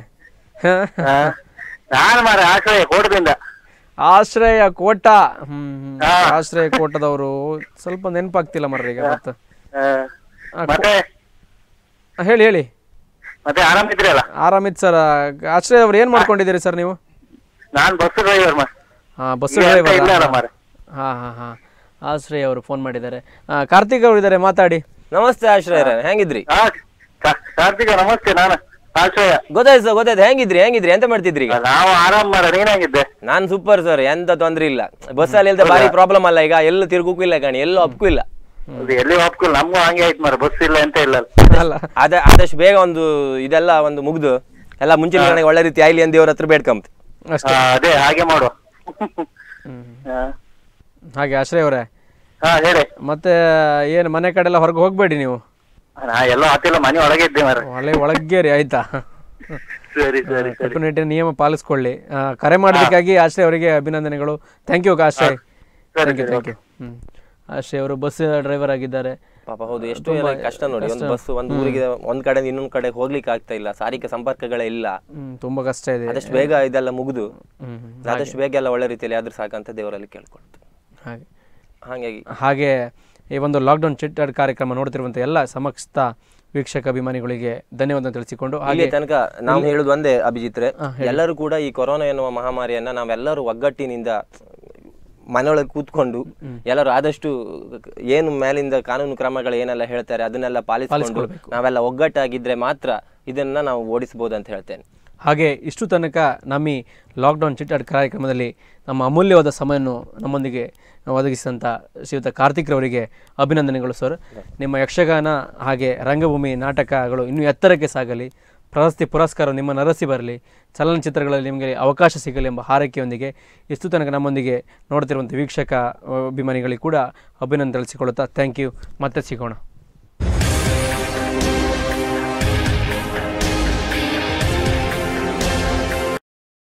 ನಾನು ಮಾರ ಆಶ್ರಯ ಕೋಟದಿಂದ ಆಶ್ರಯ ಕೋಟ ಹ್ಮ್ ಹ್ಮ್. ಆಶ್ರಯ ಕೋಟದವರು ಸ್ವಲ್ಪ ನೆನಪಾಗ್ತಿಲ್ಲ ಮರ್ರಿ ಈಗ ಮತ್ತೆ ಆ, ಆ, ಮತ್ತೆ ಆ, ಹೇಳಿ ಹೇಳಿ ಮತ್ತೆ ಆರಾಮಿದ್ರಲ್ಲ ಆರಾಮಿತ್ ಸರ್ ಆಶ್ರಯ ಅವ್ರು ಏನ್ ಮಾಡ್ಕೊಂಡಿದ್ದೀರಿ ಸರ್ ನೀವು ನಾನ್ ಬಸ್ ಡ್ರೈವರ್ ಮಾ ಹಾ ಬಸ್ ಈಗ ಎಂತ ಡ್ರೈವರ್ ಇಲ್ಲ ಅಲ್ಲ ಮಾರ್ರೆ. ಹಾ ಹಾ ಹಾ ಆಶ್ರಯ ಅವರು ಫೋನ್ ಮಾಡಿದ್ದಾರೆ ಆ, ಕಾರ್ತಿಕ್ ಅವರು ಇದ್ದಾರೆ ಮಾತಾಡಿ ನಮಸ್ತೆ ಆಶ್ರಯ ಹೆಂಗಿದ್ರಿ ಆ, ಕಾ- ಕಾರ್ತಿಕ ನಮಸ್ತೆ ನಾನು ಆಶ್ರಯ ಗೊತ್ತಾಯ್ತು ಸರ್ ಗೊತ್ತಾಯ್ತು ಹೆಂಗಿದ್ರಿ ಹೆಂಗಿದ್ರಿ ಎಂತ ಮಾಡ್ತಿದ್ರಿ ಈಗ ನಾವು ಆರಾಮ್ ಮಾರ ನೀನಾಗಿದ್ದೆ ನಾನ್ ಸೂಪರ್ ಸರ್ ಎಂತ ತೊಂದ್ರೆ ಇಲ್ಲ ಬಸ್ಸಲ್ಲಿ ಇಲ್ದ ಭಾರಿ ಪ್ರಾಬ್ಲಮ್ ಅಲ್ಲ ಈಗ ಎಲ್ಲ ತಿರ್ಗೋಕು ಇಲ್ಲ ಕಣಿ ಎಲ್ಲೂ ಅಪ್ಕು ಇಲ್ಲ ಅದು ಎಲ್ಲಿ ಒಪ್ಕೊಲ್ ನಮ್ಗೂ ಹಂಗೆ ಆಯ್ತು ಮಾರ ಬಸ್ ಇಲ್ಲ ಅಂತ ಇಲ್ಲ ಅಲ್ಲ ಅದ ಆದಷ್ಟು ಬೇಗ ಒಂದು ಇದೆಲ್ಲ ಒಂದು ಮುಗ್ದು ಎಲ್ಲ ಮುಂಚಿನ ಕಡೆಗೆ ಒಳ್ಳೆ ರೀತಿ ಆಯ್ಲಿ ಅಂತ ದೇವ್ರ ಹತ್ರ ಬೇಡ್ಕಂಬ ಅಷ್ಟೇ ಆ, ಅದೇ ಹಾಗೆ ಮಾಡುವ ಆ, ಹಾಗೆ ಆಶ್ರಯ ಅವರೇ ಹಾ ಹೇಳಿ ಮತ್ತೆ ಏನು ಮನೆ ಕಡೆ ಎಲ್ಲ ಹೊರಗೆ ಹೋಗ್ಬೇಡಿ ನೀವು ನಾ ಎಲ್ಲೋ ಹತ್ತಿಲ್ಲ ಮನೆ ಒಳಗೆ ಇದ್ದೆ ಮಾರ ಒಳ್ಳೆ ಒಳಗೇರಿ ಆಯ್ತಾ ಸರಿ ಸರಿ ಸರಿ ಕಟ್ಟುನಿಟ್ಟಿನ ನಿಯಮ ಪಾಲಿಸ್ಕೊಳ್ಳಿ ಆ, ಕರೆ ಮಾಡೋದಕ್ಕಾಗಿ ಆಶ್ರಯ ಅವರಿಗೆ ಅಭಿನಂದನೆಗಳು thank you Ashray thank you thank you ಹ್ಮ್ ಆಶ್ರಯ್ ಅವರು ಬಸ್ ಡ್ರೈವರ್ ಆಗಿದ್ದಾರೆ ಪಾಪ ಹೌದು ಎಷ್ಟು ತುಂಬಾ ಎಲ್ಲ ಕಷ್ಟ ನೋಡಿ ಒಂದು ಕಷ್ಟ. ಬಸ್ ಒಂದು ಊರಿಗೆ ಒಂದ್ ಕಡೆ ಇನ್ನೊಂದ್ ಕಡೆ ಹೋಗ್ಲಿಕ್ಕೆ ಆಗ್ತಾ ಇಲ್ಲ ಸಾರಿಗೆ ಸಂಪರ್ಕಗಳೇ ಇಲ್ಲ ಹ್ಮ್ ತುಂಬಾ ಕಷ್ಟ ಇದೆ ಆದಷ್ಟು ಬೇಗ ಇದೆಲ್ಲ ಮುಗಿದು ಹ್ಮ್, ಹ್ಮ್. ಆದಷ್ಟು ಬೇಗ ಎಲ್ಲ ಒಳ್ಳೆ ರೀತಿಯಲ್ಲಿ ಆದ್ರೂ ಸಾಕಂತ ದೇವರಲ್ಲಿ ಕೇಳ್ಕೊಳ್ತೇವೆ ಹಾಗೆ ಹಾಗಾಗಿ ಹಾಗೆ ಈ ಒಂದು ಲಾಕ್ಡೌನ್ ಚಿಟ್ಟಾಡ್ ಕಾರ್ಯಕ್ರಮ ನೋಡ್ತಿರುವಂಥ ಎಲ್ಲ ಸಮಸ್ತ ವೀಕ್ಷಕ ಅಭಿಮಾನಿಗಳಿಗೆ ಧನ್ಯವಾದ ತಿಳಿಸಿಕೊಂಡು ಹಾಗೆ ಹಾಗೆ ತನಕ ನಾವು ಹೇಳುದು ಒಂದೇ ಅಭಿಜಿತ್ರೆ ಎಲ್ಲರೂ ಕೂಡ ಈ ಕೊರೋನಾ ಎನ್ನುವ ಮಹಾಮಾರಿಯನ್ನ ನಾವೆಲ್ಲರೂ ಒಗ್ಗಟ್ಟಿನಿಂದ ಮನೆಯೊಳಗೆ ಕೂತ್ಕೊಂಡು ಎಲ್ಲರೂ ಆದಷ್ಟು ಏನು ಮೇಲಿಂದ ಕಾನೂನು ಕ್ರಮಗಳು ಏನೆಲ್ಲ ಹೇಳ್ತಾರೆ ಅದನ್ನೆಲ್ಲ ಪಾಲಿಸಿಕೊಂಡು ನಾವೆಲ್ಲ ಒಗ್ಗಟ್ಟಾಗಿದ್ರೆ ಮಾತ್ರ ಇದನ್ನ ನಾವು ಓಡಿಸಬಹುದು ಅಂತ ಹೇಳ್ತೇನೆ ಹಾಗೆ ಇಷ್ಟು ತನಕ ನಮ್ಮ ಈ ಲಾಕ್ಡೌನ್ ಚಿಟ್ಟಾಡ್ ಕಾರ್ಯಕ್ರಮದಲ್ಲಿ ನಮ್ಮ ಅಮೂಲ್ಯವಾದ ಸಮಯವನ್ನು ನಮ್ಮೊಂದಿಗೆ ಒದಗಿಸಿದಂಥ ಶ್ರೀಯುತ ಕಾರ್ತಿಕ್ ರವರಿಗೆ ಅಭಿನಂದನೆಗಳು ಸರ್ ನಿಮ್ಮ ಯಕ್ಷಗಾನ ಹಾಗೆ ರಂಗಭೂಮಿ ನಾಟಕಗಳು ಇನ್ನೂ ಎತ್ತರಕ್ಕೆ ಸಾಗಲಿ ಪ್ರಶಸ್ತಿ ಪುರಸ್ಕಾರ ನಿಮ್ಮ ನರಸಿ ಬರಲಿ ಚಲನಚಿತ್ರಗಳಲ್ಲಿ ನಿಮಗೆ ಅವಕಾಶ ಸಿಗಲಿ ಎಂಬ ಹಾರೈಕೆಯೊಂದಿಗೆ ಇಷ್ಟು ತನಕ ನಮ್ಮೊಂದಿಗೆ ನೋಡ್ತಿರುವಂಥ ವೀಕ್ಷಕ ಅಭಿಮಾನಿಗಳಿಗೆ ಕೂಡ ಅಭಿನಂದನೆ ತಿಳಿಸಿಕೊಳ್ಳುತ್ತಾ ಥ್ಯಾಂಕ್ ಯು ಮತ್ತೆ ಸಿಗೋಣ